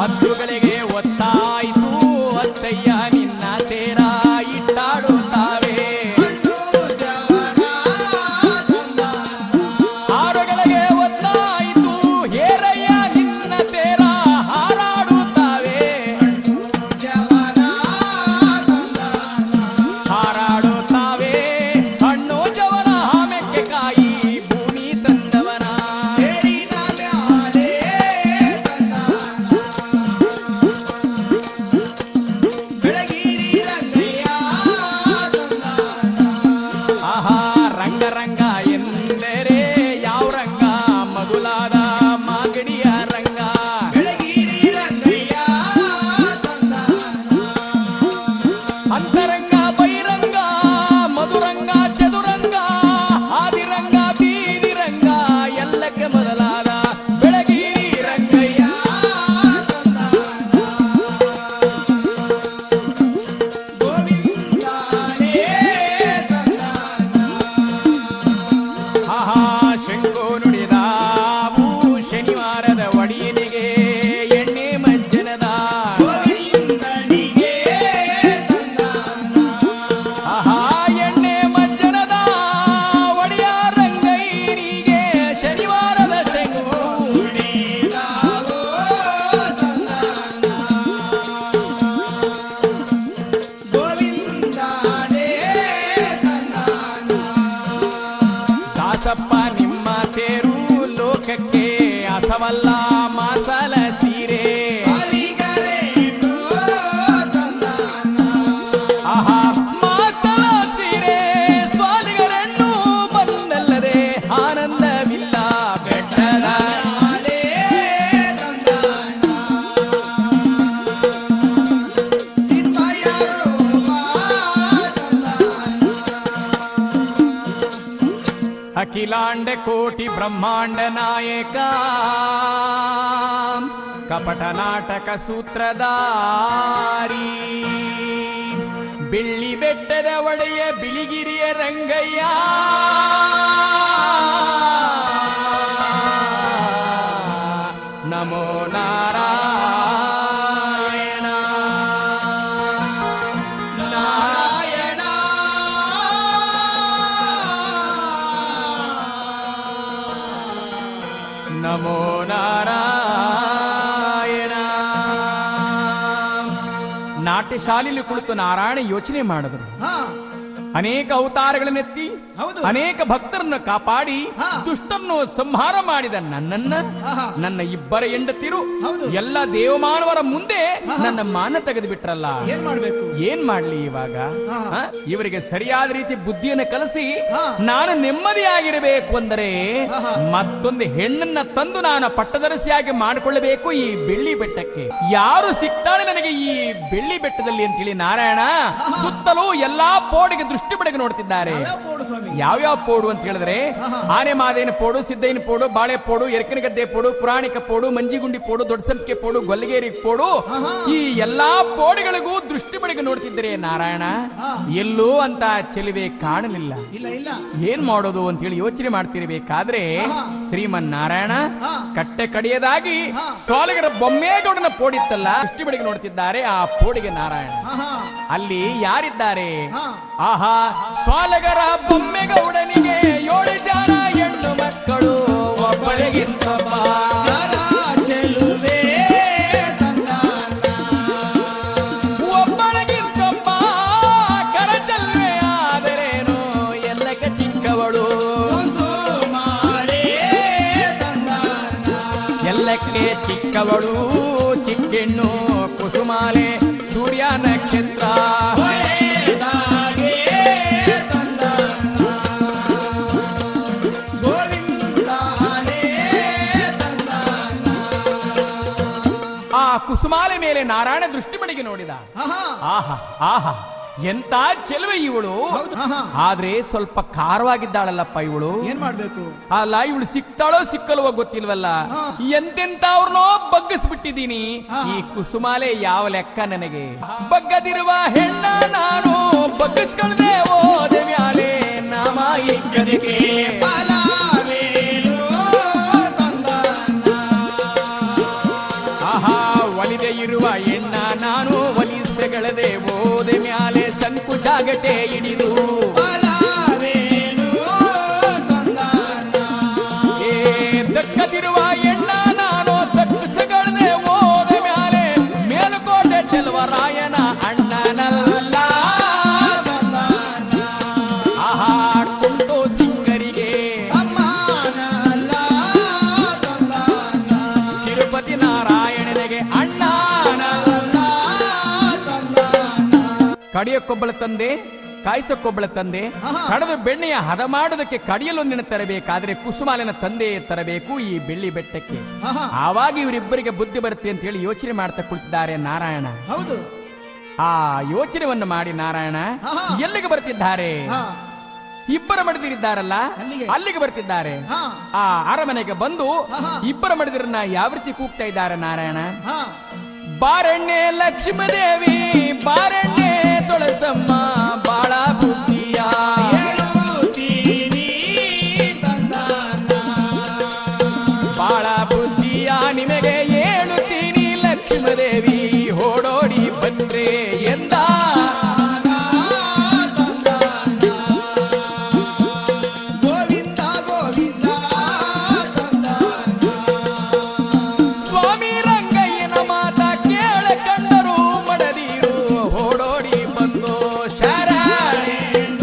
ಹದ್ದುಗಳಿಗೆ ಒತ್ತಾಯಿತು ಅತ್ತಯ್ಯ ನಿನ್ನ ತೇರ ಇಟ್ಟಾಡುತ್ತಾವೆ ಹಾಡುಗಳಿಗೆ ಒತ್ತಾಯಿತು ಹೇರಯ್ಯ ನಿನ್ನ ತೇರ ಹಾರಾಡುತ್ತಾವೆ ಹಾರಾಡುತ್ತಾವೆ ಹಣ್ಣು ಜವನ ಆಮೆಕ್ಕೆ ಕಾಯಿ ಭೂಮಿ ತಂದವನ ಆಹಾ ರಂಗ ರಂಗ ಎಂದರೆ ಯಾವ ರಂಗ ಮಗುಲಾದ ಮಾಗಡಿಯ ರಂಗ ಅಂತರಂಗ ಬೈರಂಗ ಮಧುರಂಗ ಚದುರಂಗ ಆದಿರಂಗ ಬೀದಿ ರಂಗ ಎಲ್ಲಕ್ಕೆ ಮೊದಲಾದ ಬೆಳಗಿರಿ ರಂಗಯ್ಯ ಆಹಾ ಶಂಕು ನುಡಿದಾವು ಶನಿವಾರದ ಒಡಿಯನಿಗೆ ಎಣ್ಣೆ ಮಜ್ಜನದ ಆಹಾ ಎಣ್ಣೆ ಮಜ್ಜನದ ಒಡಿಯ ರಂಗೈರಿಗೆ ಶನಿವಾರದ ಶಂಕು ದಾಸಪ್ಪ ನಿಮ್ಮ ತೇರು ಲೋಕಕ್ಕೆ ಅಸವಲ್ಲ ಮಾಸಲ ಸೀರೆ ಆಹಾ ಮಾಸಲ ಸೀರೆ ಸ್ವಾಲಿಗರಣ್ಣು ಬಂದಲ್ಲದೆ ಆನಂದವಿಲ್ಲ ಬೆಟ್ಟದ ಅಖಿಲಾಂಡ ಕೋಟಿ ಬ್ರಹ್ಮಾಂಡ ನಾಯಕ ಕಪಟ ನಾಟಕ ಸೂತ್ರಧಾರಿ ಬೆಳ್ಳಿ ಬೆಟ್ಟದ ಒಡೆಯ ಬಿಳಿಗಿರಿಯ ರಂಗಯ್ಯ ನಮೋ ನಾರಾಯಣ ನಾರಾಯಣ ನಮೋ ನಾರಾಯಣ ನಾಟ್ಯ ಶಾಲೆಯಲ್ಲಿ ಕುಳಿತು ನಾರಾಯಣ ಯೋಚನೆ ಮಾಡಿದರು ಅನೇಕ ಅವತಾರಗಳನ್ನೆತ್ತಿ ಹೌದು. ಅನೇಕ ಭಕ್ತರನ್ನು ಕಾಪಾಡಿ ಹಾ. ದುಷ್ಟನ್ನು ಸಂಹಾರ ಮಾಡಿದ ನನ್ನನ್ನ ಆಹಾ. ನನ್ನ ಇಬ್ಬರ ಹೆಂಡತಿರು ಹೌದು. ಎಲ್ಲ ದೇವಮಾನವರ ಮುಂದೆ ನನ್ನ ಮಾನ ತೆಗೆದು ಬಿಟ್ರಲ್ಲ ಏನ್ ಮಾಡ್ಬೇಕು ಏನ್ ಮಾಡ್ಲಿ ಇವಾಗ ಹಾ. ಹ? ಇವರಿಗೆ ಸರಿಯಾದ ರೀತಿ ಬುದ್ಧಿಯನ್ನು ಕಲಿಸಿ ಹಾ. ನಾನು ನೆಮ್ಮದಿಯಾಗಿರಬೇಕು ಅಂದರೆ ಆಹಾ. ಮತ್ತೊಂದು ಹೆಣ್ಣನ್ನ ತಂದು ನಾನು ಪಟ್ಟದರಸಿಯಾಗಿ ಮಾಡಿಕೊಳ್ಳಬೇಕು ಈ ಬೆಳ್ಳಿ ಬೆಟ್ಟಕ್ಕೆ ಯಾರು ಸಿಗ್ತಾಳೆ ನನಗೆ ಈ ಬೆಳ್ಳಿ ಬೆಟ್ಟದಲ್ಲಿ ಅಂತೇಳಿ ನಾರಾಯಣ ಸುತ್ತಲೂ ಎಲ್ಲಾ ಪೋಡಿಗೆ ದೃಷ್ಟಿ ಬಡೆಗೆ ನೋಡ್ತಿದ್ದಾರೆ ಯಾವ ಬೋರ್ಡು ಸ್ವಾಮಿ ಯಾವ್ಯಾವ ಪೋಡು ಅಂತ ಹೇಳಿದ್ರೆ ಆನೆ ಮಾದೇನ ಪೋಡು ಸಿದ್ದೈನ ಪೋಡು ಬಾಳೆ ಪೋಡು ಎರ್ಕನಗದ್ದೆ ಪೋಡು ಪುರಾಣಿಕ ಪೋಡು ಮಂಜಿಗುಂಡಿ ಪೋಡು ದೊಡ್ಡ ಸಂಪಿಗೆ ಪೋಡು ಗೊಲ್ಲಗೇರಿ ಪೋಡು ಈ ಎಲ್ಲಾ ಪೋಡಿಗಳಿಗೂ ದೃಷ್ಟಿ ಬಳಿಗೆ ನೋಡ್ತಿದ್ದರೆ ನಾರಾಯಣ ಎಲ್ಲೂ ಅಂತ ಚೆಲುವೆ ಕಾಣಲಿಲ್ಲ ಇಲ್ಲ ಇಲ್ಲ ಏನ್ ಮಾಡೋದು ಅಂತ ಹೇಳಿ ಯೋಚನೆ ಮಾಡ್ತಿರ್ಬೇಕಾದ್ರೆ ಶ್ರೀಮನ್ ನಾರಾಯಣ ಹಾ. ಕಟ್ಟೆ ಕಡಿಯದಾಗಿ ಸೋಲಗರ ಬೊಮ್ಮೇಗೌಡನ ಪೋಡಿತ್ತಲ್ಲ ದೃಷ್ಟಿ ಬಳಿಗೆ ನೋಡ್ತಿದ್ದಾರೆ ಆ ಪೋಡಿಗೆ ನಾರಾಯಣ ಆಹಾ ಅಲ್ಲಿ ಯಾರಿದ್ದಾರೆ ಹಾ. ಆಹಾ ಸ್ವಾಲಗರ ಬೊಮ್ಮೆಗೌಡನಿಗೆ ಏಳು ಜನ ಹೆಣ್ಣು ಮಕ್ಕಳು ಒಬ್ಬರಿಗಿಂತೊಬ್ಬ ಒಬ್ಬರಿಗಿಂತೊಬ್ಬ ಕರಚಲ್ವೆ ಆದರೇನು ಎಲ್ಲಕ್ಕೆ ಚಿಕ್ಕವಳು ಎಲ್ಲಕ್ಕೆ ಚಿಕ್ಕವಳು ಚಿಕ್ಕೆಣ್ಣು ಕುಸುಮಾಲೆ ಸೂರ್ಯ ನಕ್ಷತ್ರ ಆ ಕುಸುಮಾಲೆ ಮೇಲೆ ನಾರಾಯಣ ದೃಷ್ಟಿ ಮಡಿಗೆ ನೋಡಿದ ಆಹಾ ಆಹಾ ಆಹಾ ಎಂತ ಚೆಲುವೆ ಇವಳು ಹೌದು ಆಹಾ ಆದ್ರೆ ಸ್ವಲ್ಪ ಖಾರವಾಗಿದ್ದಾಳಲ್ಲಪ್ಪ ಇವಳು ಏನ್ ಮಾಡ್ಬೇಕು ಅಲ್ಲ ಇವಳು ಸಿಕ್ತಾಳೋ ಸಿಕ್ಕಲ್ವೋ ಗೊತ್ತಿಲ್ವಲ್ಲ ಹಾ. ಎಂತೆಂತವ್ರನ್ನೋ ಬಗ್ಗಿಸ್ಬಿಟ್ಟಿದ್ದೀನಿ ಈ ಕುಸುಮಾಲೆ ಯಾವ ಲೆಕ್ಕ ನನಗೆ ಬಗ್ಗದಿರುವ ಹೆಣ್ಣ ನಾನು ಬಗ್ಗಿಸ್ಕೊಳ್ದೆ ಹೋದ ಮ್ಯಾಲೆ ನಾಮ ಇಕ್ಕನಿಗೆ ಆಹಾ ಒಲಿ ಮಡಿದೆ ಇರುವ ಎಣ್ಣ ನಾನು ಒಲಿಸಗಳದೆ ಓದೆ ಮ್ಯಾಲೆ ಸಂಕುಚಾಗಟೆ ಹಿಡಿದು ಬಲವೇನು ತಂದಾನ ಏ ದಕ್ಕದಿರುವ ಎಣ್ಣ ನಾನು ತಪ್ಪಿಸಗಳದೆ ಓದ ಮ್ಯಾಲೆ ಮೇಲುಕೋಟೆ ಚೆಲುವರಾಯನ ಅಣ್ಣನಲ್ಲ ಆಹಾ ಕೊಂಡು ಸಿಂಗರಿಗೆ ಅಮ್ಮನಲ್ಲ ತಂದಾನ ತಿರುಪತಿ ನಾರಾಯಣನಿಗೆ ಅಣ್ಣನಲ್ಲ ಕಡಿಯಕ್ಕೊಬ್ಬಳ ತಂದೆ ಕಾಯಿಸಕ್ಕೊಬ್ಬಳ ತಂದೆ ಆಹಾ. ಕಡದ ಬೆಣ್ಣೆಯ ಹದ ಮಾಡೋದಕ್ಕೆ ಕಡಿಯಲೊಂದಿನ ತರಬೇಕಾದ್ರೆ ಕುಸುಮಾಲಿನ ತಂದೆ ತರಬೇಕು ಈ ಬೆಳ್ಳಿ ಬೆಟ್ಟಕ್ಕೆ ಆಹಾ. ಆವಾಗ ಇವರಿಬ್ಬರಿಗೆ ಬುದ್ಧಿ ಬರುತ್ತೆ ಅಂತ ಹೇಳಿ ಯೋಚನೆ ಮಾಡ್ತಾ ಕುಳಿತಿದ್ದಾರೆ ನಾರಾಯಣ ಹೌದು ಆ ಯೋಚನೆಯನ್ನು ಮಾಡಿ ನಾರಾಯಣ ಆಹಾ. ಎಲ್ಲಿಗೆ ಬರ್ತಿದ್ದಾರೆ ಹಾ ಇಬ್ಬರ ಮಡಿದಿರಿದ್ದಾರಲ್ಲ ಅಲ್ಲಿಗೆ. ಅಲ್ಲಿಗೆ ಬರ್ತಿದ್ದಾರೆ ಹಾ ಆ ಅರಮನೆಗೆ ಬಂದು ಆಹಾ. ಇಬ್ಬರ ಮಡಿದಿರನ್ನ ಯಾವ ರೀತಿ ಕೂಗ್ತಾ ಇದ್ದಾರೆ ನಾರಾಯಣ ಹಾ ಬಾರಣ್ಣೆ ಲಕ್ಷ್ಮೀದೇವಿ ಬಾರಣ್ಣೆ ತುಳಸಮ್ಮ ಬಾಳ ಬುದ್ಧಿಯ ಹೇಳುತ್ತೀನಿ ತಂದಾನ ಬಾಳ ಬುದ್ಧಿಯ ನಿಮಗೆ ಹೇಳುತ್ತೀನಿ ಲಕ್ಷ್ಮೀದೇವಿ ಓಡೋಡಿ ಬಂದ್ರೆ ಎಂದ ಗೋವಿಂದ ಗೋವಿಂದ ತಂದಾನ ಸ್ವಾಮಿ ರಂಗಯ್ಯನ ಮಾತ ಕೇಳ ಕಂಡರು ಮಡದಿರು ಓಡೋಡಿ ಬಂದು ಶರಣೆ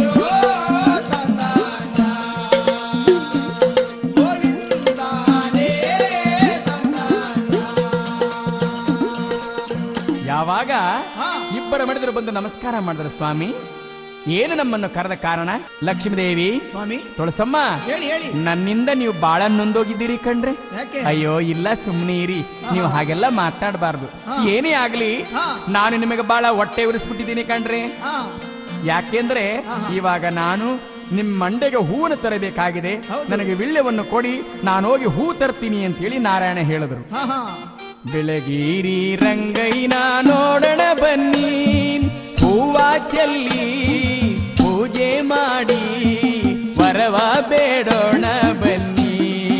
ಯಾವಾಗ ಹಾ. ಇಬ್ಬರ ಮಡಿದರು ಬಂದು ನಮಸ್ಕಾರ ಮಾಡಿದ್ರು ಸ್ವಾಮಿ ಏನು ನಮ್ಮನ್ನು ಕರೆದ ಕಾರಣ ಲಕ್ಷ್ಮೀದೇವಿ ಸ್ವಾಮಿ ತುಳಸಮ್ಮ ಹೇಳಿ ಹೇಳಿ ನನ್ನಿಂದ ನೀವು ಬಾಳ ನೊಂದೋಗಿದ್ದೀರಿ ಕಣ್ರೆ ಯಾಕೆ ಅಯ್ಯೋ ಇಲ್ಲ ಸುಮ್ಮನೆ ಇರಿ ನೀವು ಹಾಗೆಲ್ಲ ಮಾತಾಡಬಾರ್ದು ಹಾ. ಏನೇ ಆಗ್ಲಿ ಹಾ. ನಾನು ನಿಮಗೆ ಬಾಳ ಹೊಟ್ಟೆ ಉರಿಸ್ಬಿಟ್ಟಿದ್ದೀನಿ ಕಣ್ರೆ ಹಾ ಯಾಕೆಂದ್ರೆ ಆಹಾ. ಇವಾಗ ನಾನು ನಿಮ್ ಮಂಡೆಗೆ ಹೂವನ್ನು ತರಬೇಕಾಗಿದೆ ಹೌದು. ನನಗೆ ವಿಳ್ಯವನ್ನು ಕೊಡಿ ನಾನು ಹೋಗಿ ಹೂ ತರ್ತೀನಿ ಅಂತ ಹೇಳಿ ನಾರಾಯಣ ಹೇಳಿದ್ರು ಹಾ ಹಾ ಬೆಳಗೀರಿ ರಂಗೈನ ನೋಡಣ ಬನ್ನಿ ಹೂವ ಚೆಲ್ಲಿ ಪೂಜೆ ಮಾಡಿ ವರವ ಬೇಡೋಣ ಬನ್ನಿ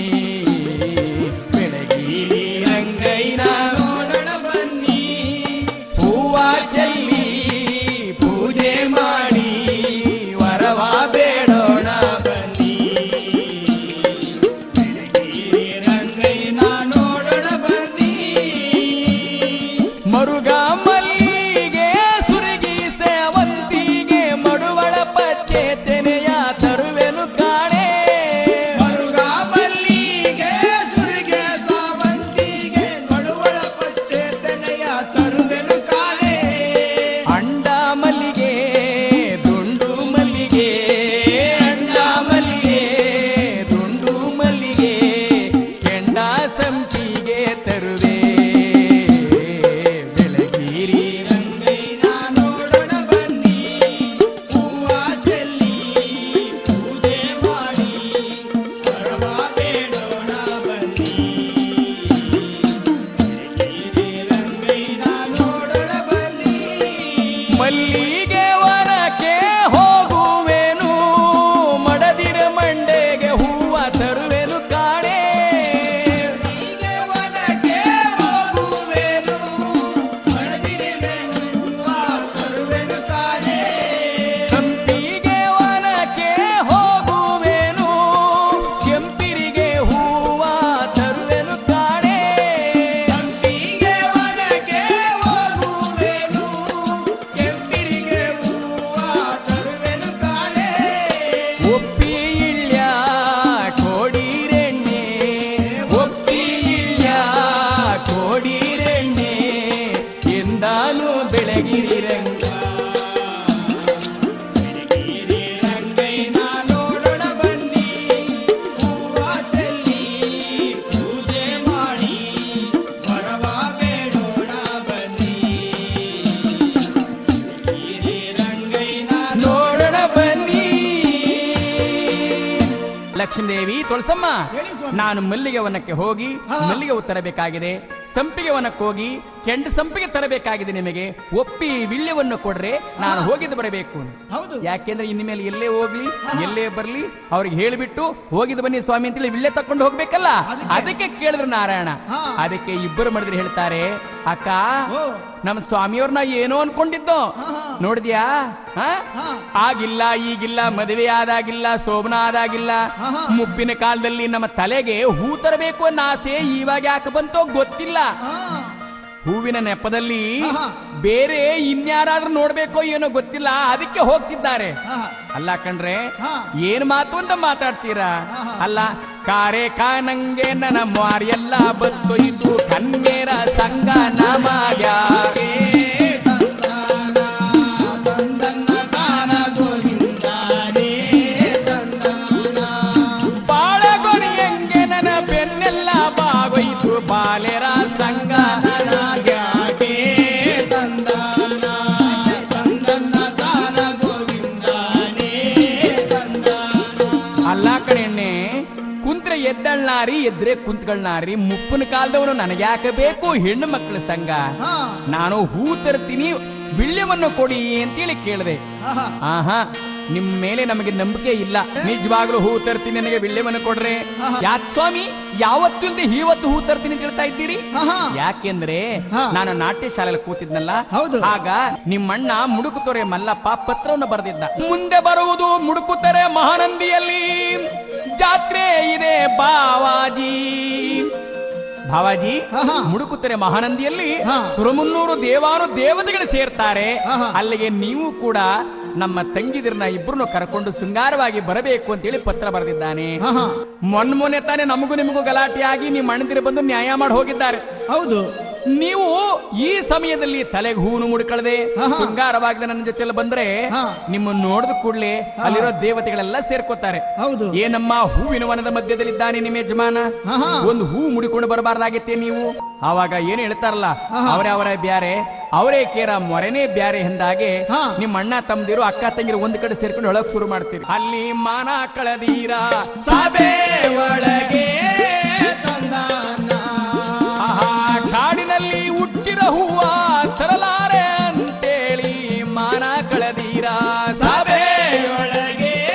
ಬೆಳಗೀರಿ ರಂಗೈನ ನೋಡಣ ಬನ್ನಿ ಹೂವ ಚೆಲ್ಲಿ ಪೂಜೆ ಮಾಡಿ ವರವ ಬೇಡೋಣ ಬನ್ನಿ ರಂಗಯ್ಯನ ನೋಡಣ ಬನ್ನಿ ಮರುಗ ಮಲ್ಲಿಗೆ ಸುರಗಿ ಸೇವಂತಿಗೆ ಮಡುವಳ ಪಚ್ಚೆ ತೆನೆಯ ತರುವೆನು ಕಾಣೆ ಮರುಗ ಮಲ್ಲಿಗೆ ಸುರಿಗೆ ಸಾವಂತಿಗೆ ಮಡುವಳ ಪಚ್ಚೆ ತೆನೆಯ ತರುವೆನು ಕಾಣೆ ಅಂಡ ಮಲ್ಲಿಗೆ ದುಂಡು ಮಲ್ಲಿಗೆ ಅಂಡ ಮಲ್ಲಿಗೆ ದುಂಡು ಮಲ್ಲಿಗೆ ಕೆಂಡ ಸಂಪಿಗೆ ತರುವೆ ಬೆಳಗಿರಿ ರಂಗಯ್ಯನ ನೋಡಣ ಬನ್ನಿ ಹೂವ ಚೆಲ್ಲಿ ಪೂಜೆ ಮಾಡಿ ವರವ ಬೇಡೋಣ ಬನ್ನಿ ರಂಗಯ್ಯನ ನೋಡಣ ಬನ್ನಿ ಮಲ್ಲಿಗೆ ವನಕ್ಕೆ ಹೋಗುವೆನು ಮಡದಿರ ಮಂಡೆಗೆ ಹೂವ ತರುವೆನು ಕಾಣೆ ಹೀಗೆ ವನಕ್ಕೆ ಹೋಗುವೆನು ಮಡದಿರೆ ಹೂವ ತರುವೆನು ಕಾಣೆ ಸಂಪಿಗೆ ವನಕ್ಕೆ ಹೋಗುವೆನು ಕೆಂಪಿರಿಗೆ ಹೂವ ತರುವೆನು ಕಾಣೆ ಹೀಗೆ ವನಕ್ಕೆ ಹೋಗುವೆನು ಕೆಂಪಿರಿಗೆ ಹೂವ ತರುವೆನು ಕಾಣೆ ಒಪ್ಪಿ ಇಳ್ಯ ಕೋಡಿರೆಣ್ಣೆ ಒಪ್ಪಿ ಇಳ್ಯ ಕೋಡಿರೆಣ್ಣೆ ಎಂದಾನು ಬೆಳಗಿರಿ ರಂಗ ರಂಗಯ್ಯನ ನೋಡೋಣ ಬನ್ನಿ ಹೂವ ಚೆಲ್ಲಿ ಪೂಜೆ ಮಾಡಿ ವರವ ಬೇಡೋಣ ಬನ್ನಿ ರಂಗಯ್ಯನ ನೋಡೋಣ ಬನ್ನಿ ಲಕ್ಷ್ಮೀದೇವಿ ತುಳಸಮ್ಮ ಹೇಳಿ ಸ್ವಾಮಿ. ನಾನು ಮಲ್ಲಿಗೆ ವನಕ್ಕೆ ಹೋಗಿ ಹಾ. ಮಲ್ಲಿಗೆ ಹೂ ತರಬೇಕಾಗಿದೆ ಸಂಪಿಗೆ ವನಕ್ಕೆ ಹೋಗಿ ಕೆಂಡ ಸಂಪಿಗೆ ತರಬೇಕಾಗಿದೆ ನಿಮಗೆ ಒಪ್ಪಿ ವಿಳ್ಯವನ್ನು ಕೊಡ್ರೆ ನಾನು ಹೋಗಿದ್ದು ಬರಬೇಕು ಹೌದು ಯಾಕೆಂದ್ರೆ ಇನ್ನು ಮೇಲೆ ಎಲ್ಲೇ ಹೋಗ್ಲಿ ಎಲ್ಲೇ ಬರ್ಲಿ ಅವ್ರಿಗೆ ಹೇಳಿಬಿಟ್ಟು ಹೋಗಿದ್ದು ಬನ್ನಿ ಸ್ವಾಮಿ ಅಂತೇಳಿ ವಿಳ್ಯ ತಕೊಂಡು ಹೋಗ್ಬೇಕಲ್ಲ ಅದಕ್ಕೆ- ಅದಕ್ಕೆ ಕೇಳಿದ್ರು ನಾರಾಯಣ ಹಾ. ಅದಕ್ಕೆ ಇಬ್ಬರು ಮಾಡಿದ್ರೆ ಹೇಳ್ತಾರೆ ಅಕ್ಕ ಓ ನಮ್ಮ ಸ್ವಾಮಿಯವ್ರನ್ನ ಏನೋ ಅನ್ಕೊಂಡಿದ್ದು ಆಹಾ. ನೋಡಿದ್ಯಾ ಹ? ಹಾ. ಆಗಿಲ್ಲ ಈಗಿಲ್ಲ ಮದುವೆ ಆದಾಗಿಲ್ಲ ಶೋಭನ ಆದಾಗಿಲ್ಲ ಆಹಾ. ಮುಪ್ಪಿನ ಕಾಲದಲ್ಲಿ ನಮ್ಮ ತಲೆಗೆ ಹೂ ತರಬೇಕು ಅನ್ನೋ ಆಸೆ ಇವಾಗ ಯಾಕೆ ಬಂತೋ ಗೊತ್ತಿಲ್ಲ ಹಾ ಹೂವಿನ ನೆಪದಲ್ಲಿ ಆಹಾ. ಬೇರೆ ಇನ್ಯಾರಾದ್ರೂ ನೋಡ್ಬೇಕೋ ಏನೋ ಗೊತ್ತಿಲ್ಲ ಅದಕ್ಕೆ ಹೋಗ್ತಿದ್ದಾರೆ ಹಾ ಅಲ್ಲ ಕಣ್ರೆ ಹಾ. ಏನ್ ಮಾತು ಅಂತ ಮಾತಾಡ್ತೀರಾ ಆಹಾ. ಅಲ್ಲ ಕಾರೆ ಕಾನಂಗೆ ನನ್ನ ಮಾರಿಯೆಲ್ಲ ಬತ್ತು ಇದು ಕನ್ನೇರ ಸಂಗ ನಮಗ ಬಾಳಗೊನಿ ಹೆಂಗೆ ನನ್ನ ಬೆನ್ನೆಲ್ಲ ಬಾಗೋಯ್ತು ಬಾಲೆರ ಸಂಗ ನನಗ್ಯಾಕೆ? ಅಲ್ಲ ಕಣೆಣ್ಣೆ ಕುಂತ್ರೆ ಎದ್ದಳ್ನಾರಿ ಎದ್ರೆ ಕುಂತ್ಗಳ್ನಾರಿ ಮುಪ್ಪನ ಕಾಲದವನು ನನಗ್ಯಾಕೆ ಬೇಕು ಹೆಣ್ಣು ಮಕ್ಕಳ ಸಂಘ ಹಾ ನಾನು ಹೂ ತರ್ತೀನಿ ವಿಳ್ಯವನ್ನು ಕೊಡಿ ಅಂತೇಳಿ ಕೇಳಿದೆ ಆಹಾ. ಆಹಾ ನಿಮ್ ಮೇಲೆ ನಮಗೆ ನಂಬಿಕೆ ಇಲ್ಲ ನಿಜವಾಗ್ಲೂ ಹೂ ತರ್ತೀನಿ ನನಗೆ ವಿಳ್ಯವನ್ನು ಕೊಡ್ರೆ ಆಹಾ. ಯಾಕೆ ಸ್ವಾಮಿ ಯಾವತ್ತೂ ಇಲ್ದೆ ಇವತ್ತು ಹೂ ತರ್ತೀನಿ ಅಂತ ಹೇಳ್ತಾ ಇದ್ದೀರಿ ಆಹಾ. ಯಾಕೆಂದ್ರೆ ಹಾ. ನಾನು ನಾಟ್ಯ ಶಾಲೆಯಲ್ಲಿ ಕೂತಿದ್ನಲ್ಲ ಹೌದು. ಆಗ ನಿಮ್ಮಣ್ಣ ಮುಡುಕುತೊರೆ ಮಲ್ಲಪ್ಪ ಪತ್ರವನ್ನು ಬರೆದಿದ್ದ ಮುಂದೆ ಬರುವುದು ಮುಡುಕುತೊರೆ ಮಹಾನಂದಿಯಲ್ಲಿ ಜಾತ್ರೆ ಇದೆ ಬಾವಾಜಿ ಭಾವಾಜಿ ಆಹಾ. ಮುಡುಕುತೊರೆ ಮಹಾನಂದಿಯಲ್ಲಿ ಹಾ. ಸುರಮುನ್ನೂರು ದೇವಾನು ದೇವತೆಗಳು ಸೇರ್ತಾರೆ ಆಹಾ. ಅಲ್ಲಿಗೆ ನೀವು ಕೂಡ ನಮ್ಮ ತಂಗಿದಿರನ್ನ ಇಬ್ಬರನ್ನು ಕರ್ಕೊಂಡು ಶೃಂಗಾರವಾಗಿ ಬರಬೇಕು ಅಂತೇಳಿ ಪತ್ರ ಬರೆದಿದ್ದಾನೆ ಆಹಾ. ಮೊನ್ನೆ ಮೊನ್ನೆ ತಾನೇ ನಮಗೂ ನಿಮಗೂ ಗಲಾಟೆಯಾಗಿ ನಿಮ್ಮ ಅಣ್ಣದಿರು ಬಂದು ನ್ಯಾಯ ಮಾಡಿ ಹೋಗಿದ್ದಾರೆ ಹೌದು ನೀವು ಈ ಸಮಯದಲ್ಲಿ ತಲೆಗೆ ಹೂನು ಮುಡ್ಕೊಳ್ಳದೆ ಆಹಾ. ಶೃಂಗಾರವಾಗಿ ನನ್ನ ಜೊತೆಲಿ ಬಂದ್ರೆ ಹಾ. ನಿಮ್ಮನ್ನು ನೋಡಿದ ಕೂಡಲೇ ಅಲ್ಲಿರೋ ದೇವತೆಗಳೆಲ್ಲ ಸೇರ್ಕೋತಾರೆ ಹೌದು ಏನಮ್ಮ ಹೂವಿನ ವನದ ಮಧ್ಯದಲ್ಲಿದ್ದಾನೆ ನಿಮ್ಮ ಯಜಮಾನ ಆಹಾ. ಒಂದು ಹೂ ಮುಡಿಕೊಂಡು ಬರಬಾರ್ದಾಗಿತ್ತೆ ನೀವು ಆವಾಗ ಏನು ಹೇಳ್ತಾರಲ್ಲ ಆಹಾ. ಅವರೇ ಅವರೇ ಬ್ಯಾರೆ ಅವರೇ ಕೇರ ಮೊರೆನೇ ಬ್ಯಾರೆ ಎಂದಾಗೆ ಹಾ. ನಿಮ್ಮ ಅಣ್ಣ ತಮ್ಮದಿರು ಅಕ್ಕ ತಂಗಿರು ಒಂದ್ ಕಡೆ ಸೇರ್ಕೊಂಡು ಒಳಗ್ ಶುರು ಮಾಡ್ತೀರಿ ಅಲ್ಲಿ ಮಾನ ಕಳದೀರ ಸಭೆ ಒಳಗೆ ಆಹಾ, ಕಾಡಿನಲ್ಲಿ ಹುಟ್ಟಿರ ಹೂವ ತರಲಾರೆ ಅಂತೇಳಿ ಮಾನ ಕಳದೀರ ಸಭೆಯೊಳಗೆ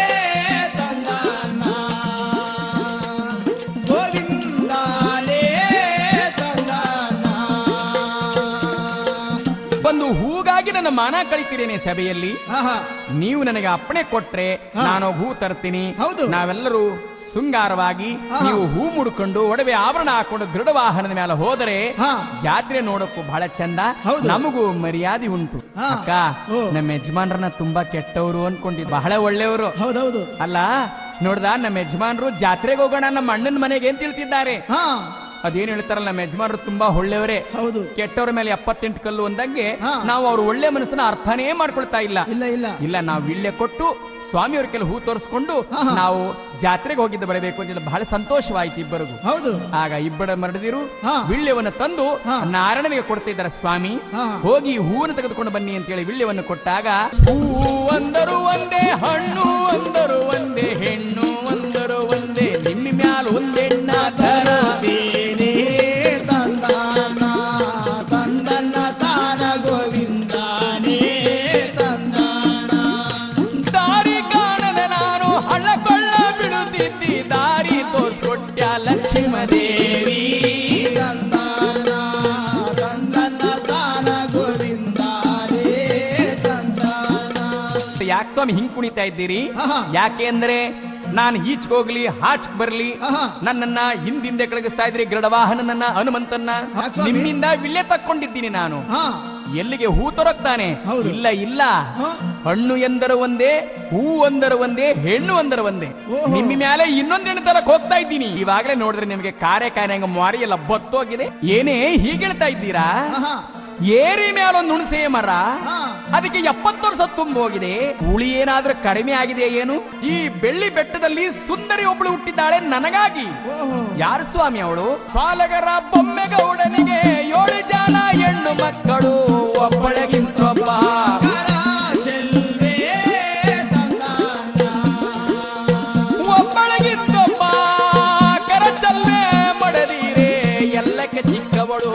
ಬಂದು ಹೂಗಾಗಿ ನನ್ನ ಮಾನ ಕಳಿತೀರೇನೆ ಸಭೆಯಲ್ಲಿ ಆಹಾ ನೀವು ನನಗೆ ಅಪ್ಪಣೆ ಕೊಟ್ರೆ ಹಾ. ನಾನು ಹೂ ತರ್ತೀನಿ ಹೌದು. ನಾವೆಲ್ಲರೂ ಶೃಂಗಾರವಾಗಿ ಆಹಾ. ನೀವು ಹೂ ಮುಡ್ಕೊಂಡು ಒಡವೆ ಆಭರಣ ಹಾಕೊಂಡು ಗರುಡ ವಾಹನದ ಮೇಲೆ ಹೋದರೆ ಹಾ. ಜಾತ್ರೆ ನೋಡಕ್ಕೂ ಬಹಳ ಚಂದ ಹೌದು. ನಮಗೂ ಮರ್ಯಾದೆ ಉಂಟು ಹಾ. ಅಕ್ಕ ಓ. ನಮ್ಮ ಯಜಮಾನ್ರನ್ನ ತುಂಬಾ ಕೆಟ್ಟವರು ಅನ್ಕೊಂಡಿದ್ ಬಹಳ ಒಳ್ಳೆಯವರು ಹೌದೌದು ಅಲ್ಲ ನೋಡ್ದ ನಮ್ಮ ಯಜಮಾನ್ರು ಜಾತ್ರೆಗೆ ಹೋಗೋಣ ನಮ್ಮ ಅಣ್ಣನ ಮನೆಗೆ ಅಂತ ಹೇಳ್ತಿದ್ದಾರೆ ಹಾ ಅದೇನ್ ಹೇಳ್ತಾರಲ್ಲ ನಮ್ಮ ಯಜಮಾನ್ರು ತುಂಬಾ ಒಳ್ಳೆಯವರೇ ಹೌದು ಕೆಟ್ಟವ್ರ ಮೇಲೆ ಎಪ್ಪತ್ತೆಂಟು ಕಲ್ಲು ಅಂದಂಗೆ ಹಾ. ನಾವು ಅವ್ರ ಒಳ್ಳೆ ಮನಸ್ಸನ್ನ ಅರ್ಥನೇ ಮಾಡ್ಕೊಳ್ತಾ ಇಲ್ಲ ಇಲ್ಲ ಇಲ್ಲ ಇಲ್ಲ ನಾವು ವಿಳ್ಯ ಕೊಟ್ಟು ಸ್ವಾಮಿಯವ್ರ ಕೆಲ ಹೂ ತೋರಿಸ್ಕೊಂಡು ಹಾ, ಹಾ. ನಾವು ಜಾತ್ರೆಗೆ ಹೋಗಿದ್ದು ಬರಬೇಕು ಅಂತ ಬಹಳ ಸಂತೋಷವಾಯ್ತು ಇಬ್ಬರಿಗೂ ಹೌದು ಆಗ ಇಬ್ಬರ ಮರಡಿದಿರು ಹಾ. ವಿಳ್ಯವನ್ನು ತಂದು ಹಾ. ನಾರಾಯಣನಿಗೆ ಕೊಡ್ತಾ ಇದ್ದಾರೆ ಸ್ವಾಮಿ ಹಾ. ಹೋಗಿ ಹೂವನ್ನು ತೆಗೆದುಕೊಂಡು ಬನ್ನಿ ಅಂತ ಹೇಳಿ ವಿಳ್ಯವನ್ನು ಕೊಟ್ಟಾಗ ಹೂ ಅಂದರು ಒಂದೇ ಹಣ್ಣು ಅಂದರು ಒಂದೇ ಹೆಣ್ಣು ಅಂದರು ಒಂದೇ ನಿಮ್ಮ ಮ್ಯಾಲ ಒಂದೆಣ್ಣ ತರ ಬೇರೆ ದಾರಿ ಕಾಣದ ನಾನು ಹಳ್ಳಕೊಳ್ಳ ಬಿಡುತ್ತಿದ್ದಿ ದಾರಿ ತೋರ್ಸ್ಕೊಟ್ಯ ಲಕ್ಷ್ಮೀದೇವಿ ಯಾಕೆ ಸ್ವಾಮಿ ಹಿಂಗ್ ಕುಣಿತಾ ಇದ್ದೀರಿ ಆಹಾ. ಯಾಕೆ ಅಂದ್ರೆ ನಾನು ಈಚೆಗೆ ಹೋಗ್ಲಿ ಹಾಚ್ಕ್ ಬರ್ಲಿ ಆಹಾ. ನನ್ನನ್ನ ಹಿಂದಿಂದೆ ಕಳಗಿಸ್ತಾ ಇದ್ರಿ ಗರುಡವಾಹನನನ್ನ ಹನುಮಂತನ್ನ ಯಾಕ್ ಸ್ವಾಮಿ? ನಿಮ್ಮಿಂದ ವಿಳ್ಳೆ ತಕ್ಕೊಂಡಿದ್ದೀನಿ ನಾನು ಹಾ ಎಲ್ಲಿಗೆ ಹೂ ತೊರಕ್ತಾನೆ ಹೌದು. ಇಲ್ಲ ಇಲ್ಲ ಹಾ. ಹಣ್ಣು ಎಂದರ ಒಂದೇ ಹೂ ಒಂದರ ಒಂದೇ ಹೆಣ್ಣು ಒಂದರ ಒಂದೇ ಓಹೋ. ನಿಮ್ಮ ಮೇಲೆ ಇನ್ನೊಂದ್ ಹೆಣ್ಣು ತರಕ್ ಹೋಗ್ತಾ ಇದ್ದೀನಿ ಇವಾಗಲೇ ನೋಡಿದ್ರೆ ನಿಮಗೆ ಕಾರ್ಯ ಕಾರ್ಯ ಮಾರಿ ಎಲ್ಲ ಬತ್ತೋಗಿದೆ ಏನೇ ಹೀಗೆ ಹೇಳ್ತಾ ಇದ್ದೀರಾ ಆಹಾ ಏರಿ ಮೇಲೊಂದು ಹುಣಸೆ ಮರ ಹಾ ಅದಕ್ಕೆ ಎಪ್ಪತ್ತು ವರ್ಷ ತುಂಬೋಗಿದೆ ಹುಳಿ ಏನಾದ್ರೂ ಕಡಿಮೆ ಆಗಿದೆ ಏನು ಈ ಬೆಳ್ಳಿ ಬೆಟ್ಟದಲ್ಲಿ ಸುಂದರಿ ಒಬ್ಬಳು ಹುಟ್ಟಿದ್ದಾಳೆ ನನಗಾಗಿ ಓಹೋ ಯಾರು ಸ್ವಾಮಿ ಅವಳು ಸಾಲಗರ ಬೊಮ್ಮೆಗೌಡನಿಗೆ ಏಳು ಜನ ಹೆಣ್ಣು ಮಕ್ಕಳು ಒಬ್ಬಳಗಿಂತೊಬ್ಬ ಒಬ್ಬಳಗಿಂತೊಬ್ಬ ಕರಚಲ್ಲೆ ಮಡದೀರೆ ಎಲ್ಲಕ್ಕೆ ಚಿಕ್ಕವಳು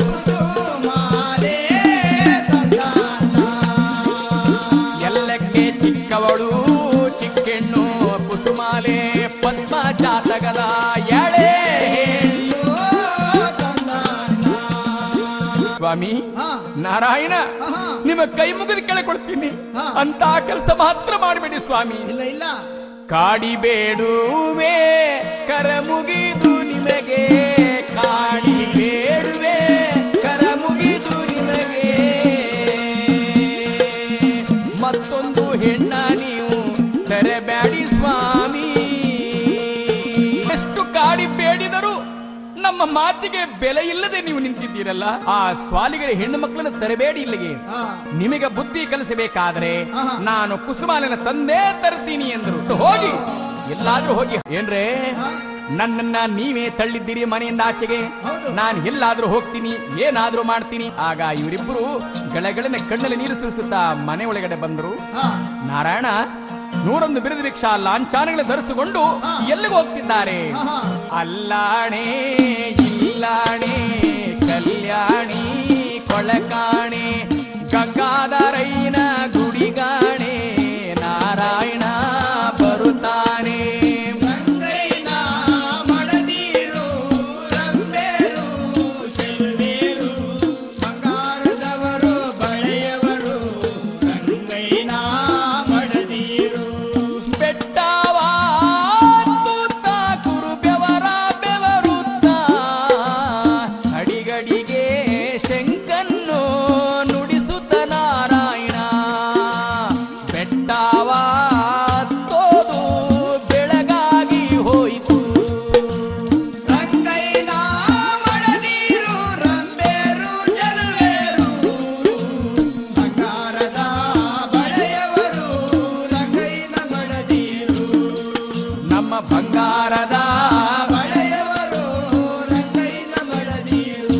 ಎಲ್ಲಕ್ಕೆ ಚಿಕ್ಕವಳು ಚಿಕ್ಕೆಣ್ಣು ಕುಸುಮಾಲೆ ಪದ್ಮ ಜಾತಕದ ಎಳೆ ಹೆಣ್ಣು. ವಾ ಸ್ವಾಮಿ ಹಾ ನಾರಾಯಣ ಆಹಾ. ನಿಮ್ಮ ಕೈ ಮುಗಿದು ಕೆಳಕೊಳ್ತೀನಿ ಹಾ. ಅಂತ ಕೆಲಸ ಮಾತ್ರ ಮಾಡಬೇಡಿ ಸ್ವಾಮಿ ಇಲ್ಲ ಇಲ್ಲ ಕಾಡಿಬೇಡುವೆ ಕರ ಮುಗಿದು ನಿಮಗೆ ಕಾಡಿಬೇಡುವೆ ಕರ ಮುಗಿದು ನಿಮಗೆ ಮತ್ತೊಂದು ಹೆಣ್ಣ ನೀವು ತರಬೇಡಿ ಸ್ವಾಮಿ ಎಷ್ಟು ಕಾಡಿ ಬೇಡಿದರು ನಮ್ಮ ಮಾತಿಗೆ ಬೆಲೆ ಇಲ್ಲದೆ ನೀವು ನಿಂತಿದ್ದೀರಲ್ಲ ಆ ಸ್ವಾಲಿಗರ ಹೆಣ್ಣು ಮಕ್ಕಳನ್ನು ತರಬೇಡಿ ಇಲ್ಲಿಗೆ ಹಾ ನಿಮಗೆ ಬುದ್ಧಿ ಕಲಿಸಬೇಕಾದ್ರೆ ಆಹಾ. ನಾನು ಕುಸುಮಾಲನ ತಂದೆ ತರ್ತೀನಿ ಎಂದ್ರು ಹೋಗಿ ಎಲ್ಲಾದ್ರೂ ಹೋಗಿ ಏನ್ರೇ ಹಾ. ನನ್ನನ್ನ ನೀವೇ ತಳ್ಳಿದ್ದೀರಿ ಮನೆಯಿಂದ ಆಚೆಗೆ ಹೌದು. ನಾನು ಎಲ್ಲಾದ್ರೂ ಹೋಗ್ತೀನಿ ಏನಾದ್ರೂ ಮಾಡ್ತೀನಿ ಆಗ ಇವರಿಬ್ಬರು ಗಳಗಳನ್ನ ಕಣ್ಣಲ್ಲಿ ನೀರು ಸುರಿಸುತ್ತಾ ಮನೆ ಒಳಗಡೆ ಬಂದರು ಹಾ ನಾರಾಯಣ ನೂರೊಂದು ಬಿರುದು ಭಿಕ್ಷಾ ಲಾಂಛಾನಗಳ ಧರಿಸಿಕೊಂಡು ಹಾ. ಎಲ್ಲಿಗೆ ಹೋಗ್ತಿದ್ದಾರೆ ಆಹಾ. ಅಲ್ಲಾಣೆ ಇಲ್ಲಾಣೆ ಕಲ್ಯಾಣಿ ಕೊಳಕಾಣೆ ಗಂಗಾಧರೈನ ಗುಡಿಗಾಣೆ ನಾರಾಯಣ ಬರುತ್ತಾನೆ ರಂಗೈನ ಮಡದೀರು ರಂಬೇರು ಚೆಲುವೇರು ಬಂಗಾರದವರು ಬಳೆಯವರು ರಂಗೈನ ಮಡದೀರು ಬೆಟ್ಟವ ಹತ್ತುತ್ತ ಕುರು ಬೆವರ ಬೆವರುತ್ತ ಅಡಿಗಡಿಗೆ ಶಂಕನ್ನು ನುಡಿಸುತ್ತ ನಾರಾಯಣ ಬೆಟ್ಟವ ಹತ್ತೋದು ಬೆಳಗಾಗಿ ಹೋಯಿತು ರಂಗೈನ ಮಡದೀರು ರಂಬೇರು ಚೆಲುವೇರು ಬಂಗಾರದ ಬಳೆಯವರು ರಂಗೈನ ಮಡದೀರು ನಮ್ಮ ಬಂಗಾರದ ಬಳೆಯವರು ರಂಗೈನ ಮಡದೀರು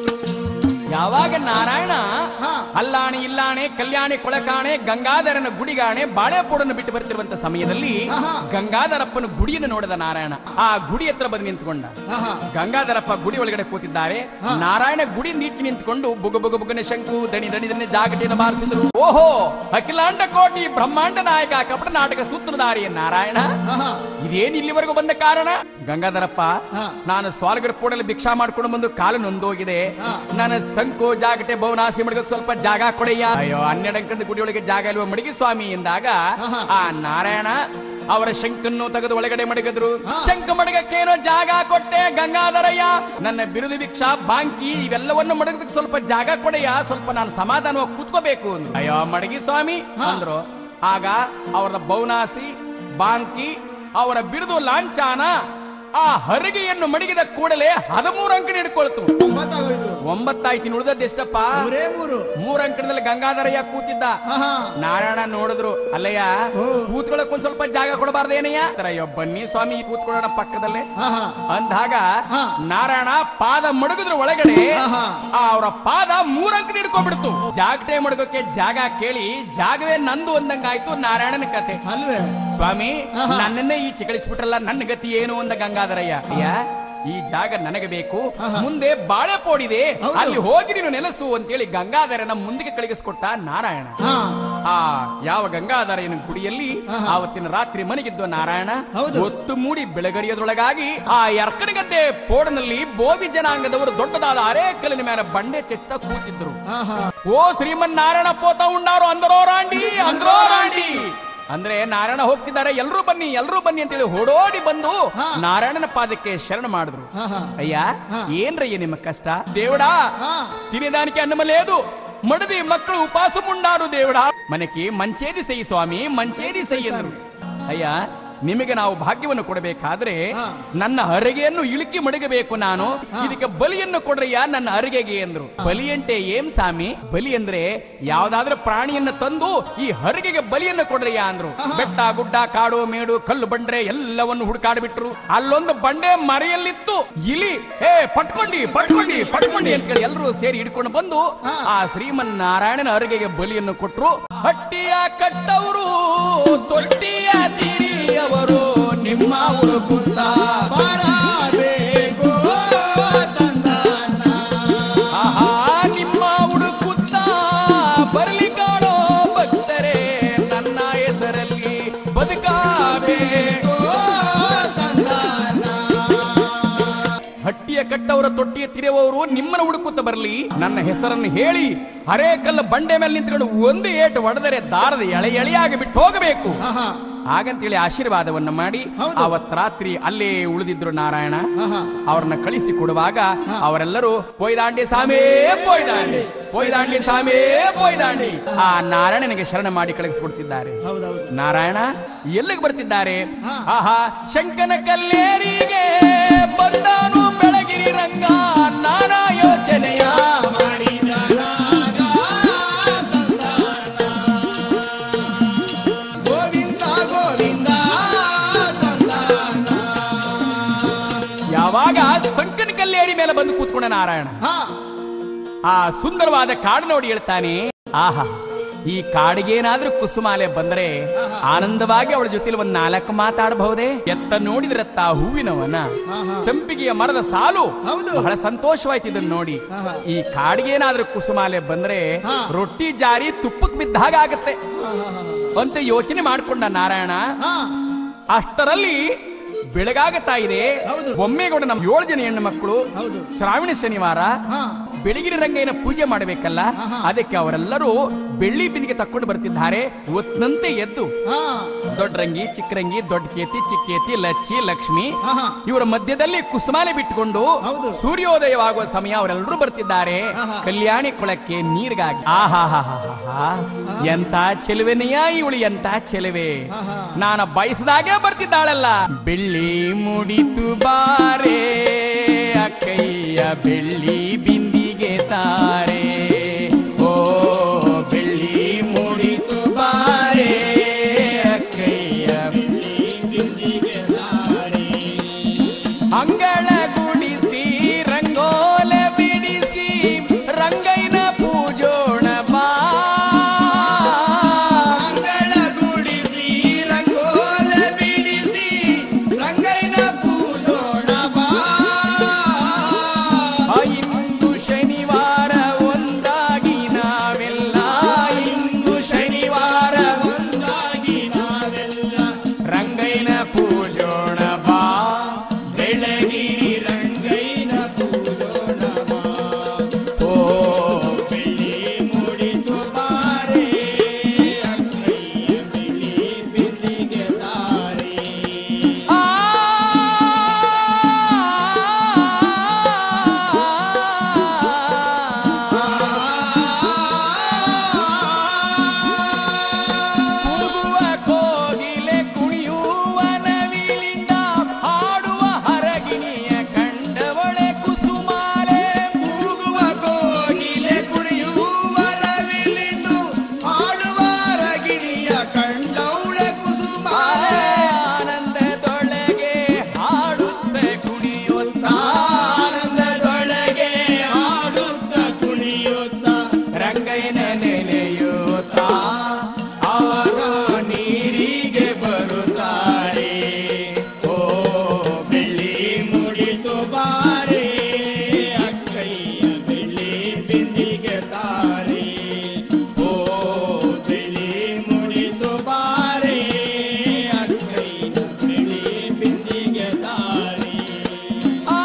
ಯಾವಾಗ ನಾರಾಯಣ ಹಾ. ಅಲ್ಲಾಣಿ ಇಲ್ಲಾಣೆ ಕಲ್ಯಾಣಿ ಕೊಳಕಾಣೆ ಗಂಗಾಧರನ ಗುಡಿಗಾಣೆ ಬಾಳೆಪೋಡನ್ನು ಬಿಟ್ಟು ಬರ್ತಿರುವಂತ ಸಮಯದಲ್ಲಿ ಆಹಾ. ಗಂಗಾಧರಪ್ಪನ ಗುಡಿಯನ್ನು ನೋಡಿದ ನಾರಾಯಣ ಆ ಗುಡಿ ಹತ್ರ ಬಂದು ನಿಂತ್ಕೊಂಡ ಆಹಾ ಗಂಗಾಧರಪ್ಪ ಗುಡಿ ಒಳಗಡೆ ಕೂತಿದ್ದಾರೆ ನಾರಾಯಣ ಗುಡಿ ನೀಚಿ ನಿಂತ್ಕೊಂಡು ಬುಗ ಬುಗ ಬುಗನೆ ಶಂಕು ದಣಿ ದಣಿ ದಣಿ ಜಾಗಟೆಯನ್ನು ಬಾರಿಸಿದ್ರು ಓಹೋ ಅಖಿಲಾಂಡ ಕೋಟಿ ಬ್ರಹ್ಮಾಂಡ ನಾಯಕ ಕಪಟ ನಾಟಕ ಸೂತ್ರಧಾರಿ ನಾರಾಯಣ ಆಹಾ ಇದೇನ್ ಇಲ್ಲಿವರೆಗೂ ಬಂದ ಕಾರಣ ಗಂಗಾಧರಪ್ಪ ಹಾ. ನಾನು ಸ್ವಾಲಗರ ಪೋಡಲ್ಲಿ ಭಿಕ್ಷಾ ಮಾಡ್ಕೊಂಡು ಬಂದು ಕಾಲು ನೊಂದೋಗಿದೆ ಹಾ. ನನ್ನ ಸಂಕು ಜಾಗಟೆ ಭವನಾಸಿ ಮಡಗಕ್ಕೆ ಸ್ವಲ್ಪ ಜಾಗ ಕೊಡೆಯ ಅಯ್ಯೋ ಹನ್ನೆರಡು ಅಂಕದ ಗುಡಿಯೊಳಗೆ ಜಾಗ ಇಲ್ವ ಮಡಗಿ ಸ್ವಾಮಿ ಎಂದಾಗ ಆಹಾ. ಆ ನಾರಾಯಣ ಅವರ ಶಂಕನ್ನು ತೆಗೆದು ಒಳಗಡೆ ಮಡಗಿದ್ರು ಹಾ. ಶಂಕ ಮಡಗಕ್ಕೇನೋ ಜಾಗ ಕೊಟ್ಟೆ ಗಂಗಾಧರಯ್ಯ ನನ್ನ ಬಿರುದು ಭಿಕ್ಷಾ ಬಾಂಕಿ ಇವೆಲ್ಲವನ್ನು ಮಡಗದಕ್ಕೆ ಸ್ವಲ್ಪ ಜಾಗ ಕೊಡೆಯ ಸ್ವಲ್ಪ ನಾನು ಸಮಾಧಾನವಾಗಿ ಕೂತ್ಕೋಬೇಕು ಅಂದ್ರು. ಅಯ್ಯೋ ಮಡಗಿ ಸ್ವಾಮಿ ಅಂದ್ರು ಆಗ ಅವರ ಬೌನಾಸಿ ಬಾಂಕಿ ಅವರ ಬಿರುದು ಲಾಂಛಾನ ಆ ಹರಿಗೆಯನ್ನು ಮಡಗಿದ ಕೂಡಲೇ ಹದಿಮೂರು ಅಂಕಣ ಹಿಡ್ಕೊಳ್ತು ಒಂಬತ್ತಾಗೋಯ್ತು ಒಂಬತ್ತಾಯ್ತು ಉಳಿದದ್ದು ಎಷ್ಟಪ್ಪ ಮೂರೇ ಮೂರು ಮೂರ್ ಅಂಕಣದಲ್ಲಿ ಗಂಗಾಧರಯ್ಯ ಕೂತಿದ್ದ ಆಹಾ ನಾರಾಯಣ ನೋಡಿದ್ರು ಅಲ್ಲಯ್ಯ ಓ. ಕೂತ್ಕೊಳ್ಳಕ್ ಒಂದ್ ಸ್ವಲ್ಪ ಜಾಗ ಕೊಡಬಾರ್ದೇನಯ್ಯ ಅಯ್ಯೋ ಬನ್ನಿ ಸ್ವಾಮಿ ಕೂತ್ಕೊಳ್ಳೋಣ ಪಕ್ಕದಲ್ಲೇ ಆಹಾ ಅಂದಾಗ ಹಾ. ನಾರಾಯಣ ಪಾದ ಮಡಗಿದ್ರ ಒಳಗಡೆ ಆಹಾ. ಅವರ ಪಾದ ಮೂರಂಕಣ ಹಿಡ್ಕೊಂಡ್ಬಿಡ್ತು ಜಾಗಟೆ ಮಡಗೋಕೆ ಜಾಗ ಕೇಳಿ ಜಾಗವೇ ನಂದು ಅಂದಂಗಾಯ್ತು ನಾರಾಯಣನ ಕತೆ ಅಲ್ವೇ ಸ್ವಾಮಿ ಆಹಾ. ನನ್ನನ್ನೇ ಈ ಕಳಿಸ್ಬಿಟ್ರಲ್ಲ ನನ್ನ ಗತಿ ಏನು ಅಂದ ಗಂಗಾಧರಯ್ಯ ಅಯ್ಯ ಈ ಜಾಗ ನನಗೆ ಬೇಕು ಆಹಾ. ಮುಂದೆ ಬಾಳೆ ಪೋಡಿದೆ ಹೌದು. ಅಲ್ಲಿ ಹೋಗಿ ನೀನು ನೆಲೆಸು ಅಂತೇಳಿ ಗಂಗಾಧರನ ಮುಂದಕ್ಕೆ ಕಳಿಸ್ಕೊಟ್ಟ ನಾರಾಯಣ ಹಾ ಆ ಯಾವ ಗಂಗಾಧರನ ಗುಡಿಯಲ್ಲಿ ಆಹಾ. ಆವತ್ತಿನ ರಾತ್ರಿ ಮನೆಗಿದ್ದು ನಾರಾಯಣ ಹೌದು. ಒತ್ತು ಮೂಡಿ ಬೆಳಗರಿಯೋದ್ರೊಳಗಾಗಿ ಆ ಎರ್ಕನಗದ್ದೆ ಪೋಡನಲ್ಲಿ ಬೋಧಿ ಜನಾಂಗದವರು ದೊಡ್ಡದಾದ ಅರೇಕಲಿನ ಮೇಲೆ ಬಂಡೆ ಚೆಚ್ತಾ ಕೂತಿದ್ರು ಆಹಾ ಓ ಶ್ರೀಮನ್ ನಾರಾಯಣ ಪೋತ ಉಂಡಾರು ಅಂದರೋ ರಾಂಡಿ ಅಂದ್ರೋ ರಾಂಡಿ ಅಂದ್ರೆ ನಾರಾಯಣ ಹೋಗ್ತಿದ್ದಾರೆ ಎಲ್ರೂ ಬನ್ನಿ ಎಲ್ರೂ ಬನ್ನಿ ಅಂತೇಳಿ ಓಡೋಡಿ ಬಂದು ಹಾ. ನಾರಾಯಣನ ಪಾದಕ್ಕೆ ಶರಣ ಮಾಡಿದ್ರು ಆಹಾ అయ్యా ఆ. ఏంరయ్య నిమ్మ కష్ట దేవుడా ఆ. తినేదానికి అన్నం లేదు మడిది మక్కಳು ఉపాసం ఉన్నారు దేవుడా మనకి మంచేది సెయ్యి స్వామి మంచేది సెయ్యంದ್ರು ಅಯ್ಯ ನಿಮಗೆ ನಾವು ಭಾಗ್ಯವನ್ನು ಕೊಡಬೇಕಾದ್ರೆ ಹಾ. ನನ್ನ ಹರಿಗೆಯನ್ನು ಇಳುಕಿ ಮಡಗಬೇಕು ನಾನು ಇದಕ್ಕೆ ಬಲಿಯನ್ನು ಕೊಡ್ರಯ್ಯ ನನ್ನ ಹರಿಗೆಗೆ ಅಂದ್ರು ಬಲಿ అంటే ಏಂ ಸ್ವಾಮಿ ಬಲಿ ಅಂದ್ರೆ ಯಾವ್ದಾದ್ರೂ ಪ್ರಾಣಿಯನ್ನ ತಂದು ಈ ಹರಿಗೆಗೆ ಬಲಿಯನ್ನು ಕೊಡ್ರಯ್ಯ ಅಂದ್ರು ಬೆಟ್ಟ ಗುಡ್ಡ ಕಾಡು ಮೇಡು ಕಲ್ಲು ಬಂಡ್ರೆ ಎಲ್ಲವನ್ನು ಹುಡುಕಾಡ್ಬಿಟ್ರು ಅಲ್ಲೊಂದು ಬಂಡೆ ಮರೆಯಲ್ಲಿತ್ತು ಇಲಿ ಏ ಪಟ್ಕೊಂಡಿ ಪಟ್ಕೊಂಡಿ ಪಟ್ಕೊಂಡಿ ಅಂತ ಹೇಳಿ ಎಲ್ಲರೂ ಸೇರಿ ಹಿಡ್ಕೊಂಡು ಬಂದು ಆ ಶ್ರೀಮನ್ ನಾರಾಯಣನ ಅರಿಗೆಗೆ ಬಲಿಯನ್ನು ಕೊಟ್ರು ಹಟ್ಟಿಯ ಕಟ್ಟವರು ತೊಟ್ಟಿಯ ತಿರಿಯವರು ನಿಮ್ಮ ಹುಡುಕುತ್ತ ಬರಬೇಕು ತಂದಾನ ಆಹಾ ನಿಮ್ಮ ಹುಡುಕುತ್ತ ಬರಲಿ ಕಾಣೋ ಭಕ್ತರೇ ನನ್ನ ಹೆಸರಲ್ಲಿ ಬದುಕಾಬೇಕು ಹಟ್ಟಿಯ ಕಟ್ಟ ಬಿಟ್ಟವರ ತೊಟ್ಟಿಯ ತಿರುವವರು ನಿಮ್ಮನ್ನು ಹುಡುಕುತ್ತ ಬರಲಿ ನನ್ನ ಹೆಸರನ್ನು ಹೇಳಿ ಅರೇಕಲ್ಲ ಬಂಡೆ ಮೇಲೆ ನಿಂತ್ಕೊಂಡು ಒಂದು ಏಟು ಹೊಡೆದರೆ ದಾರದ ಎಳೆ ಎಳೆಯಾಗಿ ಬಿಟ್ಟು ಹೋಗಬೇಕು ಆಹಾ ಹಾಗಂತೇಳಿ ಆಶೀರ್ವಾದವನ್ನ ಮಾಡಿ ಹೌದು. ಅವತ್ ರಾತ್ರಿ ಅಲ್ಲೇ ಉಳಿದಿದ್ರು ನಾರಾಯಣ ಆಹಾ ಅವ್ರನ್ನ ಕಳಿಸಿ ಕೊಡುವಾಗ ಅವರೆಲ್ಲರೂ ಪೊಯ್ದಾಂಡಿ ಸಾಮೇ ಪೊಯ್ದಾಂಡಿ ಪೊಯ್ದಾಂಡಿ ಸಾಮೇ ಪೊಯ್ದಾಂಡಿ ಆ ನಾರಾಯಣನಿಗೆ ಶರಣ ಮಾಡಿ ಕಳಿಸಿಕೊಡ್ತಿದ್ದಾರೆ ಹೌದೌದು ನಾರಾಯಣ ಎಲ್ಲಿಗೆ ಬರ್ತಿದ್ದಾರೆ ಹಾ. ಆಹಾ ಶಂಕನ ಕಲ್ಲೇರಿಗೆ ಬಂದಾನು ಬೆಳಗಿರಿ ರಂಗ ನಾನಾ ಯೋಚನೆಯ ಗೋವಿಂದ ಗೋವಿಂದ ತಂದಾನ ಯಾವಾಗ ಶಂಕನ ಕಲ್ಲೇರಿ ಮೇಲೆ ಬಂದು ಕೂತ್ಕೊಂಡ ನಾರಾಯಣ ಹಾ ಆ ಸುಂದರವಾದ ಕಾಡು ನೋಡಿ ಹೇಳ್ತಾನೆ ಆಹಾ ಈ ಕಾಡಿಗೇನಾದ್ರೂ ಕುಸುಮಾಲೆ ಬಂದರೆ ಆನಂದವಾಗಿ ಅವಳ ಜೊತೆಲಿ ಒಂದ್ ನಾಲ್ಕು ಮಾತಾಡಬಹುದೇ ಎತ್ತ ನೋಡಿದ್ರತ್ತ ಹೂವಿನವನ ಆಹಾ. ಸಂಪಿಗೆಯ ಮರದ ಸಾಲು ಹೌದು. ಬಹಳ ಸಂತೋಷವಾಯ್ತು ಇದನ್ನ ನೋಡಿ ಆಹಾ. ಈ ಕಾಡಿಗೇನಾದ್ರೂ ಕುಸುಮಾಲೆ ಬಂದ್ರೆ ಹಾ. ರೊಟ್ಟಿ ಜಾರಿ ತುಪ್ಪಕ್ ಬಿದ್ದ ಹಾಗೆ ಆಗತ್ತೆ ಅಂತ ಯೋಚನೆ ಮಾಡ್ಕೊಂಡ ನಾರಾಯಣ ಹಾ ಅಷ್ಟರಲ್ಲಿ ಬೆಳಗಾಗತ್ತಾ ಇದೆ ಹೌದು. ಒಮ್ಮೆ ಕೂಡ ನಮ್ಮ ಏಳು ಜನ ಹೆಣ್ಣು ಮಕ್ಕಳು ಹೌದು. ಶ್ರಾವಣ ಶನಿವಾರ ಹಾ ಬೆಳಗಿನ ರಂಗಯ್ಯನ ಪೂಜೆ ಮಾಡಬೇಕಲ್ಲ ಆಹಾ. ಅದಕ್ಕೆ ಅವರೆಲ್ಲರೂ ಬೆಳ್ಳಿ ಬಿದಿಗೆ ತಕೊಂಡು ಬರ್ತಿದ್ದಾರೆ ಒತ್ತಂತೆ ಎದ್ದು ಹಾ ದೊಡ್ಡ ರಂಗಿ ಚಿಕ್ಕ ರಂಗಿ ದೊಡ್ಡ ಕೇತಿ ಚಿಕ್ಕ ಕೇತಿ ಲಚ್ಚಿ ಲಕ್ಷ್ಮಿ ಆಹಾ. ಇವರ ಮಧ್ಯದಲ್ಲಿ ಕುಸುಮಾಲೆ ಬಿಟ್ಟುಕೊಂಡು ಹೌದು. ಸೂರ್ಯೋದಯವಾಗುವ ಸಮಯ ಅವರೆಲ್ಲರೂ ಬರ್ತಿದ್ದಾರೆ ಆಹಾ. ಕಲ್ಯಾಣಿ ಕೊಳಕ್ಕೆ ನೀರಿಗಾಗಿ ಆಹಾ ಎಂತ ಚೆಲುವೆನೆಯ ಇವಳು ಎಂತ ಚೆಲುವೆ ಆಹಾ. ನಾನು ಬಯಸಿದಾಗೆ ಬರ್ತಿದ್ದಾಳಲ್ಲ ಬೆಳ್ಳಿ ಮುಡಿತು ಬಾರೆ ಅಕ್ಕಯ್ಯ ಬೆಳ್ಳಿ ಬಿಂದಿಗೆ ತಾರೆ ಓ ಬೆಳ್ಳಿ ಮುಡಿತು ಬಾರೆ ಅಕ್ಕಯ್ಯ ಅಂಗಳ ಗುಡಿಸಿ ರಂಗೋಲೆ ಬಿಡಿಸಿ ರಂಗೈನ ಪೂಜೋಣ ಬಾ ಅಂಗಳ ಗುಡಿಸಿ ರಂಗೋಲ ಬಿಡಿಸಿ ರಂಗೈನ ಪೂಜೋಣ ಬಾ ಆ ಇಂದು ಶನಿವಾರ ಒಂದಾಗಿ ನಾವೆಲ್ಲ ಇಂದು ಶನಿವಾರ ಒಂದಾಗಿ ನಾವೆಲ್ಲ ರಂಗೈನ ಪೂಜೋಣ ಬಾ ಬೆಳಗಿರಿ ರಂಗೈನ ಪೂಜೋಣ ಬಾ ಓ ಬೆಳ್ಳಿ ಮುಡಿತು ಬಾರೆ ಅಕ್ಕಯ್ಯ ಬೆಳ್ಳಿ ಬಿಂದಿಗೆ ತಾರೆ ಆ ಕೂಗುವ ಕೋಗಿಲೆ ಕುಣಿಯುವ ನವಿಲಿಂದ ಹಾಡುವ ಹರಗಿಣಿಯ ಕಂಡವಳೆ ಕುಸುಮಾಲೆ ಕೂಗುವ ಕೋಗಿಲೆ ಕುಣಿಯುವ ರವಿಲಿಂದು ಹಾಡುವ ರಗಿಣಿಯ ಕಂಡೌಳೆ ಕುಸುಮ ಆನಂದದೊಳಗೆ ಹಾಡುತ್ತೆ ಕುಣಿಯುತ್ತ ಆನಂದದೊಳಗೆ ಹಾಡುತ್ತ ಕುಣಿಯುತ್ತ ರಂಗಯ್ಯನ ನೆನೆಯುತ್ತ ಅವರು ನೀರಿಗೆ ಬರುತ್ತಾರೆ ಓ ಬೆಳ್ಳಿ ಮುಡಿತು ಬಾರೆ ಅಕ್ಕಯ್ಯ ಬೆಳ್ಳಿ ಬಿಂದಿಗೆ ತಾರೆ ಓ ಬೆಳ್ಳಿ ಮುಡಿತು ಬಾರೆ ಅಕ್ಕಯ್ಯ ಬೆಳ್ಳಿ ಬಿಂದಿಗೆ ತಾರೆ ಆ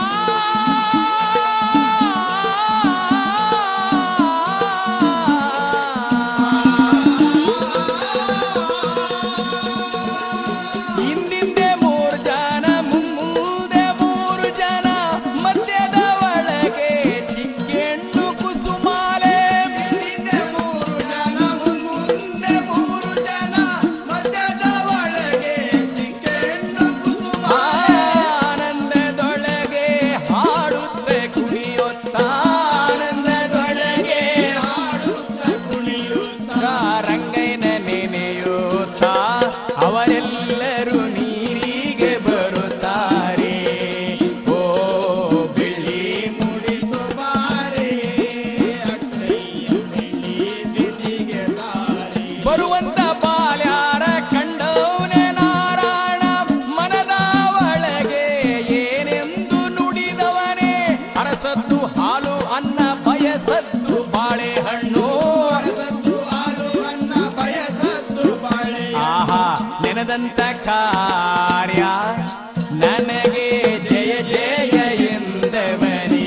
ಹಿಂದಿಂದೆ ಮೂರು ಜನ ಮುಮ್ಮುದೆ ಮೂರು ಜನ ಮಧ್ಯದ ಒಳಗೆ ಚಿಕ್ಕೆಣ್ಣು ಕುಸುಮಾಲೆ ಹಿಂದೆ ಮೂರು ಜನ ಮುಂದೆ ಮೂರು ಜನ ಮಧ್ಯದ ಒಳಗೆ ಚಿಕ್ಕೆಣ್ಣು ಕುಸುಮ ಆನಂದದೊಳಗೆ ಹಾಡುತ್ತೆ ಕುಣಿಯುತ್ತ ಆನಂದದೊಳಗೆ ಹಾಡುತ್ತ ಕುಣಿಯುತ್ತ ರಂಗೈನ ನೆನೆಯುತ್ತ ಅವರೆಲ್ಲರೂ ನೀರಿಗೆ ಬರುತ್ತಾರೆ ಓ ಬೆಳ್ಳಿ ಮುಡಿತು ಬಾರೆ ಅಕ್ಕಯ್ಯ ಬೆಳ್ಳಿ ಬಿಂದಿಗೆ ತಾರೆ ಬರುವಂತ ಬಾಲ್ಯಾರ ಕಂಡವನೆ ನಾರಾಯಣ ಮನದ ಒಳಗೆ ಏನೆಂದು ನುಡಿದವನೇ ಅರಸದ್ದು ಹಾಲು ಅನ್ನ ಬಯಸದ್ದು ಬಾಳೆಹಣ್ಣು ಸತ್ತು ಹಾಲು ಅನ್ನ ಬಯಸತ್ತು ಬಾಳೆ ಆಹಾ ನೆನದಂತ ಕಾರ್ಯ ನನಗೆ ಜಯ ಜಯ ಎಂದವನೇ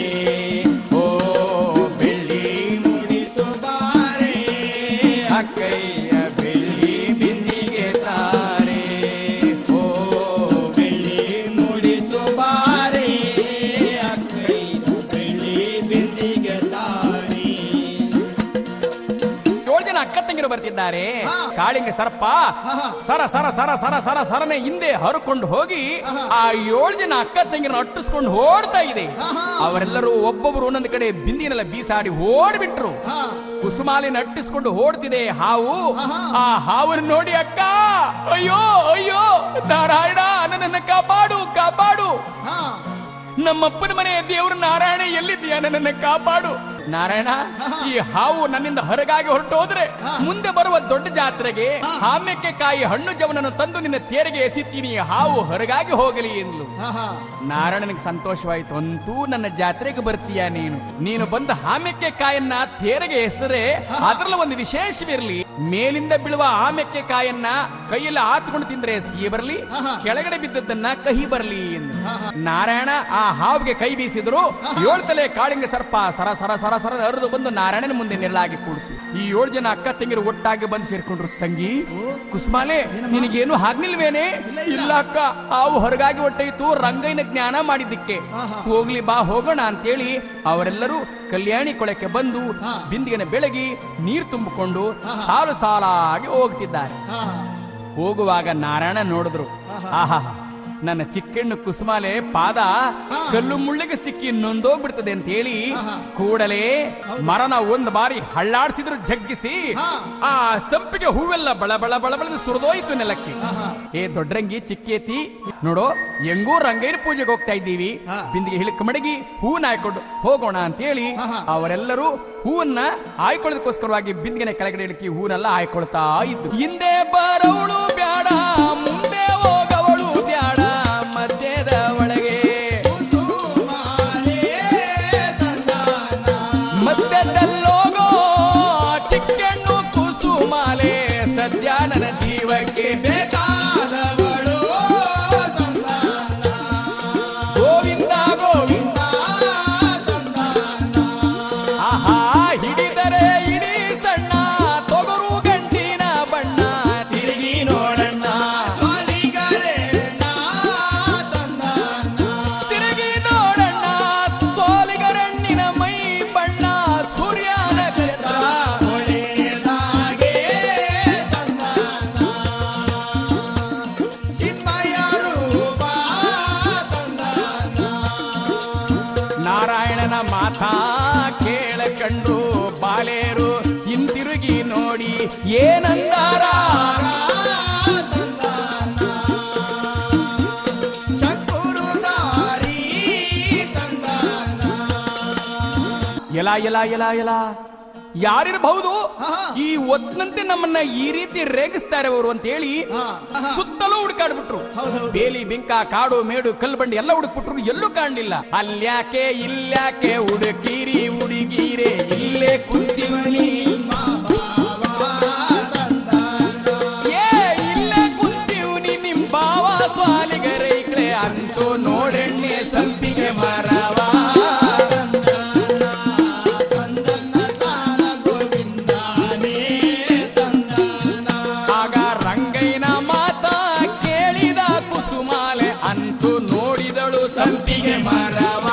ಅಕ್ಕ ತಂಗಿರು ಬರ್ತಿದ್ದಾರೆ ಹಾ. ಕಾಳಿಂಗ ಸರ್ಪ ಹಾ. ಸರ ಸರ ಸರ ಸರ ಸರ ಸರನೆ ಹಿಂದೆ ಹರ್ಕೊಂಡು ಹೋಗಿ ಆ ಏಳು ಜನ ಅಕ್ಕ ತಂಗಿರನ್ನ ಅಟ್ಟಿಸ್ಕೊಂಡು ಓಡ್ತಾ ಇದೆ ಹಾ, ಹಾ. ಅವರೆಲ್ಲರೂ ಒಬ್ಬೊಬ್ರು ಒಂದೊಂದು ಕಡೆ ಬಿಂದಿನೆಲ್ಲ ಬೀಸಾಡಿ ಓಡ್ಬಿಟ್ರು ಹಾ. ಕುಸುಮಾಲಿನ ಅಟ್ಟಿಸ್ಕೊಂಡು ಓಡ್ತಿದೆ ಹಾವು ಆಹಾ. ಆ ಹಾವನ್ನು ನೋಡಿ ಅಕ್ಕ ಅಯ್ಯೋ ಅಯ್ಯೋ ನಾರಾಯಣ ನನ್ನನ್ನು ಕಾಪಾಡು ಕಾಪಾಡು ಹಾ ನಮ್ಮಪ್ಪನ ಮನೆ ದೇವ್ರ ನಾರಾಯಣ ಎಲ್ಲಿದ್ದೀಯ ನನ್ನನ್ನು ಕಾಪಾಡು ನಾರಾಯಣ ಈ ಹಾವು ನನ್ನಿಂದ ಹೊರಗಾಗಿ ಹೊರಟೋದ್ರೆ ಮುಂದೆ ಬರುವ ದೊಡ್ಡ ಜಾತ್ರೆಗೆ ಹಾಮ್ಯಕ್ಕೆ ಕಾಯಿ ಹಣ್ಣು ಜವನನ್ನು ತಂದು ನಿನ್ನ ತೇರಿಗೆ ಎಸಿತೀನಿ ಈ ಹಾವು ಹೊರಗಾಗಿ ಹೋಗಲಿ ಎಂದ್ಲು ಹಾ ಹಾ ನಾರಾಯಣನಿಗೆ ಸಂತೋಷವಾಯಿತು ಅಂತೂ ನನ್ನ ಜಾತ್ರೆಗೆ ಬರ್ತೀಯ ನೀನು ನೀನು ಬಂದ ಹಾಮೆಕ್ಕೆ ಕಾಯನ್ನ ತೇರೆಗೆ ಹೆಸರೆ ಅದರಲ್ಲಿ ಒಂದು ವಿಶೇಷವಿರಲಿ ಮೇಲಿಂದ ಬೀಳುವ ಆಮೆಕ್ಕೆ ಕಾಯನ್ನ ಕೈಯಲ್ಲಿ ಆತ್ಕೊಂಡು ತಿಂದ್ರೆ ಸಿಹಿ ಬರಲಿ ಕೆಳಗಡೆ ಬಿದ್ದದ್ದನ್ನ ಕಹಿ ಬರಲಿ ಎಂದು ನಾರಾಯಣ ಆ ಹಾವಿಗೆ ಕೈ ಬೀಸಿದ್ರು ಏಳು ತಲೆ ಕಾಳಿಂಗ ಸರ್ಪ ಸರ ಸರ ಸರ ಸರ ಹರಿದು ಬಂದು ನಾರಾಯಣನ ಮುಂದೆ ನೆರಳಾಗಿ ಕೂಡ್ತು ಈ ಏಳು ಜನ ಅಕ್ಕ ತಂಗಿರು ಒಟ್ಟಾಗಿ ಬಂದು ಸೇರ್ಕೊಂಡ್ರು ತಂಗಿ ಕುಸುಮಾಲೆ ನಿನಗೇನು ಆಗ್ನಿಲ್ವೇನೆ ಇಲ್ಲ ಅಕ್ಕ ಹಾವು ಹೊರಗಾಗಿ ಹೊಟ್ಟೈತು ರಂಗೈನ ಜ್ಞಾನ ಮಾಡಿದ್ದಕ್ಕೆ ಹೋಗ್ಲಿ ಬಾ ಹೋಗೋಣ ಅಂತೇಳಿ ಅವರೆಲ್ಲರೂ ಕಲ್ಯಾಣಿ ಕೊಳಕ್ಕೆ ಬಂದು ಬಿಂದಿಗೆನ ಬೆಳಗಿ ನೀರು ತುಂಬಿಕೊಂಡು ಸಾಲು ಸಾಲಾಗಿ ಹೋಗ್ತಿದ್ದಾರೆ ಹಾ ಹೋಗುವಾಗ ನಾರಾಯಣ ನೋಡಿದ್ರು ಆಹಾ ನನ್ನ ಚಿಕ್ಕಣ್ಣು ಕುಸುಮಾಲೆ ಪಾದ ಕಲ್ಲು ಮುಳ್ಳಿಗೆ ಸಿಕ್ಕಿ ನೊಂದೋಗ್ಬಿಡ್ತದೆ ಅಂತ ಹೇಳಿ ಕೂಡಲೇ ಮರನ ಒಂದ್ ಬಾರಿ ಹಳ್ಳಾಡ್ಸಿದ್ರು ಜಗ್ಗಿಸಿ ಆ ಸಂಪಿಗೆ ಹೂವೆಲ್ಲ ಬಳ ಬಳ ಬಳ ಬಳದು ಸುರಿದೋಯ್ತು ನೆಲಕ್ಕೆ ಏ ದೊಡ್ಡರಂಗಿ ಚಿಕ್ಕೇತಿ ನೋಡು ಹೆಂಗೂ ರಂಗೈನ ಪೂಜೆಗೆ ಹೋಗ್ತಾ ಇದ್ದೀವಿ ಬಿಂದಿಗೆ ಹಿಳಕ್ ಮಡಗಿ ಹೂವನ್ನ ಹಾಕೊಂಡು ಹೋಗೋಣ ಅಂತ ಹೇಳಿ ಅವರೆಲ್ಲರೂ ಹೂವನ್ನ ಆಯ್ಕೊಳ್ಳೋದಕ್ಕೋಸ್ಕರವಾಗಿ ಬಿಂದಿಗೆನ ಕೆಳಗಡೆ ಇಳಕಿ ಹೂವನ್ನೆಲ್ಲ ಆಯ್ಕೊಳ್ತಾ ಇದ್ದು ಹಿಂದೆ ಬರವಳು ಬ್ಯಾಡ ಮುಂದೆ ಹೋಗವಳು ಬ್ಯಾಡ ಮಧ್ಯದ ಒಳಗೆ ಮಧ್ಯದಲ್ಲೋಗೋ ಚಿಕ್ಕಣ್ಣು ಕುಸುಮಾಲೆ ಸದ್ಯ ನನ್ನ ಜೀವಕ್ಕೆ ಬೇಕಾದವಳು ಗೋವಿಂದ ಗೋವಿಂದ ಆಹಾ ಹಿಡಿದರೆ ಇಡೀ ಸಣ್ಣ ತೊಗರು ಗಂಟಿನ ಬಣ್ಣ ತಿರುಗಿ ನೋಡಣ್ಣ ತಿರುಗಿ ನೋಡಣ್ಣ ಸೋಲಿಗರಣ್ಣಿನ ಮೈ ಬಣ್ಣ ಸೂರ್ಯ ನಕ್ಷತ್ರ ನಾರಾಯಣನ ಮಾತಾ ಕೇಳಕಂಡು ಬಾಲೇರು ಹಿಂತಿರುಗಿ ನೋಡಿ ಏನಂದಾರ ಎಲ ಎಲ ಎಲ ಎಲ ಯಾರಿರಬಹುದು ಈ ಒತ್ನಂತೆ ನಮ್ಮನ್ನ ಈ ರೀತಿ ರೇಗಿಸ್ತಾರೆ ಅವರು ಅಂತ ಹೇಳಿ ಸುತ್ತಲೂ ಹುಡುಕಾಡ್ಬಿಟ್ರು ಬೇಲಿ ಬಿಂಕ ಕಾಡು ಮೇಡು ಕಲ್ಲು ಬಂಡಿ ಎಲ್ಲ ಹುಡುಕ್ಬಿಟ್ರು ಎಲ್ಲೂ ಕಾಣಲಿಲ್ಲ ಅಲ್ಯಾಕೆ ಇಲ್ಯಾಕೆ ಹುಡುಕಿರಿ ಹುಡುಗಿರೆ ಇಲ್ಲೇ ಕುಂತೀವಿ ಏ ಇಲ್ಲೇ ಕುಂತೀವ್ನಿ ನಿಮ್ ಬಾವ ಸ್ವಾಲಿಗರೈಕ್ರೆ ಅಂತೂ ನೋಡೆಣ್ಣೆ ಸಂಪಿಗೆ ಮರವ ಆಗ ರಂಗೈನ ಮಾತ ಕೇಳಿದ ಕುಸುಮಾಲೆ ಅಂತೂ ನೋಡಿದಳು ಸಂಪಿಗೆ ಮರವ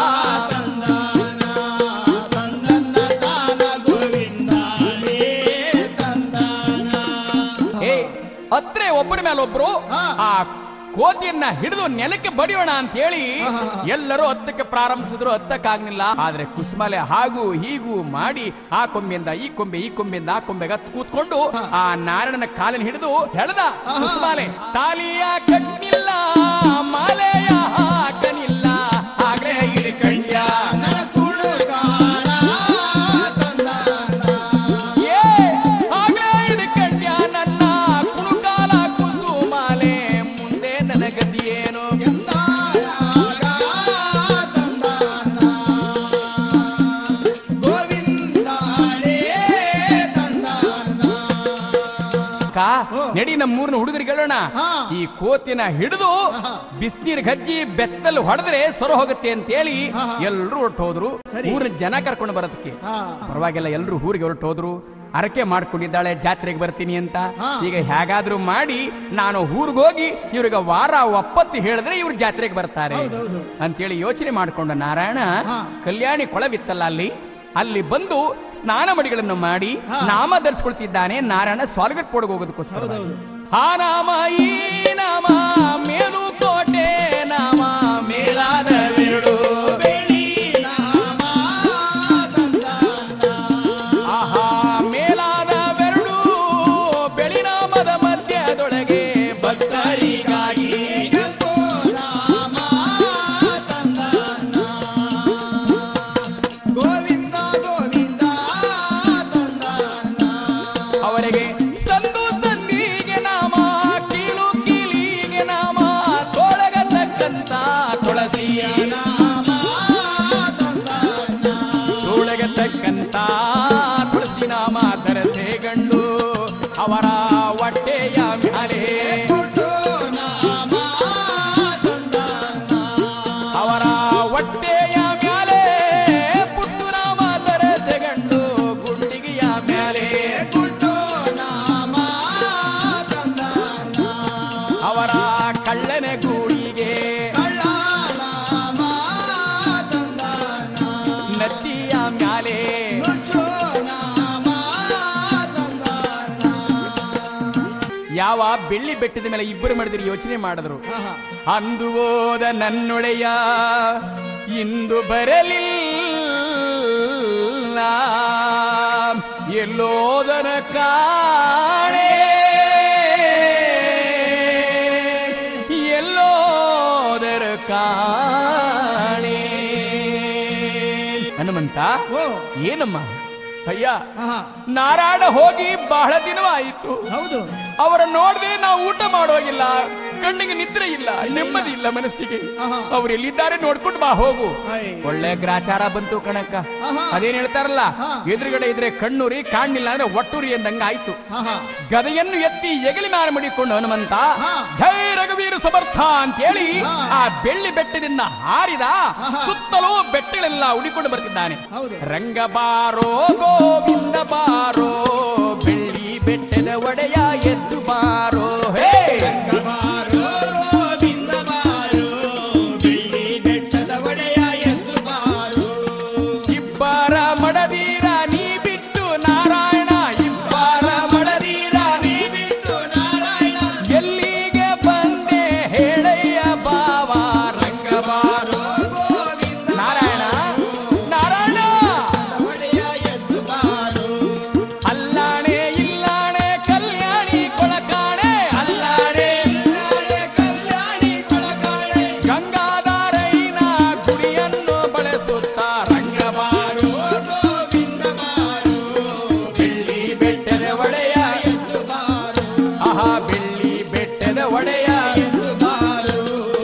ಏ ಅತ್ರೆ ಒಬ್ಬರ ಮೇಲೆ ಒಬ್ರು ಆ ಕೋತಿಯನ್ನ ಹಿಡಿದು ನೆಲಕ್ಕೆ ಬಡಿಯೋಣ ಅಂತ ಹೇಳಿ ಎಲ್ಲರೂ ಹತ್ತಕ್ಕೆ ಪ್ರಾರಂಭಿಸಿದ್ರು ಹತ್ತಕ್ಕಾಗ್ಲಿಲ್ಲ ಆದ್ರೆ ಕುಸುಮಲೆ ಹಾಗೂ ಹೀಗೂ ಮಾಡಿ ಆ ಕೊಂಬೆಯಿಂದ ಈ ಕೊಂಬೆ ಈ ಕೊಂಬೆಯಿಂದ ಆ ಕೊಂಬೆಗೆ ಹತ್ತು ಕೂತ್ಕೊಂಡು ಆ ನಾರಾಯಣನ ಕಾಲಿನ ಹಿಡಿದು ಹೆಳೆದ ಕುಸುಮಾಲೆ ತಾಲಿಯ ಕಟ್ಟಿಲ್ಲ ಮಾಲೆಯ ಹಾಕನಿಲ್ಲ ಆಗ್ಲೇ ಹಿಡ್ಕಂಡ್ಯ ಏ ಆಗ್ಲೇ ಹಿಡ್ಕಂಡ್ಯ ನನ್ನ ಕುಣುಕಾಲ ಕುಸುಮಾಲೆ ಮುಂದೆ ನನ್ನ ಗತಿ ಏನು ಅಕ್ಕ ನಡಿ ನಮ್ಮ ಮೂರ್ನ ಹುಡುಗರಿಗೆ ಹೇಳೋಣ ಹಾ. ಈ ಕೋತಿನ ಹಿಡಿದು ಬಿಸ್ನೀರ್ ಗಜ್ಜಿ ಬೆತ್ತಲ್ಲಿ ಹೊಡೆದ್ರೆ ಸೊರ ಹೋಗುತ್ತೆ ಅಂತ ಹೇಳಿ ಎಲ್ರು ಹೊರಟು ಹೋದ್ರು ಊರಿನ ಜನ ಕರ್ಕೊಂಡು ಬರೋದಕ್ಕೆ ಹಾ. ಪರವಾಗಿಲ್ಲ ಎಲ್ರು ಊರಿಗೆ ಹೊರಟು ಹೋದ್ರು ಅರಕೆ ಮಾಡ್ಕೊಂಡಿದ್ದಾಳೆ ಜಾತ್ರೆಗೆ ಬರ್ತೀನಿ ಅಂತ ಹಾ. ಈಗ ಹೇಗಾದ್ರೂ ಮಾಡಿ ನಾನು ಊರಿಗೆ ಹೋಗಿ ಇವ್ರಿಗೆ ವಾರ ಒಪ್ಪತ್ತು ಹೇಳಿದ್ರೆ ಇವ್ರು ಜಾತ್ರೆಗೆ ಬರ್ತಾರೆ ಹೌದೌದು. ಅಂತೇಳಿ ಯೋಚನೆ ಮಾಡ್ಕೊಂಡ ನಾರಾಯಣ ಹಾ. ಕಲ್ಯಾಣಿ ಕೊಳವಿತ್ತಲ್ಲ ಅಲ್ಲಿ ಅಲ್ಲಿ ಬಂದು ಸ್ನಾನ ಮಡಿಗಳನ್ನು ಮಾಡಿ ಹಾ. ನಾಮ ಧರಿಸ್ಕೊಳ್ತಿದ್ದಾನೆ ನಾರಾಯಣ ಸ್ವಾಲಗರ್ ಪೋಡಗೆ ಹೋಗೋದಕ್ಕೋಸ್ಕರ ಹೌದೌದು. ಆ ನಾಮ ಈ ನಾಮ ಮೇಲು ಕೋಟೆ ನಾಮ ಮೇಲಾದವೆರಡು ಬೆಳಿ ನಾಮ ಆಹಾ ಮೇಲಾದವೆರಡು ಬೆಳಿನಾಮದ ಮಧ್ಯದೊಳಗೆ ಭಕ್ತರಿಗಾಗಿ ಕೆಂಪು ನಾಮ ತಂದಾನ ಗೋವಿಂದ ಗೋವಿಂದ ತಂದಾನ ಅವರಿಗೆ ಸಂದು ಸಂದಿಗೆ ನಾಮ ಕೀಲು ಕೀಲಿಗೆ ನಾಮ ತೊಳಗತಕ್ಕಂತ ತುಳಸಿಯ ನಾಮ ತಂದಾನ ತೊಳಗತಕ್ಕಂತ ತುಳಸಿ ನಾಮ ಧರಸೆ ಗಂಡು ಅವರ ಹೊಟ್ಟೆಯ ಮ್ಯಾಲೆ ಕೊಟ್ಟು ನಾಮ ತಂದಾನ ಅವರ ಹೊಟ್ಟೆಯ ಮ್ಯಾಲೆ ಪುಟ್ಟು ನಾಮ ಧರಸೆ ಗಂಡು ಗುಂಡಿಗೆಯ ಮ್ಯಾಲೆ ಕೊಟ್ಟು ನಾಮ ತಂದಾನ ಅವರ ಕಳ್ಳನ ಗೂಡಿಗೆ ಕಳ್ಳ ನಾಮ ತಂದಾನ ನತ್ತಿಯ ಮ್ಯಾಲೆ ನುಚ್ಚು ನಾಮ ತಂದಾನ ಯಾವ ಬೆಳ್ಳಿ ಬೆಟ್ಟದ ಮೇಲೆ ಇಬ್ಬರು ಮಾಡಿದ್ರೆ ಯೋಚನೆ ಮಾಡಿದ್ರು ಆಹಾ. ಅಂದು ಹೋದ ನನ್ನೊಡೆಯ ಇಂದು ಬರಲಿಲ್ಲ ಎಲ್ಲೋದನ ಕಾಣೆ ಎಲ್ಲೋದರ ಕಾಣೆ ಹನುಮಂತ ಓ ಏನಮ್ಮ ಅಯ್ಯ ಆಹಾ. ನಾರಾಯಣ ಹೋಗಿ ಬಹಳ ದಿನವಾಯಿತು ಹೌದು ಅವರ ನೋಡದೆ ನಾವು ಊಟ ಮಾಡೋಗಿಲ್ಲ ಕಣ್ಣಿಗೆ ನಿದ್ರೆ ಇಲ್ಲ ನೆಮ್ಮದಿ ಇಲ್ಲ ಮನಸ್ಸಿಗೆ ಆಹಾ. ಅವ್ರು ಎಲ್ಲಿದ್ದಾರೆ ನೋಡ್ಕೊಂಡು ಬಾ ಹೋಗು ಅಯ್ಯ. ಒಳ್ಳೆ ಗ್ರಾಚಾರ ಬಂತು ಕಣಕ್ಕ ಆಹಾ. ಅದೇನ್ ಹೇಳ್ತಾರಲ್ಲ ಹಾ. ಎದುರುಗಡೆ ಇದ್ರೆ ಕಣ್ಣುರಿ ಕಾಣ್ಲಿಲ್ಲ ಅಂದ್ರೆ ಒಟ್ಟುರಿ ಎಂದಂಗ ಆಯ್ತು ಆಹಾ. ಗದೆಯನ್ನು ಎತ್ತಿ ಎಗಲಿ ಮಾರ ಮಾಡಿಕೊಂಡು ಹನುಮಂತ ಹಾ. ಜೈ ರಘುವೀರ ಸಮರ್ಥ ಅಂತೇಳಿ ಹಾ. ಆ ಬೆಳ್ಳಿ ಬೆಟ್ಟದಿಂದ ಹಾರಿದ ಆಹಾ. ಸುತ್ತಲೂ ಬೆಟ್ಟಗಳೆಲ್ಲ ಉಡಿಕೊಂಡು ಬರ್ತಿದ್ದಾನೆ ಹೌದು ರಂಗ ಬಾರೋ ಗೋವಿಂದ ಬಾರೋ ಬೆಳ್ಳಿ ಬೆಟ್ಟದ ಒಡೆಯ ಎದ್ದು ಬಾರೋ ಹೇ ಬಾರೋ ಗೋವಿಂದ ಬಾರೋ ಬೆಳ್ಳಿ ಬೆಟ್ಟದ ಒಡೆಯ ಎದ್ದು ಬಾರೋ ಇಬ್ಬರ ಮಡದೀರ ನೀ ಬಿಟ್ಟು ನಾರಾಯಣ ಇಬ್ಬರ ಮಡದೀರ ನೀ ಬಿಟ್ಟು ನಾರಾಯಣ ಎಲ್ಲಿಗೆ ಬಂದೆ ಹೇಳಯ್ಯ ಬಾವ ರಂಗ ಬಾರೋ ಗೋವಿಂದ ನಾರಾಯಣ ನಾರಾಯಣ ಒಡೆಯ ಎದ್ದು ಬಾರೋ ಅಲ್ಲಾಣೆ ಇಲ್ಲಾಣೆ ಕಲ್ಯಾಣಿ ಕೊಳಕಾಣೆ ಅಲ್ಲಾಣೆ ನಾಳೆ ಕಲ್ಯಾಣಿ ಕೊಳಕಾಳೆ ಗಂಗಾಧಾರೈನ ಗುಡಿಯನ್ನು ಬಳಸುತ್ತ ರಂಗಬಾರು ಗೋವಿಂದ ಬಾರೋ ಬೆಳ್ಳಿ ಬೆಟ್ಟದ ಒಡೆಯ ಎದ್ದು ಬಾರೋ ಆಹಾ ಬೆಳ್ಳಿ ಬೆಟ್ಟದ ಒಡೆಯ ಎದ್ದು ಬಾರೋ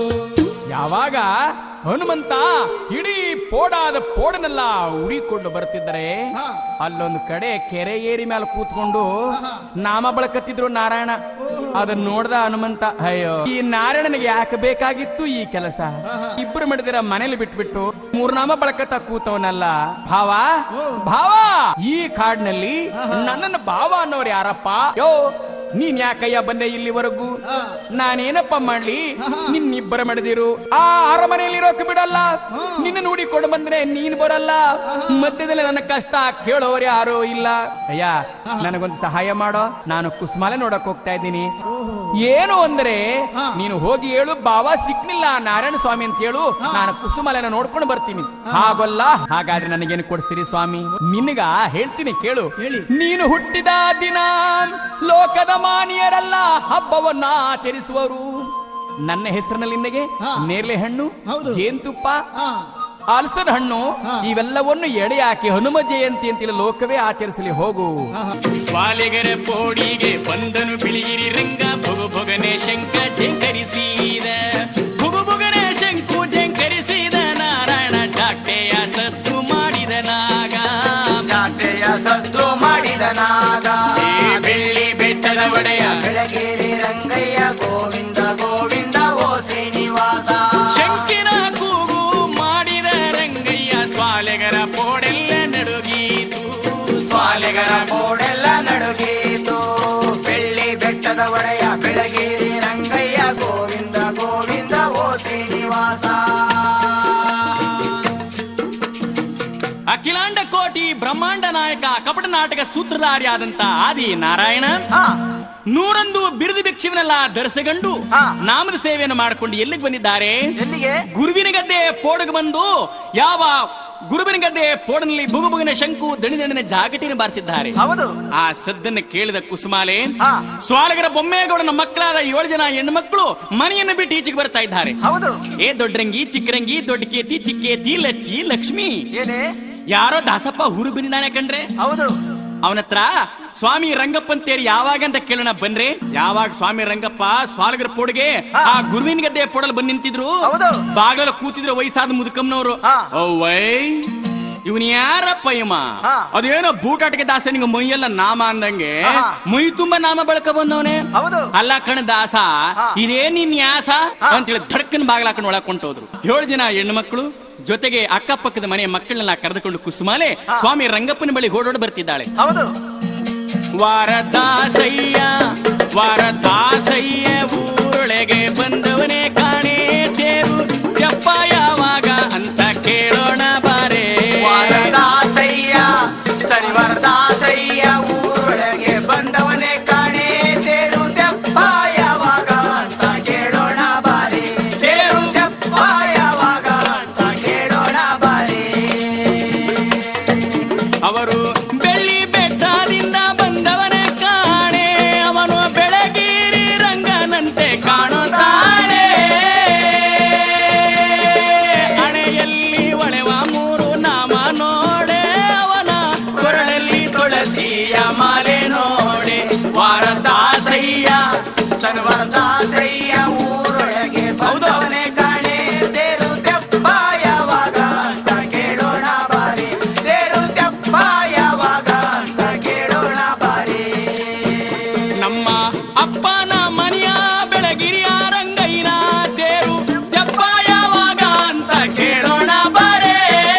ಯಾವಾಗ ಹನುಮಂತ ಇಡೀ ಪೋಡಾದ ಪೋಡನೆಲ್ಲ ಉಡಿಕೊಂಡು ಬರ್ತಿದ್ದಾರೆ ಹಾ. ಅಲ್ಲೊಂದು ಕಡೆ ಕೆರೆ ಏರಿ ಮೇಲೆ ಕೂತ್ಕೊಂಡು ಆಹಾ. ನಾಮ ಬಳಕತ್ತಿದ್ರು ನಾರಾಯಣ ಅದನ್ನ ನೋಡ್ದ ಹನುಮಂತ ಅಯ್ಯೋ ಈ ನಾರಾಯಣನಿಗೆ ಯಾಕೆ ಬೇಕಾಗಿತ್ತು ಈ ಕೆಲಸ ಆಹಾ. ಇಬ್ಬರು ಮಾಡಿದಿರ ಮನೇಲಿ ಬಿಟ್ಬಿಟ್ಟು ಮೂರ್ನಾಮ ಬಳಕತ್ತ ಕೂತವನಲ್ಲ ಭಾವ ಓ. ಭಾವ ಈ ಕಾಡಿನಲ್ಲಿ ನನ್ನನ್ನು ಭಾವ ಅನ್ನೋರು ಯಾರಪ್ಪ ಯೋ ನೀನ್ ಯಾಕಯ್ಯ ಬಂದೆ ಇಲ್ಲಿವರೆಗೂ ಆ. ನಾನೇನಪ್ಪ ಮಾಡ್ಲಿ ಆಹಾ. ನಿನ್ನಿಬ್ಬರ ಮಡದಿರು ಆ ಅರಮನೆಯಲ್ಲಿ ಇರೋಕೆ ಬಿಡಲ್ಲ ನಿನ್ನ ನೋಡಿಕೊಂಡು ಬಂದ್ರೆ ನೀನ್ ಬರಲ್ಲ ಮಧ್ಯದಲ್ಲಿ ನನ್ನ ಕಷ್ಟ ಕೇಳೋರು ಯಾರು ಇಲ್ಲ ಅಯ್ಯ ನನಗೊಂದು ಸಹಾಯ ಮಾಡೋ ನಾನು ಕುಸುಮಾಲೆ ನೋಡಕ್ ಹೋಗ್ತಾ ಇದ್ದೀನಿ ಏನು ಅಂದ್ರೆ ಹಾ. ನೀನು ಹೋಗಿ ಹೇಳು ಬಾವ ಸಿಕ್ನಿಲ್ಲ ನಾರಾಯಣ ಸ್ವಾಮಿ ಅಂತ ಹೇಳು ನಾನು ಕುಸುಮಲೆನ ನೋಡ್ಕೊಂಡು ಬರ್ತೀನಿ ಹಾಗಲ್ಲ ಹಾಗಾದ್ರೆ ನನಗೇನು ಕೊಡಿಸ್ತೀರಿ ಸ್ವಾಮಿ ನಿನಗ ಹೇಳ್ತೀನಿ ಕೇಳು ಹೇಳಿ. ನೀನು ಹುಟ್ಟಿದ ದಿನ ಲೋಕದ ಮಾನಿಯರೆಲ್ಲ ಹಬ್ಬವನ್ನ ಆಚರಿಸುವರು ನನ್ನ ಹೆಸರಿನಲ್ಲಿ ನಿನಗೆ ಹಾ. ನೇರ್ಲೆ ಹಣ್ಣು ಹೌದು. ಜೇನುತುಪ್ಪ ಹಾ ಅಲಸದ ಹಣ್ಣು ಹಾ. ಇವೆಲ್ಲವನ್ನು ಎಡೆ ಹಾಕಿ ಹನುಮ ಜಯಂತಿ ಅಂತೇಳಿ ಲೋಕವೇ ಆಚರಿಸಲಿ ಹೋಗು ಆಹಾ. ಸ್ವಾಲಿಗರ ಪೋಡಿಗೆ ಬಂದನು ಬಿಳಿಗಿರಿ ರಂಗ ಭುಗು ಭುಗನೆ ಶಂಕ ಜಂಕರಿಸಿದ ಭುಗು ಭುಗನೆ ಶಂಕು ಜಂಕರಿಸಿದ ನಾರಾಯಣ ಜಾಕ್ಟೆಯ ಸತ್ತು ಮಾಡಿದ ನಾಗ ಜಾತ್ರೆಯ ಸದ್ದು ಮಾಡಿದ ನಾಗ ಈ ಬೆಳ್ಳಿ ಬೆಟ್ಟದ ಒಡೆಯ ಬೆಳಗೇರಿ ರಂಗಯ್ಯ ಗೋವಿಂದ ಗೋವಿಂದ ಓ ಶ್ರೀನಿವಾಸ ಶಂಕಿನ ಕೂಗು ಮಾಡಿದ ರಂಗಯ್ಯ ಸ್ವಾಲೆಗರ ಪೋಡೆಲ್ಲ ನಡುಗೀತು ಸ್ವಾಲೆಗರ ಬೋಡೆಲ್ಲ ನಡುಗೀತು ಬೆಳ್ಳಿ ಬೆಟ್ಟದ ಒಡೆಯ ಬೆಳಗೇರಿ ರಂಗಯ್ಯ ಗೋವಿಂದ ಗೋವಿಂದ ಓ ಶ್ರೀನಿವಾಸ ಅಖಿಲಾಂಡ ಕೋಟಿ ಬ್ರಹ್ಮಾಂಡ ನಾಯಕ ಕಪಟ ನಾಟಕ ಸೂತ್ರಧಾರಿ ಆದಂತ ಆದಿ ನಾರಾಯಣ ಹಾ ನೂರೊಂದು ಬಿರುದು ಭಿಕ್ಷುವನ್ನೆಲ್ಲ ಧರಿಸಗಂಡು ಹಾ. ನಾಮದ ಸೇವೆಯನ್ನು ಮಾಡಿಕೊಂಡು ಎಲ್ಲಿಗೆ ಬಂದಿದ್ದಾರೆ ಎಲ್ಲಿಗೆ ಗುರುವಿನ ಗದ್ದೆ ಪೋಡಗೆ ಬಂದು ಯಾವ ಗುರುವಿನ ಗದ್ದೆ ಪೋಡನಲ್ಲಿ ಬುಗುಬುಗಿನ ಶಂಕು ದಣಿ ದಣಿನ ಜಾಗಟಿನ ಬಾರಿಸಿದ್ದಾರೆ ಹೌದು ಆ ಸದ್ದನ್ನು ಕೇಳಿದ ಕುಸುಮಾಲೆ ಹಾ. ಸ್ವಾಳಗರ ಬೊಮ್ಮೇಗೌಡನ ಮಕ್ಕಳಾದ ಏಳು ಜನ ಹೆಣ್ಣು ಮಕ್ಕಳು ಮನೆಯನ್ನು ಬಿಟ್ಟು ಈಚೆಗೆ ಬರ್ತಾ ಇದ್ದಾರೆ ಹೌದು ಏ ದೊಡ್ಡರಂಗಿ ಚಿಕ್ಕರಂಗಿ ದೊಡ್ಡ ಕೇತಿ ಚಿಕ್ಕೇತಿ ಲಚ್ಚಿ ಲಕ್ಷ್ಮಿ ಏನೇ ಯಾರೋ ದಾಸಪ್ಪ ಹುರು ಬಂದಿದ್ದಾನೆ ಕಣ್ರೆ ಹೌದು ಅವನ ಹತ್ರ ಸ್ವಾಮಿ ರಂಗಪ್ಪನ್ ತೇರಿ ಯಾವಾಗ ಅಂತ ಕೇಳೋಣ ಬನ್ರಿ ಯಾವಾಗ ಸ್ವಾಮಿ ರಂಗಪ್ಪ ಸ್ವಾಲಗರ ಪೋಡಿಗೆ ಆ ಗುರುವಿನ ಗದ್ದೆ ಪೋಡಲ್ ಬಂದ್ ನಿಂತಿದ್ರು ಹೌದು. ಬಾಗಲ ಕೂತಿದ್ರು ವಯಸ್ಸಾದ ಮುದುಕಮ್ಮನವರು ಹಾ. ವೈ ಇವನ್ ಯಾರಪ್ಪ ಇಮ್ಮ ಹಾ. ಅದೇನೋ ಬೂಟಾಟಿಕೆ ದಾಸ ನಿಂಗೆ ಮೈಯೆಲ್ಲ ನಾಮ ಅಂದಂಗೆ ಆಹಾ. ಮೈ ತುಂಬಾ ನಾಮ ಬಳಕ ಬಂದವನೇ ಹೌದು ಅಲ್ಲ ಕಣ ದಾಸ ಹಾ. ಇದೇ ನಿನ್ ಯಾಸ ಹಾ. ಅಂತೇಳಿ ಧಡ್ಕನ್ ಬಾಗಿಲ ಹಾಕೊಂಡು ಒಳಗ್ ಕೊಂಟೋದ್ರು ಏಳು ಜನ ಹೆಣ್ಣು ಮಕ್ಕಳು ಜೊತೆಗೆ ಅಕ್ಕಪಕ್ಕದ ಮನೆಯ ಮಕ್ಕಳನ್ನೆಲ್ಲ ಕರೆದುಕೊಂಡು ಕುಸುಮಾಲೆ ಸ್ವಾಮಿ ರಂಗಪ್ಪನ ಬಳಿ ಓಡೋಡಿ ಬರ್ತಿದ್ದಾಳೆ ಹೌದು ವಾರದಾಸಯ್ಯ ವಾರದಾಸಯ್ಯ ಊರೊಳಗೆ ಬಂದವನೇ ಕಾಣೆ ದೇವು ಜಪ್ಪ ಯಾವಾಗ ಅಂತ ಕೇಳೋಣ ಬಾರೆ ವರದಾಸಯ್ಯ ಸರಿ ವರದಾಸಯ್ಯ ಊರೊಳಗೆ ಬಂದವನೇ ಕಾಣೆ ತೇರು ತೆಪ್ಪ ಯಾವಾಗ ಅಂತ ಕೇಳೋಣ ಬಾರಿ ತೇರು ತೆಪ್ಪ ಯಾವಾಗ ಅಂತ ಕೇಳೋಣ ಬಾರಿ ಅವರು ಬೆಳ್ಳಿ ಬೆಟ್ಟದಿಂದ ಬಂದವನೇ ಕಾಣೆ ಅವನು ಬೆಳಗಿರಿ ರಂಗನಂತೆ ಕಾಣುತ್ತಾನೆ ಹಣೆಯಲ್ಲಿ ಒಳೆವ ಮೂರು ನಾಮ ನೋಡೆ ಅವನ ಕೊರಳಲ್ಲಿ ತುಳಸಿಯ ಮಾಲೆ ನೋಡೆ ವಾರದಾಸಯ್ಯ ವರದಾಸಯ್ಯ ಊರೊಳಗೆ ಬಂದವನೇ ಕಾಣೆ ತೇರು ತೆಪ್ಪ ಯಾವಾಗ ಅಂತ ಕೇಳೋಣ ಬಾರಿ ತೇರು ತೆಪ್ಪ ಯಾವಾಗ ಅಂತ ಕೇಳೋಣ ಬಾರಿ ನಮ್ಮ ಅಪ್ಪನ ಮನೆಯ ಬೆಳಗಿರಿಯ ರಂಗಯ್ಯನ ತೇರು ತೆಪ್ಪ ಯಾವಾಗ ಅಂತ ಕೇಳೋಣ ಬಾರೆ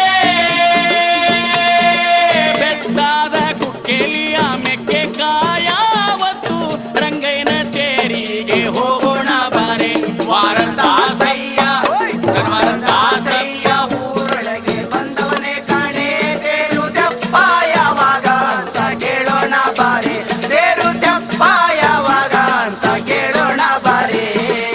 ಬೆತ್ತಾದ ಕುಕ್ಕೆಲಿಯ ಮೆಕ್ಕೆ ಕಾಯಾವತ್ತು ರಂಗಯ್ಯನ ತೇರಿಗೆ ಹೋಗೋಣ ಬಾರೆ ವಾರದಾಸಯ್ಯ ವಾರದಾಸಯ್ಯ ಊರೊಳಗೆ ಬಂದವನೇ ಕಾಣೆ ತೇರು ತೆಪ್ಪ ಯಾವಾಗ ಅಂತ ಕೇಳೋಣ ಬಾರಿ ತೇರು ತೆಪ್ಪ ಯಾವಾಗ ಅಂತ ಕೇಳೋಣ ಬಾರಿ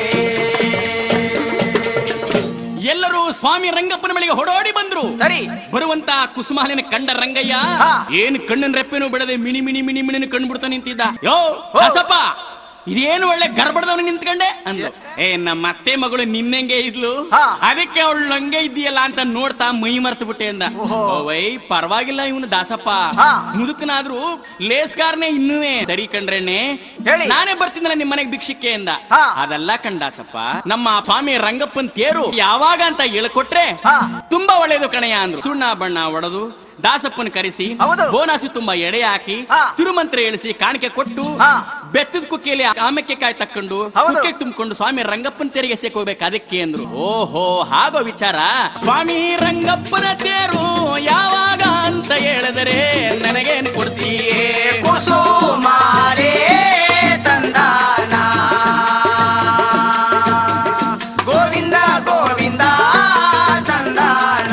ಎಲ್ಲರೂ ಸ್ವಾಮಿ ರಂಗಪ್ಪನ ಬಳಿಗೆ ಹೊಡೋಡಿ ಬಂದ್ರು ಸರಿ ಬರುವಂತ ಕುಸುಮಾಲಿನ ಕಂಡ ರಂಗಯ್ಯ ಹಾ. ಏನ್ ಕಣ್ಣನ್ ರೆಪ್ಪೆನೂ ಬಿಡದೆ ಮಿಣಿ ಮಿಣಿ ಮಿಣಿ ಮಿಣಿನ ಕಣ್ಣು ಬಿಡ್ತಾ ನಿಂತಿದ್ದ ಯೋ ಹಸಪ್ಪ ಇದೇನು ಒಳ್ಳೆ ಗರ್ಭಡದವನು ನಿಂತ್ಕೊಂಡೆ ಅಂದ್ಲು ಏ ನಮ್ಮ ಅತ್ತೆ ಮಗಳು ನಿನ್ನಂಗೆ ಇದ್ಲು ಹಾ. ಅದಕ್ಕೆ ಅವಳು ನಂಗೆ ಇದ್ದೀಯಲ್ಲ ಅಂತ ನೋಡ್ತಾ ಮೈ ಮರ್ತು ಬಿಟ್ಟೆ ಅಂದ ಓಹೋ. ಓ ವೈ ಪರವಾಗಿಲ್ಲ ಇವನು ದಾಸಪ್ಪ ಹಾ. ಮುದುಕನಾದ್ರೂ ಲೇಸ್ಕಾರನೇ ಇನ್ನುವೇ ಸರಿ ಕಂಡ್ರೇನೆ ಹೇಳಿ. ನಾನೇ ಬರ್ತೀನಲ್ಲ ನಿಮ್ ಮನೆಗೆ ಭಿಕ್ಷಕ್ಕೆ ಅಂದ ಹಾ. ಅದೆಲ್ಲ ಕಂಡಾಸಪ್ಪ ನಮ್ಮ ಸ್ವಾಮಿ ರಂಗಪ್ಪನ್ ತೇರು ಯಾವಾಗ ಅಂತ ಹೇಳ್ಕೊಟ್ರೆ ಹಾ. ತುಂಬಾ ಒಳ್ಳೇದು ಕಣಯ್ಯ ಅಂದ್ರು ಸುಣ್ಣ ಬಣ್ಣ ಒಡೆದು ದಾಸಪ್ಪನ ಕರೆಸಿ ಹೌದು. ಬೋನಾಸಿ ತುಂಬಾ ಎಡೆ ಹಾಕಿ ಹಾ. ತಿರುಮಂತ್ರ ಎಳಿಸಿ ಕಾಣಿಕೆ ಕೊಟ್ಟು ಹಾ. ಬೆತ್ತದ ಕುಕ್ಕೆಯಲ್ಲಿ ಆಮೆಕ್ಕೆ ಕಾಯಿ ತಕ್ಕೊಂಡು ಹೌದು. ಕುಕ್ಕೆ ತುಂಬಿಕೊಂಡು ಸ್ವಾಮಿ ರಂಗಪ್ಪನ ತೇರಿಗೆ ಎಸೆಕ್ ಹೋಗ್ಬೇಕು ಅದಕ್ಕೆ ಅಂದ್ರು ಓಹೋ ಹಾಗೋ ವಿಚಾರ ಸ್ವಾಮಿ ರಂಗಪ್ಪನ ತೇರು ಯಾವಾಗ ಅಂತ ಹೇಳಿದರೆ ನನಗೇನು ಕೊಡ್ತೀಯೇ ಕುಸುಮಾರೇ ತಂದಾನ ಗೋವಿಂದ ಗೋವಿಂದ ತಂದಾನ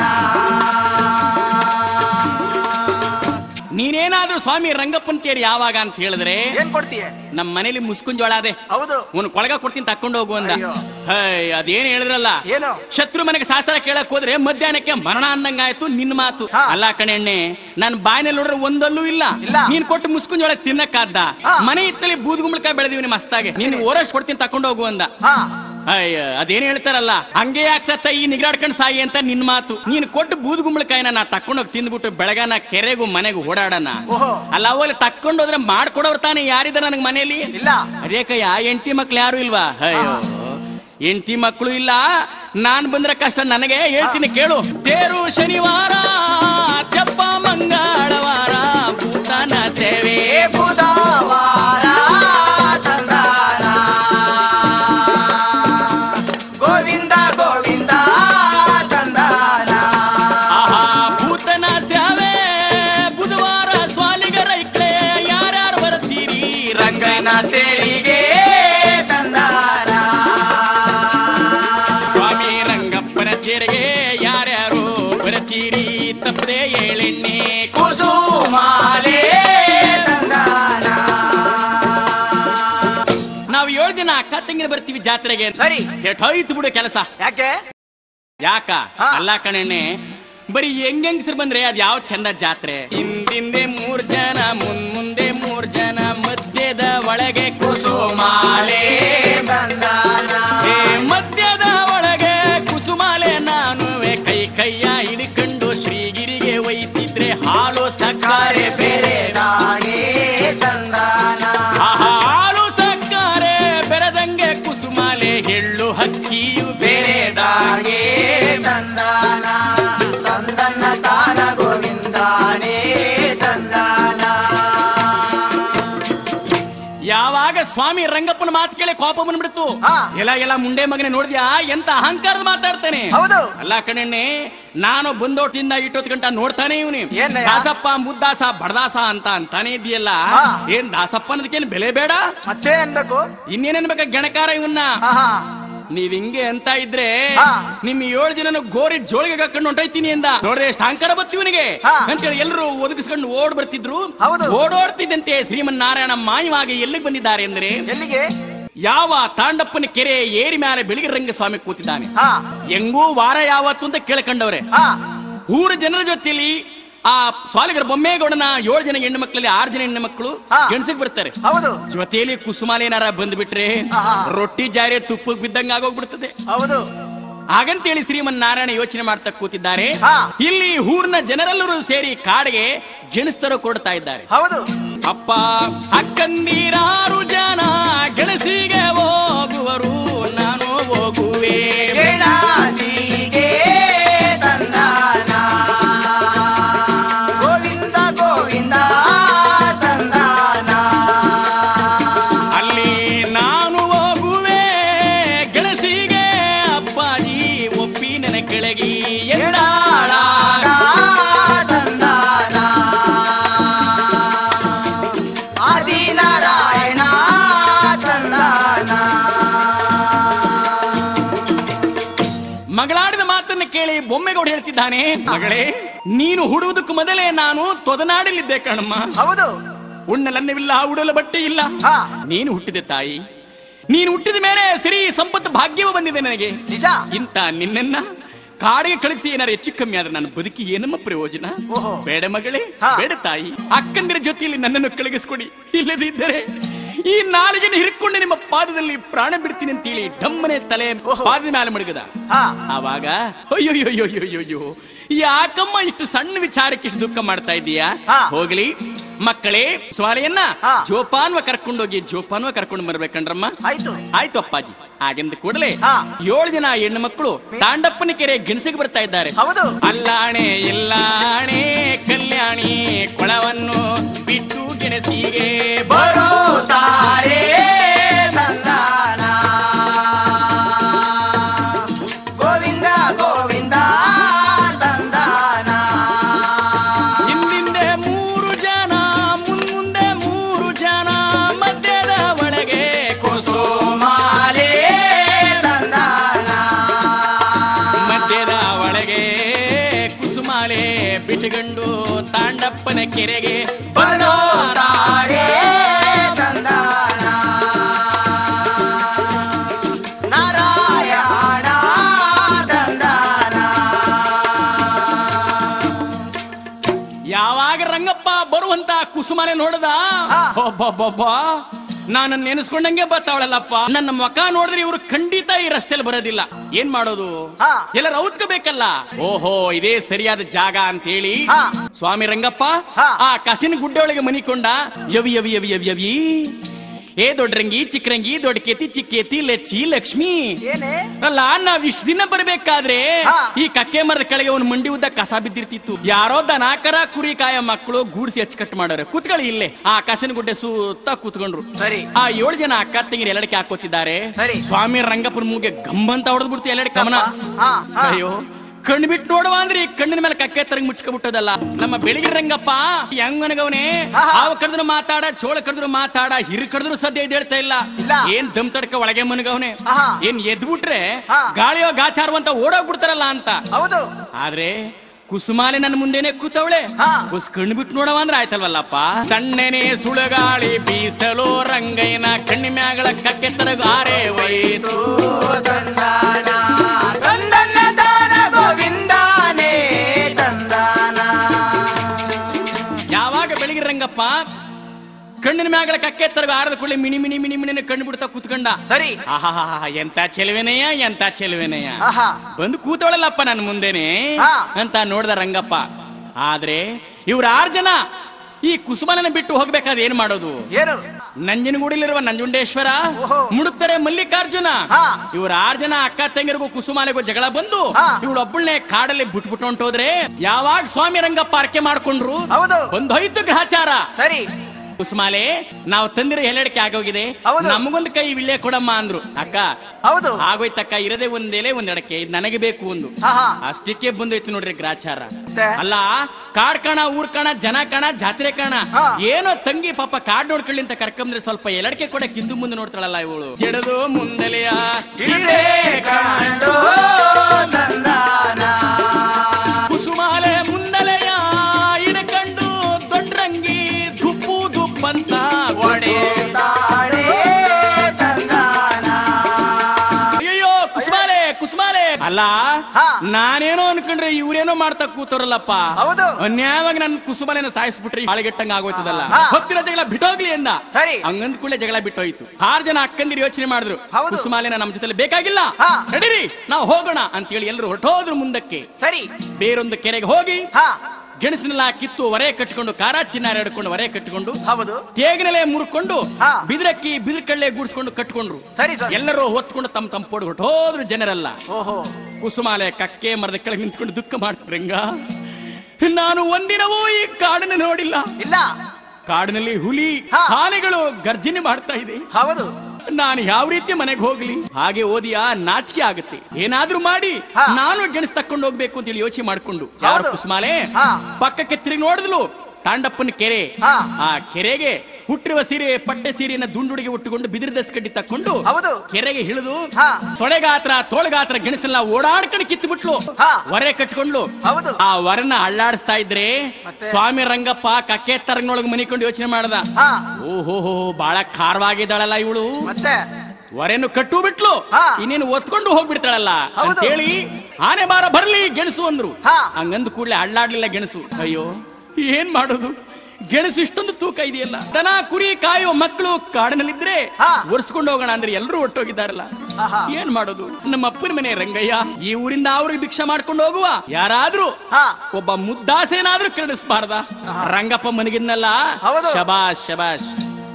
ನೀನೇನಾದ್ರೂ ಸ್ವಾಮಿ ರಂಗಪ್ಪನ ತೇರು ಯಾವಾಗ ಅಂತ ಹೇಳಿದ್ರೆ ಏನ್ ಕೊಡ್ತೀಯ ನಮ್ಮ ಮನೇಲಿ ಮುಸ್ಕುನ್ ಜೋಳ ಅದೇ ಹೌದು ಅವನು ಕೊಳಗ ಕೊಡ್ತೀನಿ ತಕೊಂಡು ಹೋಗು ಅಂದ ಅಯ್ಯೋ. ಹೈ ಅದೇನ್ ಹೇಳಿದ್ರಲ್ಲ ಏನು ಶತ್ರು ಮನೆಗೆ ಶಾಸ್ತ್ರ ಕೇಳಕ್ ಹೋದ್ರೆ ಮಧ್ಯಾಹ್ನಕ್ಕೆ ಮರಣ ಅಂದಂಗಾಯ್ತು ನಿನ್ ಮಾತು ಹಾ. ಅಲ್ಲ ಕಣೆಣ್ಣೆ ನನ್ ಬಾಯಿನಲ್ಲಿ ನೋಡ್ರೆ ಒಂದಲ್ಲೂ ಇಲ್ಲ ಇಲ್ಲ. ನೀನ್ ಕೊಟ್ಟು ಮುಸ್ಕುಂಜೋಳ ತಿನ್ನಕ್ಕಾದ್ದ ಹಾ. ಮನೆ ಇತ್ತಲ್ಲಿ ಬೂದ್ಗುಂಬಳಕಾಯಿ ಬೆಳೆದಿವಿ ನಿಮ್ಮ ಮಸ್ತಾಗೆ ನೀನ್ ಓರಷ್ಟು ಕೊಡ್ತೀನಿ ತಕೊಂಡು ಹೋಗು ಅಂದ ಹಾ ಅಯ್ಯ ಅದೇನ್ ಹೇಳ್ತಾರಲ್ಲ ಹಂಗೆ ಯಾಕ್ಸತ್ತ ಈ ನಿಗಾಡ್ಕೊಂಡ್ ಸಾಯಿ ಅಂತ ನಿನ್ ಮಾತು ನೀನ್ ಕೊಟ್ಟು ಬೂದ್ಗುಂಬಳಕಾಯಿನ ನಾ ತಕೊಂಡೋಗಿ ತಿಂದ್ಬಿಟ್ಟು ಬೆಳಗಾನ ಕೆರೆಗೂ ಮನೆಗೂ ಓಡಾಡಣ ಓಹೋ. ಅಲ್ಲ ಅವಲ್ಲಿ ತಕೊಂಡೋದ್ರೆ ಮಾಡ್ಕೊಡೋರ್ ತಾನೇ ಯಾರಿದ ನನಗ್ ಮನೇಲಿ ಇಲ್ಲ ಅದೇ ಕಯ್ಯ ಎಂಟಿ ಮಕ್ಳು ಯಾರು ಇಲ್ವಾ ಅಯ್ಯೋ ಎಂಟಿ ಮಕ್ಕಳು ಇಲ್ಲ ನಾನ್ ಬಂದ್ರೆ ಕಷ್ಟ ನನಗೆ ಹೇಳ್ತೀನಿ ಕೇಳು ತೇರು ಶನಿವಾರ ಚಪ್ಪ ಮಂಗಳವಾರ ಭೂತನ ಸೇವೆ ಏ ಬುಧವಾರ ತಂದಾನ ಗೋವಿಂದ ಗೋವಿಂದ ತಂದಾನ ಆಹಾ ಭೂತನ ಸೇವೆ ಬುಧವಾರ ಸ್ವಾಲಿಗರೈಕ್ಲೆ ಯಾರ್ಯಾರು ಬರ್ತೀರಿ ರಂಗನ ತೇರಿಗೆ ತಂದಾನ ಸ್ವಾಮಿ ರಂಗಪ್ಪನ ತೇರಿಗೆ ಯಾರ್ಯಾರು ಬರ್ತೀರಿ ತಪ್ಪದೆ ಏಳೆಣ್ಣೆ ಕುಸುಮ ಅಕ್ಕ ತಂಗಿನ ಬರ್ತೀವಿ ಜಾತ್ರೆಗೆ ಸರಿ. ಕೆಟ್ಟೋಯ್ತು ಬಿಡು ಕೆಲಸ ಯಾಕೆ ಯಾಕ ಹಾ. ಅಲ್ಲ ಕಣಣ್ಣೆ ಬರೀ ಹೆಂಗ್ ಹೆಂಗ್ಸರ್ ಬಂದ್ರೆ ಅದ್ ಯಾವ ಚಂದ ಜಾತ್ರೆ ಹಿಂದಿಂದೆ ಮೂರ್ ಜನ ಮುನ್ ಮುಂದೆ ಮೂರ್ ಜನ ಮಧ್ಯದ ಒಳಗೆ ಕುಸುಮಾಲೆ ತಂದಾನ ಏ ಮಧ್ಯದ ಒಳಗೆ ಕುಸುಮಾಲೆ ನಾನುವೆ ಕೈ ಕೈಯ ಹಿಡ್ಕೊಂಡು ಶ್ರೀಗಿರಿಗೆ ಒಯ್ತಿದ್ರೆ ಹಾಲು ಸಕ್ಕರೆ ಬೇರೆ ಬೇರೆದಾಗೆ ತಂದಾನ ಆಹಾ, ಹಾಲು ಸಕ್ಕರೆ ಬೆರೆದಂಗೆ ಕುಸುಮಾಲೆ ಎಳ್ಳು ಹಕ್ಕಿಯು ಬೇರೆದಾಗೆ ಬೇರೆದಾಗೆ ತಂದಾನ ತಂದನ್ನ ತಾನ ಗೋವಿಂದಾನೇ ತಂದಾನ ಯಾವಾಗ ಸ್ವಾಮಿ ರಂಗಪ್ಪನ ಮಾತು ಕೇಳಿ ಕೋಪ ಬಂದ್ಬಿಡ್ತು ಹಾ. ಎಲ್ಲ ಎಲ್ಲ ಮುಂಡೆ ಮಗನೇ ನೋಡಿದ್ಯಾ ಎಂತ ಅಹಂಕಾರದ ಮಾತಾಡ್ತಾನೆ ಹೌದು. ಅಲ್ಲ ಕಣಣ್ಣೆ ನಾನು ಬಂದೋಟಿಂದ ಇಟ್ಟೊತ್ತು ಗಂಟ ನೋಡ್ತಾನೆ ಇವನಿ ಏನಯ್ಯ? ದಾಸಪ್ಪ ಮುದ್ದಾಸ ಬಡದಾಸ ಅಂತ ಅಂತಾನೆ ಇದೆಯಲ್ಲ ಹಾ. ಏನ್ ದಾಸಪ್ಪ ಅನ್ನೋದಕ್ಕೇನು ಬೆಲೆ ಬೇಡ ಮತ್ತೆ ಅನ್ಬೇಕು ಇನ್ನೇನನ್ಬೇಕ ಗಣಕಾರ ಇವನ್ನ ಆಹಾ ನೀವ್ ಹಿಂಗೆ ಅಂತ ಇದ್ರೆ ಹಾ. ನಿಮ್ ಏಳು ಜನ ಗೋರಿ ಜೋಳಿಗೆ ಹಾಕೊಂಡು ಹೊಂಟೈತೀನಿ ಅಂದ ನೋಡ್ರೆ ಎಷ್ಟು ಅಹಂಕಾರ ಬತ್ತಿ ಇವನಿಗೆ ಹಾ. ಅಂತೇಳಿ ಎಲ್ಲರೂ ಒದಗಿಸ್ಕೊಂಡು ಓಡ್ ಬರ್ತಿದ್ರು ಹೌದು. ಓಡೋಡ್ತಿದ್ದಂತೆ ಶ್ರೀಮನ್ನಾರಾಯಣ ಮಾಯವಾಗಿ ಎಲ್ಲಿಗೆ ಬಂದಿದ್ದಾರೆ ಅಂದ್ರೆ ಎಲ್ಲಿಗೆ ಯಾವ ತಾಂಡಪ್ಪನ ಕೆರೆ ಏರಿ ಮೇಲೆ ಬೆಳಿಗ್ಗೆ ರಂಗ ಸ್ವಾಮಿ ಕೂತಿದ್ದಾನೆ ಹಾ ಹೆಂಗೂ ವಾರ ಯಾವತ್ತು ಅಂತ ಕೇಳ್ಕೊಂಡವ್ರೆ ಹಾ ಊರ ಜನರ ಜೊತೆಲಿ ಆ ಸ್ವಾಲಿಗರ ಬೊಮ್ಮೇಗೌಡನ ಏಳು ಜನ ಹೆಣ್ಣು ಮಕ್ಕಳಲ್ಲಿ ಆರು ಜನ ಹೆಣ್ಣು ಮಕ್ಕಳು ಹಾ. ಗೆಣಸಿಗೆ ಬರ್ತಾರೆ ಹೌದು ಜೊತೆಯಲ್ಲಿ ಕುಸುಮಾಲೇನಾರ ಬಂದ್ಬಿಟ್ರೆ ಆಹಾ. ರೊಟ್ಟಿ ಜಾರಿ ತುಪ್ಪಕ್ಕೆ ಬಿದ್ದಂಗ ಆಗೋಗ್ಬಿಡ್ತದೆ ಹೌದು ಹಾಗಂತೇಳಿ ಶ್ರೀಮನ್ ನಾರಾಯಣ ಯೋಚನೆ ಮಾಡ್ತಾ ಕೂತಿದ್ದಾರೆ ಹಾ. ಇಲ್ಲಿ ಊರಿನ ಜನರೆಲ್ಲರೂ ಸೇರಿ ಕಾಡಿಗೆ ಗೆಣಸ್ತರು ಕೊಡ್ತಾ ಇದ್ದಾರೆ ಹೌದು ಅಪ್ಪ ಅಕ್ಕಂದಿರಾರು ಜನ ಗೆಣಸಿಗೆ ಹೋಗುವರು ನಾನು ಹೋಗುವೆ ಗೆಣಸಿಗೆ ತಂದಾನ ಗೋವಿಂದ ಗೋವಿಂದ ತಂದಾನ ಅಲ್ಲಿ ನಾನು ಹೋಗುವೆ ಗೆಣಸಿಗೆ ಅಪ್ಪಾಜಿ ಒಪ್ಪಿ ನನ್ನ ಕೆಳಗಿ ಎಂದಾಳ ತಂದಾನ ಆದಿನಾರಾಯಣ ತಂದಾನ ಮಗಳಾಡಿದ ಮಾತನ್ನ ಕೇಳಿ ಬೊಮ್ಮೆಗೌಡ ಹೇಳ್ತಿದ್ದಾನೆ ಮಗಳೇ ನೀನು ಹುಡುವುದಕ್ಕೂ ಮೊದಲೇ ನಾನು ತೊದನಾಡಲಿದ್ದೆ ಕಣಮ್ಮ ಹೌದು ಉಣ್ಣಲನ್ನವಿಲ್ಲ ಉಡಲ ಬಟ್ಟೆ ಇಲ್ಲ ಹಾ ನೀನು ಹುಟ್ಟಿದೆ ತಾಯಿ ನೀನು ಹುಟ್ಟಿದ ಮೇಲೆ ಸಿರಿ ಸಂಪತ್ತು ಭಾಗ್ಯವ ಬಂದಿದೆ ನನಗೆ ನಿಜ ಇಂತ ನಿನ್ನನ್ನ ಕಾಡಿಗೆ ಕಳಿಸಿ ಏನಾರ ಹೆಚ್ಚು ಕಮ್ಮಿ ಆದ್ರೆ ನನ್ನ ಬದುಕಿ ಏನಮ್ಮ ಪ್ರಯೋಜನ ಓಹೋ. ಬೇಡ ಮಗಳೇ ಹಾ. ಬೇಡ ತಾಯಿ ಅಕ್ಕಂದಿರ ಜೊತೆಯಲ್ಲಿ ನನ್ನನ್ನು ಕಳಗಿಸ್ಕೊಡಿ ಇಲ್ಲದಿದ್ದರೆ ಈ ನಾಲಿಗೆನ ಹಿರ್ಕೊಂಡು ನಿಮ್ಮ ಪಾದದಲ್ಲಿ ಪ್ರಾಣ ಬಿಡ್ತೀನಿ ಅಂತೇಳಿ ಡಮ್ಮನೆ ತಲೆ ಓಹೋ. ಪಾದದ ಮೇಲೆ ಮಡಗದ ಹಾ ಆವಾಗ ಅಯ್ಯೋಯ್ಯೋಯ್ಯೋಯ್ಯೋಯ್ಯೋ ಯಾಕಮ್ಮ ಇಷ್ಟು ಸಣ್ಣ ವಿಚಾರಕ್ಕೆ ಇಷ್ಟು ದುಃಖ ಮಾಡ್ತಾ ಇದ್ದೀಯಾ ಹಾ. ಹೋಗ್ಲಿ ಮಕ್ಕಳೇ ಸ್ವಾಲೆಯನ್ನ ಹಾ. ಜೋಪಾನ್ವ ಕರ್ಕೊಂಡೋಗಿ ಜೋಪಾನ್ವ ಕರ್ಕೊಂಡು ಬರ್ಬೇಕಂಡ್ರಮ್ಮ ಆಯ್ತು ಆಯ್ತು ಅಪ್ಪಾಜಿ ಹಾಗೆಂದ ಕೂಡಲೇ ಹಾ. ಏಳು ಜನ ಹೆಣ್ಣು ಮಕ್ಕಳು ತಾಂಡಪ್ಪನ ಕೆರೆ ಗೆಣಸಿಗೆ ಬರ್ತಾ ಇದ್ದಾರೆ ಹೌದು ಅಲ್ಲಾಣೆ ಎಲ್ಲಾಣೆ ಕಲ್ಯಾಣಿ ಕೊಳವನ್ನು ಬಿಟ್ಟು ಗೆಣಸಿಗೆ ಬರೋ ಬರುತ್ತಾರೆ ತಂದಾನ ಗೋವಿಂದ ಗೋವಿಂದ ತಂದಾನ ಹಿಂದಿಂದೆ ಮೂರು ಜನ ಮುನ್ಮುಂದೆ ಮೂರು ಜನ ಮಧ್ಯದ ಒಳಗೆ ಕುಸುಮಾಲೆ ತಂದಾನ ಮಧ್ಯದ ಒಳಗೆ ಕುಸುಮಾಲೆ ಬಿಟ್ಟುಗಂಡು ತಾಂಡಪ್ಪನ ಕೆರೆಗೆ ಬರುತ್ತಾರೆ ತಂದಾನ ನಾರಾಯಣ ತಂದಾನ ಯಾವಾಗ ರಂಗಪ್ಪ ಬರುವಂತ ಕುಸುಮಾನೆ ನೋಡದ ಹಾ. ಒಬ್ಬೊಬ್ಬೊಬ್ಬ ನಾನು ನೆನೆಸ್ಕೊಂಡಂಗೆ ಬರ್ತಾವಳಲ್ಲಪ್ಪ ನನ್ನ ಮುಖ ನೋಡಿದ್ರೆ ಇವರು ಖಂಡಿತ ಈ ರಸ್ತೆಯಲ್ಲಿ ಬರೋದಿಲ್ಲ ಏನ್ ಮಾಡೋದು ಹಾ. ಎಲ್ಲ ರೌತ್ಕೋಬೇಕಲ್ಲ ಓಹೋ ಇದೇ ಸರಿಯಾದ ಜಾಗ ಅಂತ ಹೇಳಿ ಹಾ. ಸ್ವಾಮಿ ರಂಗಪ್ಪ ಹಾ. ಆ ಕಸಿನ ಗುಡ್ಡೆ ಒಳಗೆ ಮನಿಕೊಂಡ ಯವಿ ಯವಿ ಯವಿ ಯವಿ ಯವಿ ಏ ದೊಡ್ಡರಂಗಿ ಚಿಕ್ಕರಂಗಿ ದೊಡ್ಡ ಕೇತಿ ಚಿಕ್ಕೇತಿ ಲಚ್ಚಿ ಲಕ್ಷ್ಮಿ ಏನೇ ಅಲ್ಲ ನಾವ್ ಇಷ್ಟ ದಿನ ಬರ್ಬೇಕಾದ್ರೆ ಹಾ. ಈ ಕಕ್ಕೆ ಮರದ ಕೆಳಗೆ ಒಂದು ಮಂಡಿ ಉದ್ದ ಕಸ ಬಿದ್ದಿರ್ತಿತ್ತು ಯಾರೋ ದನಾಕರ ಕುರಿ ಕಾಯ ಮಕ್ಕಳು ಗೂಡ್ಸಿ ಕಟ್ ಮಾಡೋರೆ ಕೂತ್ಕೊಳ್ಳಿ ಇಲ್ಲೇ ಆ ಕಸನ ಗುಡ್ಡೆ ಸುತ್ತ ಕೂತ್ಕೊಂಡ್ರು ಸರಿ ಆ ಏಳು ಜನ ಅಕ್ಕ ತಂಗಿರಿ ಎಲ್ಲಡಕ್ಕೆ ಹಾಕೋತಿದ್ದಾರೆ ಸರಿ. ಸ್ವಾಮಿ ರಂಗಪ್ಪನ ಮೂಗೆ ಗಮ್ಮಂತ ಹೊಡೆದ್ ಬಿಡ್ತು ಎಲ್ಲಡೆ ಕಮನ ಹಾ, ಹಾ. ಅಯ್ಯೋ ಕಣ್ಣು ಬಿಟ್ಟು ನೋಡುವ ಅಂದ್ರೆ ಈ ಕಣ್ಣಿನ ಮೇಲೆ ಕಕ್ಕೆ ತರಂಗ್ ಮುಚ್ಕೊಬಿಟ್ಟದಲ್ಲ ನಮ್ಮ ಬೆಳಿಗ್ಗೆ ರಂಗಪ್ಪ ಹೆಂಗನಗವನೆ ಹಾ, ಹಾ. ಹಾವು ಕರೆದ್ರು ಮಾತಾಡ ಚೋಳ ಕರೆದ್ರು ಮಾತಾಡ ಹಿರು ಕರೆದ್ರು ಸದ್ಯ ಇದ್ ಹೇಳ್ತಾ ಇಲ್ಲ ಇಲ್ಲ. ಏನ್ ದಮ್ ತಡ್ಕ ಒಳಗೆ ಮನಗವನೆ ಆಹಾ. ಏನ್ ಎದ್ಬಿಟ್ರೆ ಹಾ. ಗಾಳಿಯೋ ಗಾಚಾರು ಅಂತ ಓಡೋಗ್ಬಿಡ್ತಾರಲ್ಲ ಅಂತ ಹೌದು ಆದ್ರೆ ಕುಸುಮಾಲೆ ನನ್ನ ಮುಂದೆನೆ ಕೂತವಳೆ ಹಾ. ಉಸ್ ಕಣ್ಣು ಬಿಟ್ಟು ನೋಡವ ಅಂದ್ರೆ ಆಯ್ತಲ್ವಲ್ಲಪ್ಪ ಸಣ್ಣನೆ ಸುಳಗಾಳಿ ಬೀಸಲು ರಂಗಯ್ಯನ ಕಣ್ಣಿ ಮ್ಯಾಗಳ ಕಕ್ಕೆ ತರಗಾರೆ ಒಯ್ತು ತಂದಾನ ತಂದನ್ನ ದಾನ ಗೋವಿಂದಾನೇ ತಂದಾನ ಯಾವಾಗ ಬೆಳಗ್ಗೆ ರಂಗಪ್ಪ ಕಣ್ಣಿನ ಮ್ಯಾಗಳ ಕಕ್ಕೆ ತರಗ ಆರದ ಕೂಡಲೇ ಮಿಣಿ ಮಿಣಿ ಮಿಣಿ ಮಿಣಿನ ಕಣ್ಣು ಬಿಡ್ತಾ ಕೂತ್ಕೊಂಡ ಸರಿ ಆಹಾ ಎಂತ ಚೆಲುವೆನೆಯ ಎಂತ ಚೆಲುವೆನೆಯ ಆಹಾ ಬಂದು ಕೂತವಳಲ್ಲಪ್ಪ ನನ್ನ ಮುಂದೆನೆ ಹಾ. ಅಂತ ನೋಡ್ದ ರಂಗಪ್ಪ ಆದ್ರೆ ಇವ್ರ ಆರ್ ಜನ ಈ ಕುಸುಮನನ್ನ ಬಿಟ್ಟು ಹೋಗ್ಬೇಕಾದ್ರೆ ಏನ್ ಮಾಡೋದು ಏನು ನಂಜನಗೂಡಿಲಿರುವ ನಂಜುಂಡೇಶ್ವರ ಓಹೋ. ಮುಡುಕ್ತಾರೆ ಮಲ್ಲಿಕಾರ್ಜುನ ಹಾ. ಇವ್ರ ಆರ್ ಜನ ಅಕ್ಕ ತಂಗಿರಿಗೂ ಕುಸುಮಾಲೆಗೂ ಜಗಳ ಬಂದು ಹಾ. ಇವಳೊಬ್ಬಳನ್ನೇ ಕಾಡಲ್ಲಿ ಬಿಟ್ಬಿಟ್ಟು ಹೊಂಟೋದ್ರೆ ಯಾವಾಗ ಸ್ವಾಮಿ ರಂಗಪ್ಪ ಅರ್ಕೆ ಮಾಡ್ಕೊಂಡ್ರು ಹೌದು. ಬಂದೋಯ್ತು ಗ್ರಹಚಾರ ಸರಿ ಕುಸುಮಾಲೆ ನಾವು ತಂದಿರೋ ಹೆಲಡಿಕೆ ಆಗೋಗಿದೆ ಹೌದು. ನಮಗೊಂದು ಕೈ ವಿಳ್ಳೆ ಕೊಡಮ್ಮ ಅಂದ್ರು ಅಕ್ಕ ಹೌದು ಆಗೋಯ್ತಕ್ಕ ಇರದೆ ಒಂದೇಲೆ ಒಂದಡಕೆ ಇದು ನನಗೆ ಬೇಕು ಒಂದು ಆಹಾ. ಅಷ್ಟಕ್ಕೆ ಬಂದೈತಿ ನೋಡ್ರಿ ಗ್ರಾಚಾರ ಮತ್ತೆ? ಅಲ್ಲ ಕಾಡ್ ಕಣ ಊರ್ ಕಣ ಜನ ಕಣ ಜಾತ್ರೆ ಕಣ ಹಾ. ಏನೋ ತಂಗಿ ಪಾಪ ಕಾಡ್ ನೋಡ್ಕೊಳ್ಳಿ ಅಂತ ಕರ್ಕಂದ್ರೆ ಸ್ವಲ್ಪ ಎಲಡಿಕೆ ಕೂಡ ಕಿಂದು ಮುಂದೆ ನೋಡ್ತಾಳಲ್ಲ ಇವಳು ಜಡದು ಮುಂದಲೆಯ ಇದೇ ಕಂಡು ತಂದಾನ ಕುಸುಮಾಲೆ ಮುಂದಲೆಯ ಇಡಕಂಡು ದೊಡ್ಡರಂಗಿ ದುಪ್ಪು ದುಪ್ಪಂತ ಒಡೆದಾಳೆ ತಂದಾನ ಅಯ್ಯೋ ಕುಸುಮಾಲೆ ಕುಸುಮಾಲೆ ಅಲ್ಲ ಹಾ. ನಾನೇನೋ ಅನ್ಕೊಂಡ್ರೆ ಇವ್ರೇನೋ ಮಾಡ್ತಾ ಕೂತವ್ರಲ್ಲಪ್ಪ ಹೌದು. ಅನ್ಯಾಯವಾಗಿ ನನ್ ಕುಸುಮಲೆನ ಸಾಯಿಸ್ಬಿಟ್ರಿ ಬಾಳಿಗೆಟ್ಟಂಗ ಆಗೋಯ್ತದಲ್ಲ ಹಾ. ಹೊತ್ತಿನ ಜಗಳ ಬಿಟ್ಟೋಗ್ಲಿ ಎಂದ ಸರಿ. ಹಂಗಂದ್ ಕೂಡಲೇ ಜಗಳ ಬಿಟ್ಟೋಯ್ತು ಆರ್ ಜನ ಅಕ್ಕಂದಿರು ಯೋಚನೆ ಮಾಡಿದ್ರು ಹೌದು. ಕುಸುಮಾಲೆನ ನಮ್ ಜೊತೆ ಬೇಕಾಗಿಲ್ಲ ಹಾ. ನಡೀರಿ ನಾವು ಹೋಗೋಣ ಅಂತೇಳಿ ಎಲ್ಲರೂ ಹೊರಟೋದ್ರು ಮುಂದಕ್ಕೆ ಸರಿ ಬೇರೊಂದು ಕೆರೆಗೆ ಹೋಗಿ ಹಾ ಗೆಣಸಿನೆಲ್ಲ ಕಿತ್ತು ಹೊರೆ ಕಟ್ಟಿಕೊಂಡು ಖಾರ ಚಿನ್ನಾರ ಹಿಡ್ಕೊಂಡು ಹೊರೆ ಕಟ್ಟಿಕೊಂಡು ಹೌದು ತೇಗಿನಲೆ ಮುರ್ಕೊಂಡು ಹಾ. ಬಿದಿರಕ್ಕಿ ಬಿದಿರು ಕಳ್ಳೆ ಗೂಡಿಸ್ಕೊಂಡು ಕಟ್ಕೊಂಡ್ರು ಸರಿ ಸ್ವಾಮಿ ಎಲ್ಲರೂ ಹೊತ್ಕೊಂಡು ತಮ್ಮ ತಮ್ಮ ಪೋಡ್ ಹೊರಟೋದ್ರು ಜನರೆಲ್ಲ ಓಹೋ ಕುಸುಮಾಲೆ ಕಕ್ಕೆ ಮರದ ಕೆಳಗೆ ನಿಂತ್ಕೊಂಡು ದುಃಖ ಮಾಡ್ತಾರಂಗ ನಾನು ಒಂದಿನವೂ ಈ ಕಾಡನ್ನ ನೋಡಿಲ್ಲ ಇಲ್ಲ ಕಾಡಿನಲ್ಲಿ ಹುಲಿ ಹಾ. ಆನೆಗಳು ಗರ್ಜನೆ ಮಾಡ್ತಾ ಇದೆ ಹೌದು ನಾನು ಯಾವ ರೀತಿ ಮನೆಗೆ ಹೋಗ್ಲಿ ಹಾಗೆ ಓದಿಯ ನಾಚಿಕೆ ಆಗುತ್ತೆ ಏನಾದ್ರೂ ಮಾಡಿ ಹಾ. ನಾನು ಗೆಣಸ್ ತಕೊಂಡು ಹೋಗ್ಬೇಕು ಅಂತ ಹೇಳಿ ಯೋಚನೆ ಮಾಡ್ಕೊಂಡು ಯಾರು ಹೌದು. ಕುಸುಮಾಲೆ ಹಾ. ಪಕ್ಕಕ್ಕೆ ತಿರುಗಿ ನೋಡಿದ್ಲು ತಾಂಡಪ್ಪನ ಕೆರೆ ಹಾ. ಆ ಕೆರೆಗೆ ಹುಟ್ಟಿರುವ ಸೀರೆ ಪಟ್ಟೆ ಸೀರೆಯನ್ನ ದುಂಡುಡಿಗೆ ಉಟ್ಟುಕೊಂಡು ಬಿದಿರು ದಸ್ಕಡ್ಡಿ ತಕೊಂಡು ಹೌದು. ಕೆರೆಗೆ ಇಳಿದು ಹಾ. ತೊಡೆಗಾತ್ರ ತೋಳ್ಗಾತ್ರ ಗೆಣಸೆಲ್ಲ ಓಡಾಡ್ಕೊಂಡು ಕಿತ್ತು ಬಿಟ್ಲು ಹಾ. ಹೊರೆ ಕಟ್ಕೊಂಡ್ಲು ಹೌದು. ಆ ವರನ ಅಳ್ಳಾಡಿಸ್ತಾ ಇದ್ರೆ ಮತ್ತೆ? ಸ್ವಾಮಿ ರಂಗಪ್ಪ ಕಕ್ಕೆ ತರಂಗನೊಳಗೆ ಮನಿಕೊಂಡು ಯೋಚನೆ ಮಾಡ್ದ ಹಾ ಓಹೋ ಬಹಳ ಖಾರವಾಗಿದ್ದಾಳಲ್ಲ ಇವಳು ಮತ್ತೆ ವರೆನು ಕಟ್ಟು ಬಿಟ್ಲು ಹಾ. ಇನ್ನೇನು ಒತ್ಕೊಂಡು ಹೋಗ್ಬಿಡ್ತಾಳಲ್ಲ ಹೌದು. ಅಂತ ಹೇಳಿ ಆನೆ ಬಾರ ಬರ್ಲಿ ಗೆಣಸು ಅಂದ್ರು ಹಾ. ಹಂಗಂದ್ ಕೂಡ್ಲೆ ಅಳ್ಳಾಡ್ಲಿಲ್ಲ ಗೆಣಸು ಅಯ್ಯೋ ಏನ್ ಮಾಡೋದು ಗೆಣಸು ಇಷ್ಟೊಂದು ತೂಕ ಇದೆಯಲ್ಲ ದನ ಕುರಿ ಕಾಯೋ ಮಕ್ಕಳು ಕಾಡಿನಲ್ಲಿದ್ರೆ ಹಾ. ಒರೆಸ್ಕೊಂಡು ಹೋಗೋಣ ಅಂದ್ರೆ ಎಲ್ಲರೂ ಒಟ್ಟೋಗಿದ್ದಾರಲ್ಲ ಆಹಾ. ಏನ್ ಮಾಡೋದು ನಮ್ಮ ಅಪ್ಪನ ಮನೆ ರಂಗಯ್ಯ ಈ ಊರಿಂದ ಅವ್ರಿಗೆ ಭಿಕ್ಷೆ ಮಾಡ್ಕೊಂಡು ಹೋಗುವ ಯಾರಾದ್ರೂ ಹಾ. ಒಬ್ಬ ಮುದ್ದಾಸೇನಾದ್ರೂ ಕೆರಡಿಸ್ಬಾರ್ದ ರಂಗಪ್ಪ ಮನಗಿದ್ನಲ್ಲ ಹೌದು. ಶಬಾಷ್ ಶಬಾಷ್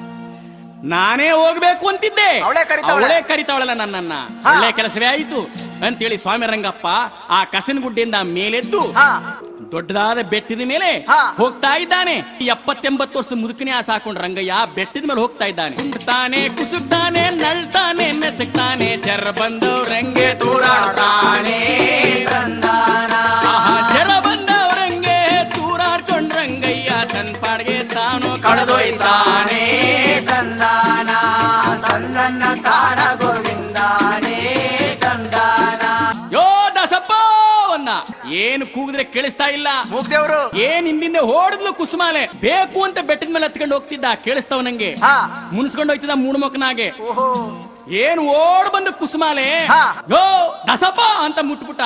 ನಾನೇ ಹೋಗ್ಬೇಕು ಅಂತಿದ್ದೆ ಅವಳೇ ಕರಿತಾವಳೆ. ಅವಳೇ ಕರಿತಾವಳಲ್ಲ ನನ್ನನ್ನ ಹಾ. ಒಳ್ಳೆ ಕೆಲಸವೇ ಆಯ್ತು ಅಂತೇಳಿ ಸ್ವಾಮಿ ರಂಗಪ್ಪ ಆ ಕಸನಗುಡ್ಡೆಯಿಂದ ಮೇಲೆದ್ದು ಹಾ ದೊಡ್ಡದಾದ ಬೆಟ್ಟದ ಮೇಲೆ ಹಾ. ಹೋಗ್ತಾ ಇದ್ದಾನೆ ಈ ಎಪ್ಪತ್ತೆಂಬತ್ತು ವರ್ಷ ಮುದುಕನೇ ಆಸ ಹಾಕೊಂಡು ರಂಗಯ್ಯ ಬೆಟ್ಟದ ಮೇಲೆ ಹೋಗ್ತಾ ಇದ್ದಾನೆ ಕುಂಡ್ತಾನೆ ಕುಸುಕ್ತಾನೆ ನಳ್ತಾನೆ ನೆಸಕ್ತಾನೆ ಜರ ಬಂದವ್ರಂಗೆ ತೂರಾಡ್ತಾನೆ ತಂದಾನ ಆಹಾ, ಜರ ಬಂದವ್ರಂಗೆ ತೂರಾಡ್ಕೊಂಡ್ ರಂಗಯ್ಯ ತನ್ ಪಾಡ್ಗೆ ತಾನು ಕಳೆದೊಯ್ತಾನೆ ತಂದಾನ ತಂದನ್ನ ತಾನ ಗೋವಿಂದಾನೇ ತಂದಾನ ಯೋ ದಸಪ್ಪ ಅನ್ನ ಏನು ಕೂಗಿದ್ರೆ ಕೇಳಿಸ್ತಾ ಇಲ್ಲ ಮೂಗ್ದೇವ್ರು ಏನ್ ಹಿಂದಿಂದ ಹೊಡೆದ್ಲು ಕುಸುಮಾಲೆ ಬೇಕು ಅಂತ ಬೆಟ್ಟದ ಮೇಲೆ ಹತ್ಕೊಂಡು ಹೋಗ್ತಿದ್ದ ಕೇಳಿಸ್ತಾವ ನಂಗೆ ಹಾ ಮುನ್ಸ್ಕೊಂಡು ಹೋಯ್ತಿದ್ದ ಮೂಡ್ಮಕ್ನಾಗೆ ಓಹೋ ಏನ್ ಓಡ್ ಬಂದು ಕುಸುಮಾಲೆ ಹಾ. ಯೋ ದಸಪ್ಪ ಅಂತ ಮುಟ್ಬಿಟ್ಟ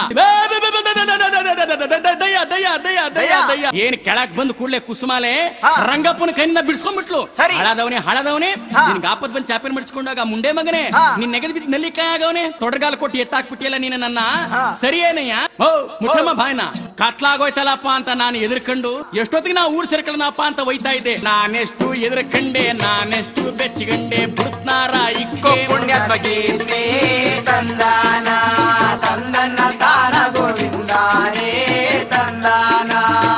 ದಯ್ಯ ದಯ್ಯ ದಯ್ಯ ದಯ್ಯ ದಯ್ಯ ಏನ್ ಕೆಳಗ್ ಬಂದು ಕೂಡ್ಲೆ ಕುಸುಮಾಲೆ ಹಾ. ರಂಗಪ್ಪನ ಕೈಯಿಂದ ಬಿಡ್ಸ್ಕೊಂಡ್ಬಿಟ್ಲು ಸರಿ. ಹಳದವನೇ ಹಳದವನೇ ಹಾ. ನಿನ್ ಆಪತ್ ಬಂದ್ ಚಾಪೇನ್ ಮಡಿಸ್ಕೊಂಡಾಗ ಮುಂಡೆ ಮಗನೇ ಹಾ. ನಿನ್ ನೆಗದ್ ಬಿದ್ದು ನಲ್ಲಿಕಾಯ ಆಗವನೆ ತೊಡಗಾಲ್ ಕೊಟ್ಟು ಎತ್ತಾಕ್ಬಿಟ್ಟಿಯಲ್ಲ ನೀನು ನನ್ನ ಹಾ. ಸರಿಯೇನಯ್ಯ ಓ ಮುಚ್ಚಮ್ಮ ಬಾಯ್ನ ಕತ್ಲಾಗೋಯ್ತಲ್ಲಪ್ಪ ಅಂತ ನಾನು ಎದುರ್ಕೊಂಡು ಎಷ್ಟೊತ್ತಿಗೆ ನಾ ಊರ್ ಸೇರ್ಕೊಳ್ಳೋಣಪ್ಪ ಅಂತ ಒಯ್ತಾ ಇದ್ದೆ ನಾನೆಷ್ಟು ಎದುರ್ಕಂಡೆ ನಾನೆಷ್ಟು ಬೆಚ್ಚಗಂಡೆ ಬುಡ್ತ್ನಾರ ಇಕ್ಕೋ ಪುಣ್ಯದ ಗೀತೆ ತಂದಾನ ತಂದನ್ನ ತಾನ ಗೋವಿಂದಾನೇ ತಂದಾನ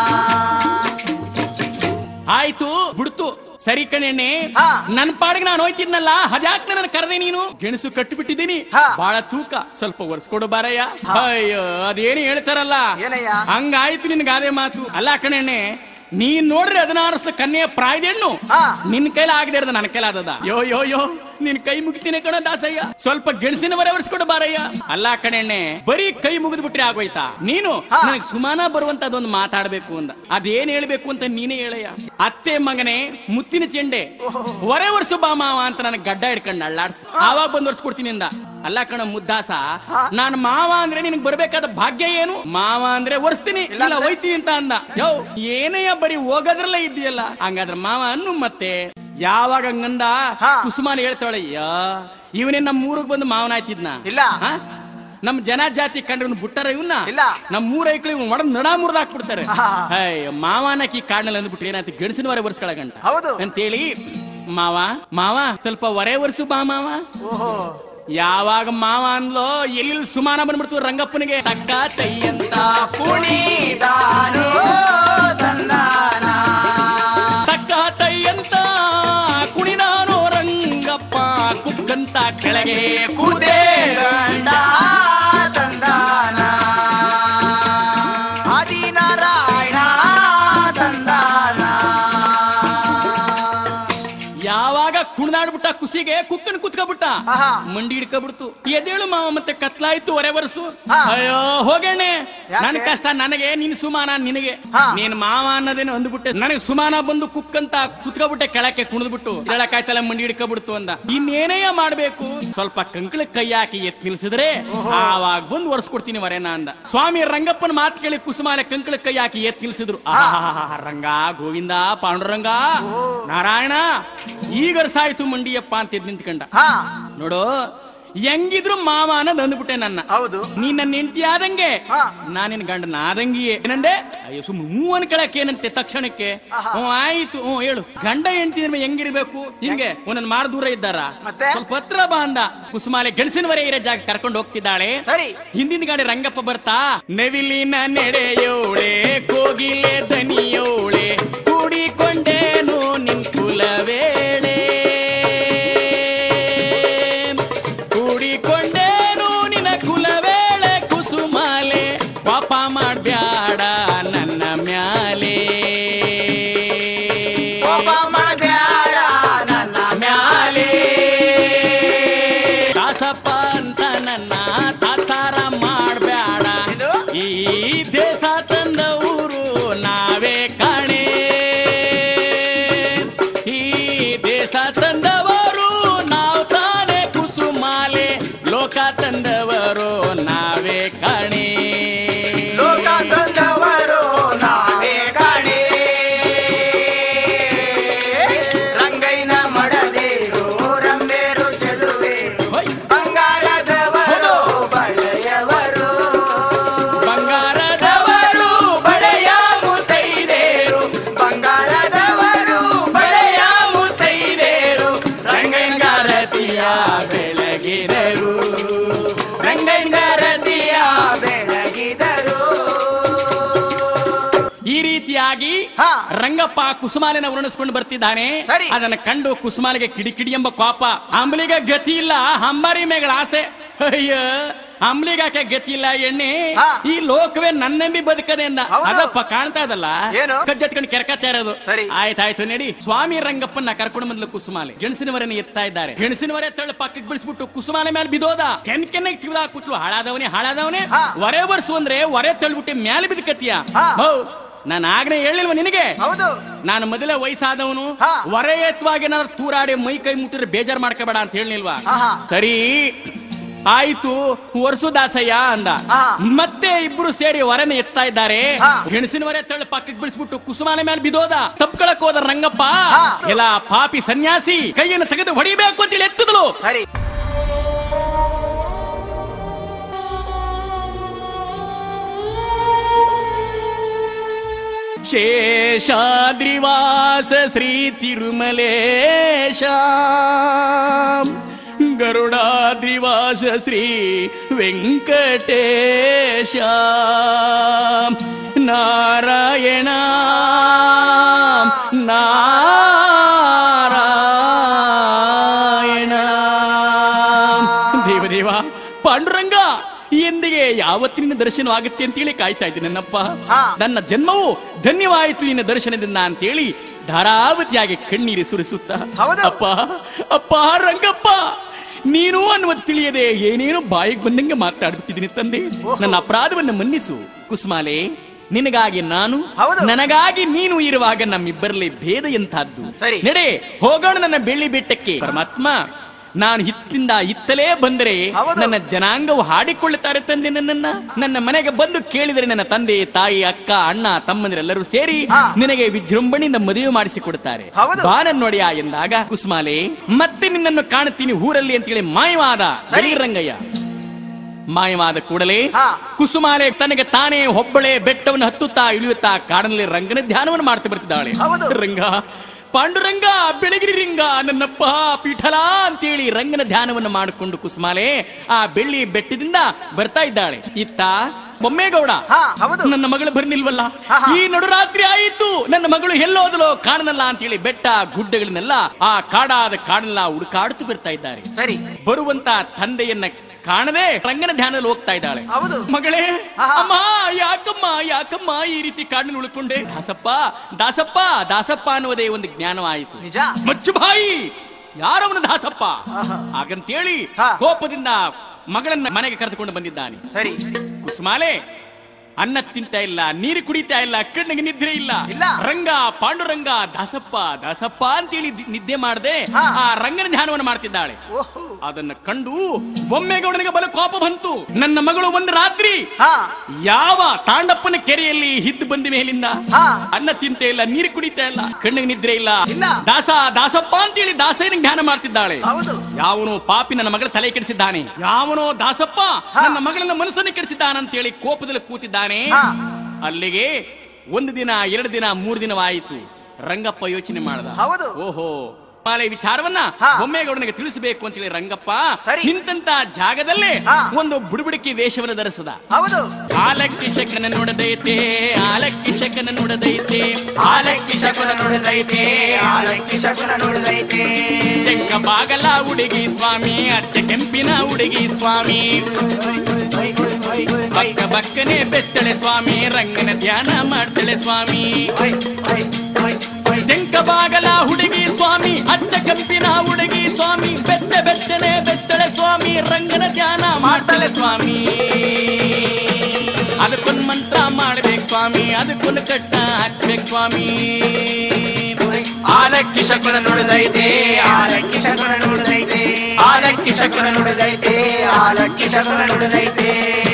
ಆಯ್ತು ಬಿಡ್ತು ಸರಿ ಕಣೆಣ್ಣೆ ಹಾ. ನನ್ ಪಾಡಿಗೆ ನಾನು ಹೋಯ್ತಿದ್ನಲ್ಲ ಅದ್ಯಾಕ್ ನನ್ನ ಕರೆದೆ ನೀನು ಗೆಣಸು ಕಟ್ಟು ಬಿಟ್ಟಿದ್ದೀನಿ ಹಾ. ಬಹಳ ತೂಕ ಸ್ವಲ್ಪ ಒರ್ಸ್ಕೊಡು ಬಾರಯ್ಯ ಅಯ್ಯೋ ಅದೇನು ಹೇಳ್ತಾರಲ್ಲ ಏನಯ್ಯ? ಹಂಗಾಯ್ತು ನಿನ್ ಗಾದೆ ಮಾತು ಅಲ್ಲ ಕಣೆಣ್ಣೆ ನೀನ್ ನೋಡ್ರಿ ಹದಿನಾರು ವರ್ಷ ಕನ್ಯೆ ಪ್ರಾಯದ ಹೆಣ್ಣು ಹಾ. ನಿನ್ ಕೈಲಿ ಆಗದೆ ಇರೋದು ನನ್ನ ಕೈಲಿ ಆದದ ಯೋ ಯೋ ಯೋ ನಿನ್ ಕೈ ಮುಗಿತೀನಿ ಕಣ ದಾಸಯ್ಯ ಸ್ವಲ್ಪ ಗೆಣಸಿನ ಮರ ಒರೆಸ್ಕೊಡು ಬಾರಯ್ಯ ಅಲ್ಲ ಕಣೆಣ್ಣೆ ಬರೀ ಕೈ ಮುಗಿದು ಬಿಟ್ರೆ ಆಗೋಯ್ತಾ ನೀನು ಹಾ. ನನಗ್ ಸುಮಾನ ಬರುವಂತದೊಂದು ಮಾತಾಡ್ಬೇಕು ಅಂದ ಅದೇನ್ ಹೇಳ್ಬೇಕು ಅಂತ ನೀನೇ ಹೇಳಯ್ಯ ಅತ್ತೆ ಮಗನೇ ಮುತ್ತಿನ ಚೆಂಡೆ ಹೊರೆ ವರ್ಷ ಬಾ ಮಾವ ಅಂತ ನನಗೆ ಗಡ್ಡ ಹಿಡ್ಕೊಂಡು ಅಳ್ಳಾಡ್ಸು ಆವಾಗ ಬಂದ್ ಕೊಡ್ತೀನಿ ಅಂದ ಅಲ್ಲ ಕಣ ಮುದ್ದಾಸ ನಾನ್ ಮಾವ ಅಂದ್ರೆ ನಿನಗ್ ಬರ್ಬೇಕಾದ ಭಾಗ್ಯ ಏನು ಮಾವ ಅಂದ್ರೆ ಒರೆಸ್ತೀನಿ ಇಲ್ಲ ಒಯ್ತೀನಿ ಅಂತ ಅಂದ ಯೋ ಏನಯ್ಯ ಬರೀ ಹೋಗೋದ್ರಲ್ಲೇ ಇದ್ದೀಯಲ್ಲ ಹಂಗಾದ್ರೆ ಮಾವ ಅನ್ನು ಮತ್ತೆ ಯಾವಾಗ ಹಂಗಂದ ಹಾ. ಕುಸುಮಾನ ಹೇಳ್ತಾಳೆ ಯಾ ಇವನೇ ನಮ್ಮ ಊರಿಗೆ ಬಂದು ಮಾವನ ಆಯ್ತಿದ್ನ ಇಲ್ಲ. ಹಾ? ನಮ್ ಜನ ಜಾತಿ ಕಂಡ್ರೆ ಬುಟ್ಟಾರ ಇವನ್ನ ಇಲ್ಲ. ನಮ್ ಮೂರ ಐಕ್ಳು ಇವ್ನ ಒಡ ನಡ ಮುರ್ದ ಹಾಕ್ಬಿಡ್ತಾರೆ ಹಾ. ಅಯ್ಯ ಮಾವನಕಿ ಕಾಡ್ನಲ್ಲಿ ಅಂದ್ಬಿಟ್ರೆ ಏನಾಯ್ತು ಗೆಣಸಿನ ವರೆ ಬರ್ಸ್ಕೊಳಗಂಟ ಹೌದು. ಅಂತೇಳಿ ಮಾವ ಮಾವ ಸ್ವಲ್ಪ ಹೊರೆ ವರ್ಸು ಬಾ ಮಾವ ಓಹೋ ಯಾವಾಗ ಮಾವ ಅಂದ್ಲೋ ಎಲ್ಲಿ ಸುಮಾನ ಬಂದ್ಬಿಡ್ತು ರಂಗಪ್ಪನಿಗೆ ತಕ್ಕ ತೈ ಅಂತ ಕುಣಿದಾನು ತಂದಾನ ತಕ್ಕ ತೈ ಅಂತ ಕುಣಿದಾನೋ ರಂಗಪ್ಪ ಕುಕ್ಕಂತ ಕೆಳಗೆ ಕುದೇ ಗಂಡ ತಂದಾನ ಆದಿನಾರಾಯಣ ತಂದಾನ ಯಾವಾಗ ಕುಣಿದಾಡ್ಬಿಟ್ಟ ಕುಸಿಗೆ ಕುಕ್ಕನ್ ಕುತ್ಕೊಬಿಟ್ಟ ಆಹಾ. ಮಂಡಿ ಹಿಡ್ಕೊಬಿಡ್ತು ಎದೇಳು ಮಾವ ಮತ್ತೆ ಕತ್ಲಾಯ್ತು ಹೊರೆ ಬರ್ಸು ಹಾ. ಅಯ್ಯೋ ಹೋಗಣ್ಣೆ ಯಾಕೆ? ನನ್ ಕಷ್ಟ ನನಗೆ ನಿನ್ ಸುಮಾನ ನಿನಗೆ ಹಾ. ನೀನ್ ಮಾವ ಅನ್ನೋದೇನು ಅಂದ್ಬಿಟ್ಟೆ ನನಗೆ ಸುಮಾನ ಬಂದು ಕುಕ್ಕಂತ ಕುತ್ಕೊಬಿಟ್ಟೆ ಕೆಳಕ್ಕೆ ಕುಣಿದ್ಬಿಟ್ಟು ಹೇಳಕ್ಕಾಯ್ತಲ್ಲ ಮಂಡಿ ಹಿಡ್ಕೊಬಿಡ್ತು ಅಂದ ಇನ್ನೇನಯ್ಯ ಮಾಡ್ಬೇಕು ಸ್ವಲ್ಪ ಕಂಕಳ ಕೈ ಹಾಕಿ ಎತ್ ನಿಲ್ಸಿದ್ರೆ ಆವಾಗ ಬಂದು ಒರೆಸ್ಕೊಡ್ತೀನಿ ವರೇನ ಅಂದ ಸ್ವಾಮಿ ರಂಗಪ್ಪನ ಮಾತು ಕೇಳಿ ಕುಸುಮಾಲೆ ಕಂಕಳ ಕೈ ಹಾಕಿ ಎತ್ ನಿಲ್ಸಿದ್ರು ಆಹಾ ರಂಗ ಗೋವಿಂದ ಪಾಂಡುರಂಗ ನಾರಾಯಣ ಈಗ ಸಾಯ್ತು ಮಂಡಿಯಪ್ಪ ಅಂತ ಎದ್ ನಿಂತ್ಕೊಂಡ ಹಾ ನೋಡು ಹೆಂಗಿದ್ರು ಮಾವ ಅನ್ನೋದು ಅಂದ್ಬಿಟ್ಟೆ ನನ್ನ ಹೌದು ನೀ ನನ್ನ ಹೆಂಡತಿ ಆದಂಗೆ ಹಾ. ನಾನಿನ್ ಗಂಡನ ಆದಂಗಿಯೇ ಏನಂದೆ ಅಯ್ಯೋ ಸುಮ್ ಹೂ ಅನ್ಕೊಳಕ್ ಏನಂತೆ ತಕ್ಷಣಕ್ಕೆ ಆಹಾ. ಹ್ಞೂ ಆಯ್ತು ಹ್ಞೂ ಹೇಳು ಗಂಡ ಹೆಂಡತಿ ಹೆಂಗಿರ್ಬೇಕು ಹಿಂಗೆ ಒಂದೊಂದು ಮಾರು ದೂರ ಇದ್ದಾರ ಮತ್ತೆ? ಸ್ವಲ್ಪ ಹತ್ರ ಬಾ ಅಂದ ಕುಸುಮಾಲೆ ಗೆಣಸಿನವರೆ ಇರೋ ಜಾಗ ಕರ್ಕೊಂಡು ಹೋಗ್ತಿದ್ದಾಳೆ ಸರಿ. ಹಿಂದಿನ ಗಾಡಿ ರಂಗಪ್ಪ ಬರ್ತಾ ನವಿಲಿನ ನೆಡೆಯೋಳೆ ಕೋಗಿಲೆ ದನಿಯೋಳೆ ಕೂಡಿಕೊಂಡೇನು ನಿನ್ ಕುಲವೇಳೆ ಕೂಡಿಕೊಂಡೇನು ನಿನ್ನ ಕುಲವೇಳೆ ಕುಸುಮಾಲೆ ಪಾಪ ಮಾಡ್ಬ್ಯಾಡ ನನ್ನ ಮ್ಯಾಲೆ ಕೋಪ ಮಾಡಬೇಡ ನನ್ನ ಮ್ಯಾಲೆ ದಾಸಪ್ಪ ಅಂತ ನನ್ನ ತಾತ್ಸಾರ ಮಾಡ್ಬ್ಯಾಡ ಏನು? ಈ ದೇಶ ತಂದ ಊರು ನಾವೇ ಕಾಣೆ ಈ ದೇಶ ತಂದವರು ನಾವು ತಾನೇ ಕುಸುಮಾಲೆ ಲೋಕ ತಂದವರು ನಾವೇ ಕಾಣೆ ಲೋಕ ತಂದವರು ನಾವೇ ಕಾಣೆ ರಂಗೈನ ಮಡದೇರು ರಂಬೇರು ಚೆಲುವೆ ಹೊಯ್! ಬಂಗಾರದವರು ಹೌದು. ಬಳೆಯವರು ಬಂಗಾರದವರು ಬಳೆಯ ಮುತ್ತೈದೇರು ಬಂಗಾರದವರು ಬಳೆಯ ಮುತ್ತೈದೇರು ರಂಗಂಗಾರತಿಯ ಬೆಳಗಿದರು ರಂಗಂಗಾರತಿಯ ಬೆಳಗಿದರು ಈ ರೀತಿಯಾಗಿ ಹಾ. ರಂಗಪ್ಪ ಕುಸುಮಾಲಿನ ವರ್ಣಿಸ್ಕೊಂಡು ಬರ್ತಿದ್ದಾನೆ ಸರಿ. ಅದನ್ನ ಕಂಡು ಕುಸುಮಾಲಿಗೆ ಕಿಡಿಕಿಡಿ ಎಂಬ ಕೋಪ ಅಂಬಲಿಗೆ ಗತಿ ಇಲ್ಲ ಹಂಬಾರಿ ಮೇಗಳ ಆಸೆ ಅಯ್ಯ ಅಂಬ್ಲಿಗಾಕೆ ಗತಿ ಇಲ್ಲ ಎಣ್ಣೆ ಹಾ. ಈ ಲೋಕವೇ ನನ್ನಂಬಿ ಬದುಕದೆ ಅಂದ ಹೌದು. ಅದಪ್ಪ ಕಾಣ್ತಾ ಇದಲ್ಲ ಏನು? ಕಜ್ಜತ್ಕೊಂಡು ಕೆರಕತ್ತಾ ಇರೋದು ಸರಿ. ಆಯ್ತಾಯ್ತು ನಡಿ ಸ್ವಾಮಿ ರಂಗಪ್ಪನ ಕರ್ಕೊಂಡು ಬಂದ್ಲು ಕುಸುಮಾಲೆ ಗೆಣಸಿನವರನ್ನ ಎತ್ತಾ ಇದ್ದಾರೆ ಗೆಣಸಿನವರೇ ತಳ್ಳ ಪಕ್ಕಕ್ಕೆ ಬಿಡಿಸ್ಬಿಟ್ಟು ಕುಸುಮಾಲೆ ಮೇಲೆ ಬಿದೋದ ಕೆನ್ ಕೆನ್ನೆಗೆ ತಿವಿದ ಹಾಕ್ಬಿಟ್ಲು ಹಾಳಾದವನೇ ಹಾಳಾದವನೇ ಹಾ. ಒರೆ ಬರ್ಸು ಅಂದ್ರೆ ಒರೆ ತಳ್ಬಿಟ್ಟು ಮ್ಯಾಲೆ ಬಿದ್ಕತ್ತೀಯ ಹಾ. ಹೌ ನಾನು ಆಗ್ನೇ ಹೇಳಿಲ್ವ ನಿನಗೆ ಹೌದು ನಾನು ಮೊದಲೇ ವಯಸ್ಸಾದವನು ಹಾ. ಹೊರೆ ಎತ್ತವಾಗಿ ಏನಾದ್ರು ತೂರಾಡಿ ಮೈ ಕೈ ಮುಟ್ಟಿದ್ರೆ ಬೇಜಾರ್ ಮಾಡ್ಕೋಬೇಡ ಅಂತ ಹೇಳಿಲ್ವಾ ಆಹಾ. ಸರಿ ಆಯ್ತು ವರ್ಷು ದಾಸಯ್ಯ ಅಂದ ಹಾ. ಮತ್ತೆ ಇಬ್ರು ಸೇರಿ ಹೊರನ ಎತ್ತಾ ಇದ್ದಾರೆ ಹಾ. ಗೆಣಸಿನ ಹೊರೆ ತಳ್ಳಿ ಪಕ್ಕಕ್ಕೆ ಬಿಡಿಸ್ಬಿಟ್ಟು ಕುಸುಮಾನ ಮೇಲೆ ಬಿದೋದ ತಪ್ಕೊಳಕ್ ಹೋದ ರಂಗಪ್ಪ ಹಾ. ಎಲ್ಲ ಪಾಪಿ ಸನ್ಯಾಸಿ ಕೈಯನ್ನು ತೆಗೆದು ಹೊಡಿಬೇಕು ಅಂತೇಳಿ ಎತ್ತಿದ್ಲು ಸರಿ ಶೇಷಾದ್ರಿವಾಸ ಶ್ರೀ ತಿರುಮಲೇಶ ಗರುಡಾದ್ರಿವಾಸ ಶ್ರೀ ವೆಂಕಟೇಶ ನಾರಾಯಣ ನಾರಾಯಣ ದೇವದೇವ ಪಾಂಡುರಂಗ ಎಂದಿಗೆ ಯಾವತ್ತು ನಿನ್ನ ದರ್ಶನವಾಗುತ್ತೆ ಅಂತೇಳಿ ಕಾಯ್ತಾ ಇದ್ದೀನಿ ನನ್ನಪ್ಪ ಹಾ. ನನ್ನ ಜನ್ಮವು ಧನ್ಯವಾಯಿತು ನಿನ್ನ ದರ್ಶನದಿಂದ ಅಂತೇಳಿ ಧಾರಾವತಿಯಾಗಿ ಕಣ್ಣೀರು ಸುರಿಸುತ್ತ ಹೌದು. ಅಪ್ಪ ಅಪ್ಪ ರಂಗಪ್ಪ ನೀನು ಅನ್ನುವುದು ತಿಳಿಯದೆ ಏನೇನು ಬಾಯಿಗೆ ಬಂದಂಗೆ ಮಾತಾಡ್ಬಿಟ್ಟಿದ್ದೀನಿ ತಂದೆ ನನ್ನ ಅಪರಾಧವನ್ನು ಮನ್ನಿಸು ಕುಸುಮಾಲೆ ನಿನಗಾಗಿ ನಾನು ಹೌದು. ನನಗಾಗಿ ನೀನು ಇರುವಾಗ ನಮ್ಮಿಬ್ಬರಲ್ಲಿ ಭೇದ ಎಂತಹದ್ದು ಸರಿ. ನಡೆ ಹೋಗೋಣ ನನ್ನ ಬೆಳ್ಳಿ ಬೆಟ್ಟಕ್ಕೆ ಪರಮಾತ್ಮ ನಾನು ಹಿತ್ತಿಂದ ಇತ್ತಲೇ ಬಂದರೆ ಹೌದು. ನನ್ನ ಜನಾಂಗವು ಹಾಡಿಕೊಳ್ಳುತ್ತಾರೆ ತಂದೆ ನನ್ನನ್ನ ನನ್ನ ಮನೆಗೆ ಬಂದು ಕೇಳಿದರೆ ನನ್ನ ತಂದೆ ತಾಯಿ ಅಕ್ಕ ಅಣ್ಣ ತಮ್ಮಂದಿರೆಲ್ಲರೂ ಸೇರಿ ಹಾ. ನಿನಗೆ ವಿಜೃಂಭಣೆಯಿಂದ ಮದುವೆ ಮಾಡಿಸಿಕೊಡುತ್ತಾರೆ ಹೌದು. ಬಾನನ್ನೊಡೆಯ ಎಂದಾಗ ಕುಸುಮಾಲೆ ಮತ್ತೆ ನಿನ್ನನ್ನು ಕಾಣುತ್ತೀನಿ ಊರಲ್ಲಿ ಅಂತೇಳಿ ಮಾಯವಾದ ಸರಿ. ರಂಗಯ್ಯ ಮಾಯವಾದ ಕೂಡಲೇ ಹಾ. ಕುಸುಮಾಲೆ ತನಗೆ ತಾನೇ ಒಬ್ಬಳೆ ಬೆಟ್ಟವನ್ನು ಹತ್ತುತ್ತಾ ಇಳಿಯುತ್ತಾ ಕಾಡಿನಲ್ಲಿ ರಂಗನ ಧ್ಯಾನವನ್ನು ಮಾಡ್ತಾ ಬರ್ತಿದ್ದಾಳೆ ಹೌದು. ರಂಗ ಪಾಂಡುರಂಗ ಬೆಳಗಿರಿ ರಿಂಗ ನನ್ನಪ್ಪ ಪೀಠಲ ಅಂತೇಳಿ ರಂಗನ ಧ್ಯಾನವನ್ನು ಮಾಡಿಕೊಂಡು ಕುಸುಮಾಲೆ ಆ ಬೆಳ್ಳಿ ಬೆಟ್ಟದಿಂದ ಬರ್ತಾ ಇದ್ದಾಳೆ ಇತ್ತ ಬೊಮ್ಮೇಗೌಡ ಹಾ, ಹೌದು. ನನ್ನ ಮಗಳು ಬರ್ನಿಲ್ವಲ್ಲ ಹಾ, ಹಾ. ಈ ನಡುರಾತ್ರಿ ಆಯಿತು ನನ್ನ ಮಗಳು ಎಲ್ಲೋದಲೋ ಕಾಣನಲ್ಲ ಅಂತೇಳಿ ಬೆಟ್ಟ ಗುಡ್ಡಗಳನ್ನೆಲ್ಲ ಆ ಕಾಡಾದ ಕಾಡನ್ನೆಲ್ಲ ಹುಡುಕಾಡುತ್ತಾ ಬರ್ತಾ ಇದ್ದಾರೆ ಸರಿ ಬರುವಂತ ತಂದೆಯನ್ನ ಕಾಣದೆ ರಂಗನ ಧ್ಯಾನದಲ್ಲಿ ಹೋಗ್ತಾ ಇದ್ದಾಳೆ ಹೌದು. ಮಗಳೇ ಆಹಾ. ಅಮ್ಮ ಯಾಕಮ್ಮ ಯಾಕಮ್ಮ ಈ ರೀತಿ ಕಾಡಿನಲ್ಲಿ ಉಳ್ಕೊಂಡೆ ದಾಸಪ್ಪ ದಾಸಪ್ಪ ದಾಸಪ್ಪ ಅನ್ನುವುದೇ ಒಂದು ಜ್ಞಾನವಾಯಿತು ನಿಜ ಮಚ್ಚು ಬಾಯಿ ಯಾರವನ ದಾಸಪ್ಪ ಆಹಾ. ಹಾಗಂತೇಳಿ ಹಾ. ಕೋಪದಿಂದ ಮಗಳನ್ನ ಮನೆಗೆ ಕರೆದುಕೊಂಡು ಬಂದಿದ್ದಾನೆ ಸರಿ ಕುಸುಮಾಲೆ ಅನ್ನ ತಿಂತ ಇಲ್ಲ ನೀರು ಕುಡಿತಾ ಇಲ್ಲ ಕಣ್ಣಿಗೆ ನಿದ್ರೆ ಇಲ್ಲ ಇಲ್ಲ. ರಂಗ ಪಾಂಡುರಂಗ ದಾಸಪ್ಪ ದಾಸಪ್ಪ ಅಂತೇಳಿ ದಿ- ನಿದ್ದೆ ಮಾಡದೆ ಹಾ. ಆ ರಂಗನ ಧ್ಯಾನವನ್ನು ಮಾಡ್ತಿದ್ದಾಳೆ ಓಹೋ ಅದನ್ನ ಕಂಡು ಬೊಮ್ಮೇಗೌಡನಿಗೆ ಬಲ ಕೋಪ ಬಂತು ನನ್ನ ಮಗಳು ಒಂದು ರಾತ್ರಿ ಹಾ ಯಾವ ತಾಂಡಪ್ಪನ ಕೆರೆಯಲ್ಲಿ ಹಿದ್ದು ಬಂದ ಮೇಲಿಂದ ಹಾ. ಅನ್ನ ತಿಂತ ಇಲ್ಲ ನೀರು ಕುಡಿತಾ ಇಲ್ಲ ಕಣ್ಣಿಗೆ ನಿದ್ರೆ ಇಲ್ಲ ಇಲ್ಲ. ದಾಸ ದಾಸಪ್ಪ ಅಂತೇಳಿ ದಾಸನಿಗೆ ಧ್ಯಾನ ಮಾಡ್ತಿದ್ದಾಳೆ ಹೌದು ಯಾವನೋ ಪಾಪಿ ನನ್ನ ಮಗಳ ತಲೆ ಕೆಡಿಸಿದ್ದಾನೆ ಯಾವನೋ ದಾಸಪ್ಪ ಹಾ. ನನ್ನ ಮಗಳನ್ನ ಮನಸ್ಸನ್ನು ಕೆಡಿಸಿದ್ದಾನಂತೇಳಿ ಕೋಪದಲ್ಲಿ ಕೂತಿದ್ದಾನೆ ಹಾ. ಅಲ್ಲಿಗೆ ಒಂದು ದಿನ ಎರಡು ದಿನ ಮೂರು ದಿನವಾಯಿತು ರಂಗಪ್ಪ ಯೋಚನೆ ಮಾಡ್ದ ಹೌದು. ಓಹೋ ಮಾಲೆ ವಿಚಾರವನ್ನ ಹಾ. ಬೊಮ್ಮೇಗೌಡನಿಗೆ ತಿಳಿಸಬೇಕು ಅಂತೇಳಿ ರಂಗಪ್ಪ ಸರಿ. ನಿಂತಂತ ಜಾಗದಲ್ಲೇ ಹಾ. ಒಂದು ಬುಡುಬುಡಿಕಿ ವೇಷವನ್ನು ಧರಿಸದ ಹೌದು ಆಲಕ್ಕಿ ಶಕನ ನುಡದೈತೆ ಆಲಕ್ಕಿ ಶಕನ ನುಡದೈತೆ ಆಲಕ್ಕಿ ಶಕುನ ನುಡಿದೈತೆ ಆಲಕ್ಕಿ ಶಕುನ ನುಡಿದೈತೆ ತೆಕ್ಕ ಬಾಗಲ ಹುಡುಗಿ ಸ್ವಾಮಿ ಅಚ್ಚ ಕೆಂಪಿನ ಹುಡುಗಿ ಸ್ವಾಮಿ ಬಕ್ಕ ಬಕ್ಕನೆ ಬೆತ್ತಳೆ ಸ್ವಾಮಿ ರಂಗನ ಧ್ಯಾನ ಮಾಡ್ತಾಳೆ ಸ್ವಾಮಿ ತೆಂಕ ಬಾಗಲ ಹುಡುಗಿ ಸ್ವಾಮಿ ಅಚ್ಚ ಕೆಂಪಿನ ಹುಡುಗಿ ಸ್ವಾಮಿ ಬೆತ್ತ ಬೆತ್ತನೆ ಬೆತ್ತಳೆ ಸ್ವಾಮಿ ರಂಗನ ಧ್ಯಾನ ಮಾಡ್ತಾಳೆ ಸ್ವಾಮಿ ಅದಕ್ಕೊಂದು ಮಂತ್ರ ಮಾಡ್ಬೇಕು ಸ್ವಾಮಿ ಅದಕ್ಕೊಂದು ಕಟ್ಟ ಹಾಕ್ಬೇಕು ಸ್ವಾಮಿ ಆಲಕ್ಕಿ ಶಕುನ ನುಡಿದೈತೆ ಆಲಕ್ಕಿ ಶಕುನ ನುಡಿದೈತೆ ಆಲಕ್ಕಿ ಶಕುನ ನುಡಿದೈತೆ ಆಲಕ್ಕಿ ಶಕುನ ನುಡಿದೈತೆ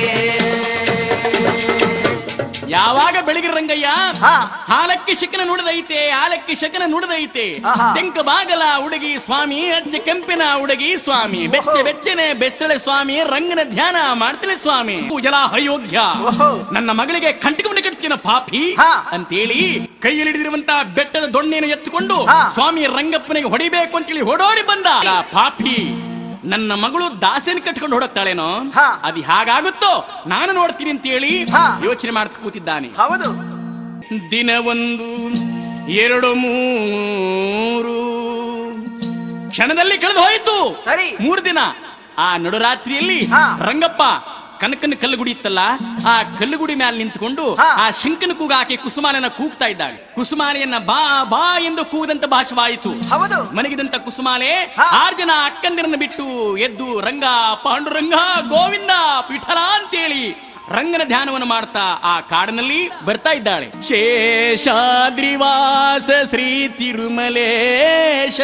ಯಾವಾಗ ಬೆಳಗಿನ ರಂಗಯ್ಯ ಹಾ. ಹಾಲಕ್ಕಿ ಶಕನ ನುಡಿದೈತೆ ಹಾಲಕ್ಕಿ ಶಕನ ನುಡಿದೈತೆ ಆಹಾ. ತೆಂಕ ಬಾಗಲ ಹುಡುಗಿ ಸ್ವಾಮಿ ಅಚ್ಚ ಕೆಂಪಿನ ಹುಡುಗಿ ಸ್ವಾಮಿ ಬೆಚ್ಚ ಬೆಚ್ಚನೆ ಬೆಚ್ಚಳೆ ಸ್ವಾಮಿ ರಂಗನ ಧ್ಯಾನ ಮಾಡ್ತಳೆ ಸ್ವಾಮಿ ಎಲ್ಲ ಅಯೋಗ್ಯ ಓಹೋ. ನನ್ನ ಮಗಳಿಗೆ ಕಂಟಕವನ್ನು ಕಟ್ತೀನ ಪಾಪಿ ಹಾ. ಅಂತೇಳಿ ಕೈಯಲ್ಲಿ ಹಿಡಿದಿರುವಂತ ಬೆಟ್ಟದ ದೊಣ್ಣೆಯನ್ನು ಎತ್ತುಕೊಂಡು ಹಾ. ಸ್ವಾಮಿ ರಂಗಪ್ಪನಿಗೆ ಹೊಡಿಬೇಕು ಅಂತೇಳಿ ಹೊಡೋಡಿ ಬಂದ ಆ ಪಾಪಿ ನನ್ನ ಮಗಳು ದಾಸನ ಕಟ್ಕೊಂಡು ಹೊಡಕ್ತಾಳೇನೋ ಹಾ. ಅದು ಹಾಗಾಗುತ್ತೋ ನಾನು ನೋಡ್ತೀನಿ ಅಂತೇಳಿ ಹಾ. ಯೋಚನೆ ಮಾಡ್ತಾ ಕೂತಿದ್ದಾನೆ ಹೌದು ದಿನ ಒಂದು ಎರಡು ಮೂರು ಕ್ಷಣದಲ್ಲಿ ಕಳೆದು ಹೋಯಿತು ಸರಿ. ಮೂರು ದಿನ ಆ ನಡುರಾತ್ರಿಯಲ್ಲಿ ಹಾ. ರಂಗಪ್ಪ ಕನಕನ ಕಲ್ಲುಗುಡಿ ಇತ್ತಲ್ಲ ಆ ಕಲ್ಲುಗುಡಿ ಮೇಲೆ ನಿಂತ್ಕೊಂಡು ಹಾ. ಆ ಶಂಕನ ಕೂಗ ಹಾಕಿ ಕುಸುಮಾಲನ ಕೂಗ್ತಾ ಇದ್ದಾಳೆ ಕುಸುಮಾಲೆಯನ್ನ ಬಾ ಬಾ ಎಂದು ಕೂಗದಂತ ಭಾಷವಾಯಿತು ಹೌದು ಮನಗಿದಂತ ಕುಸುಮಾಲೆ ಹಾ. ಆರು ಜನ ಅಕ್ಕಂದಿರನ್ನ ಬಿಟ್ಟು ಎದ್ದು ರಂಗ ಪಾಂಡುರಂಗ ಗೋವಿಂದ ಪಿಠಲ ಅಂತೇಳಿ ರಂಗನ ಧ್ಯಾನವನ್ನು ಮಾಡ್ತಾ ಆ ಕಾಡಿನಲ್ಲಿ ಬರ್ತಾ ಇದ್ದಾಳೆ ಶೇಷಾದ್ರಿವಾಸ ಶ್ರೀ ತಿರುಮಲೇಶ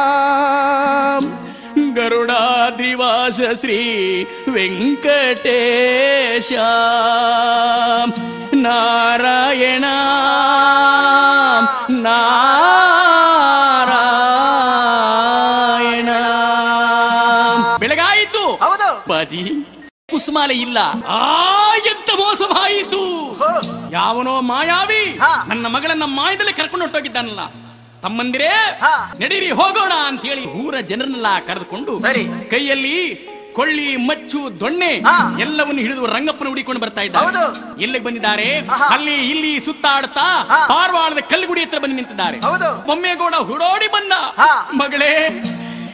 ಗರುಡಾದ್ರಿವಾಸ ಶ್ರೀ ವೆಂಕಟೇಶ ನಾರಾಯಣ ನಾರಾಯಣ ಬೆಳಗಾಯಿತು ಹೌದು ಬಾಜಿ ಕುಸುಮಾಲೆ ಇಲ್ಲ ಆ ಎಂತ ಮೋಸವಾಯಿತು ಹೋ. ಯಾವನೋ ಮಾಯಾವಿ ಹಾ. ನನ್ನ ಮಗಳನ್ನ ಮಾಯದಲ್ಲಿ ಕರ್ಕೊಂಡು ಹೊಟ್ಟೋಗಿದ್ದಾನಲ್ಲ ತಮ್ಮಂದಿರೇ ಹಾ. ನಡೀರಿ ಹೋಗೋಣ ಅಂತ ಹೇಳಿ ಊರ ಜನರನ್ನೆಲ್ಲ ಕರೆದುಕೊಂಡು ಸರಿ. ಕೈಯಲ್ಲಿ ಕೊಳ್ಳಿ ಮಚ್ಚು ದೊಣ್ಣೆ ಹಾ. ಎಲ್ಲವನ್ನು ಹಿಡಿದು ರಂಗಪ್ಪನ ಹುಡಿಕೊಂಡು ಬರ್ತಾ ಇದ್ದಾರೆ ಹೌದು. ಎಲ್ಲಿಗೆ ಬಂದಿದ್ದಾರೆ ಆಹಾ. ಅಲ್ಲಿ ಇಲ್ಲಿ ಸುತ್ತಾಡ್ತಾ ಹಾ. ಪಾರ್ವಾಳದ ಕಲ್ಲುಗುಡಿ ಹತ್ರ ಬಂದು ನಿಂತಿದ್ದಾರೆ ಹೌದು. ಬೊಮ್ಮೇಗೌಡ ಹುಡೋಡಿ ಬಂದ ಹಾ. ಮಗಳೇ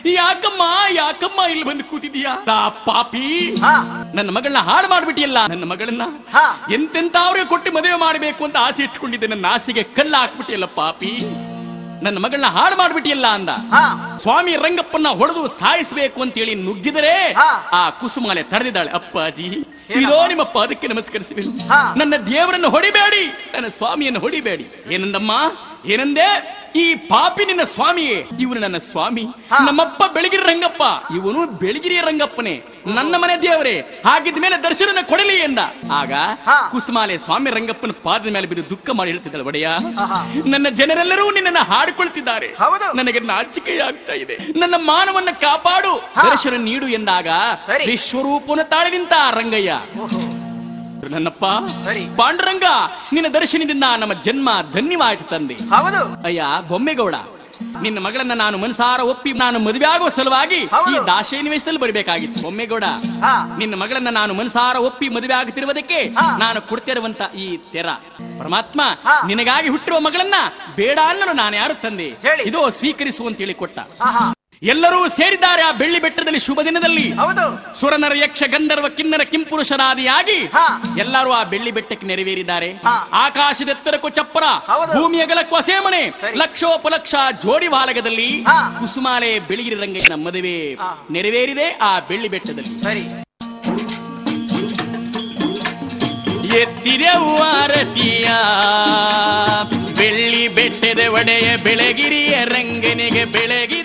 ಯಾಕಮ್ಮ ಯಾಕಮ್ಮ ಇಲ್ಲಿ ಬಂದು ಕೂತಿದೀಯಾ ಆ ಪಾಪಿ ಹಾ ನನ್ನ ಮಗಳನ್ನ ಹಾಳು ಮಾಡ್ಬಿಟ್ಟಿಯಲ್ಲ ನನ್ನ ಮಗಳನ್ನ ಹಾ. ಎಂತೆಂತ ಅವ್ರಿಗೆ ಕೊಟ್ಟು ಮದುವೆ ಮಾಡಬೇಕು ಅಂತ ಆಸೆ ಇಟ್ಕೊಂಡಿದ್ದೆ ನನ್ನ ಆಸೆಗೆ ಕಲ್ಲ ಹಾಕ್ಬಿಟ್ಟಿಯಲ್ಲ ಪಾಪಿ ನನ್ನ ಮಗಳನ್ನ ಹಾಳು ಮಾಡ್ಬಿಟ್ಟಿಯಲ್ಲ ಅಂದ ಹಾ ಸ್ವಾಮಿ ರಂಗಪ್ಪನ ಹೊಡೆದು ಸಾಯಿಸಬೇಕು ಅಂತೇಳಿ ನುಗ್ಗಿದರೆ ಹಾ. ಆ ಕುಸುಮಾಲೆ ತಡೆದಿದ್ದಾಳೆ ಅಪ್ಪಾಜಿ ಇದೋ ನಿಮ್ಮ ಪಾದಕ್ಕೆ ನಮಸ್ಕರಿಸುವೆನು ಹಾ. ನನ್ನ ದೇವರನ್ನು ಹೊಡಿಬೇಡಿ ನನ್ನ ಸ್ವಾಮಿಯನ್ನು ಹೊಡಿಬೇಡಿ ಏನಂದಮ್ಮ ಏನಂದೆ ಈ ಪಾಪಿ ನಿನ್ನ ಸ್ವಾಮಿಯೇ ಇವನು ನನ್ನ ಸ್ವಾಮಿ ಹಾ. ನಮ್ಮಪ್ಪ ಬೆಳಗಿರಿ ರಂಗಪ್ಪ ಇವನು ಬೆಳಗಿರಿ ರಂಗಪ್ಪನೇ ನನ್ನ ಮನೆ ದೇವರೇ ಹಾಗಿದ ಮೇಲೆ ದರ್ಶನ ಕೊಡಲಿ ಎಂದ ಆಗ ಹಾ. ಕುಸುಮಾಲೆ ಸ್ವಾಮಿ ರಂಗಪ್ಪನ ಪಾದದ ಮೇಲೆ ಬಿದ್ದು ದುಃಖ ಮಾಡಿ ಹೇಳ್ತಿದ್ದಾಳೆ ಒಡೆಯ ಆಹಾ. ನನ್ನ ಜನರೆಲ್ಲರೂ ನಿನ್ನನ್ನು ಹಾಡಿಕೊಳ್ತಿದ್ದಾರೆ ಹೌದು. ನನಗೆ ನಾಚಿಕೆ ಆಗ್ತಾ ಇದೆ ನನ್ನ ಮಾನವನ್ನ ಕಾಪಾಡು ಹಾ. ದರ್ಶನ ನೀಡು ಎಂದಾಗ ಸರಿ. ವಿಶ್ವರೂಪನ ತಾಳಿ ನಿಂತ ಆ ರಂಗಯ್ಯ ಓಹೋ ನನ್ನಪ್ಪ ಸರಿ. ಪಾಂಡುರಂಗ ನಿನ್ನ ದರ್ಶನದಿಂದ ನಮ್ಮ ಜನ್ಮ ಧನ್ಯವಾಯಿತು ತಂದೆ ಹೌದು ಅಯ್ಯ ಬೊಮ್ಮೆಗೌಡ ನಿನ್ನ ಮಗಳನ್ನ ನಾನು ಮನಸಾರ ಒಪ್ಪಿ ನಾನು ಮದುವೆ ಆಗುವ ಸಲುವಾಗಿ ಹೌದು. ಈ ದಾಸೇ ನಿವೇಶದಲ್ಲಿ ಬರಬೇಕಾಗಿತ್ತು ಬೊಮ್ಮೆಗೌಡ ಹಾ. ನಿನ್ನ ಮಗಳನ್ನ ನಾನು ಮನಸಾರ ಒಪ್ಪಿ ಮದುವೆ ಆಗುತ್ತಿರುವುದಕ್ಕೆ ಹಾ. ನಾನು ಕೊಡ್ತಿರುವಂತ ಈ ತೆರ ಪರಮಾತ್ಮ ಹಾ. ನಿನಗಾಗಿ ಹುಟ್ಟಿರುವ ಮಗಳನ್ನ ಬೇಡ ಅನ್ನಲು ನಾನು ಯಾರು ತಂದೆ ಹೇಳಿ. ಇದೋ ಸ್ವೀಕರಿಸು ಅಂತ ಹೇಳಿ ಕೊಟ್ಟ ಆಹಾ ಎಲ್ಲರೂ ಸೇರಿದ್ದಾರೆ ಆ ಬೆಳ್ಳಿ ಬೆಟ್ಟದಲ್ಲಿ ಶುಭ ದಿನದಲ್ಲಿ ಹೌದು ಸುರನರ ಯಕ್ಷ ಗಂಧರ್ವ ಕಿನ್ನರ ಕಿಂಪುರುಷರಾದಿಯಾಗಿ ಹಾ. ಎಲ್ಲರೂ ಆ ಬೆಳ್ಳಿ ಬೆಟ್ಟಕ್ಕೆ ನೆರವೇರಿದ್ದಾರೆ ಹಾ. ಆಕಾಶದೆತ್ತರಕ್ಕೂ ಚಪ್ಪರ ಹೌದು. ಭೂಮಿಯ ಗಲಕ್ಕೂ ಅಸೇಮನೆ ಸರಿ. ಲಕ್ಷೋಪಲಕ್ಷ ಜೋಡಿ ವಾಲಗದಲ್ಲಿ ಹಾ. ಕುಸುಮಾಲೆ ಬೆಳಗಿರಿ ರಂಗಯ್ಯನ ಮದುವೆ ಹಾ. ನೆರವೇರಿದೆ ಆ ಬೆಳ್ಳಿ ಬೆಟ್ಟದಲ್ಲಿ ಸರಿ ಎತ್ತಿದೆವು ಆರತಿಯ ಬೆಳ್ಳಿ ಬೆಟ್ಟದ ಒಡೆಯ ಬೆಳಗಿರಿಯ ರಂಗನಿಗೆ ಬೆಳಗಿ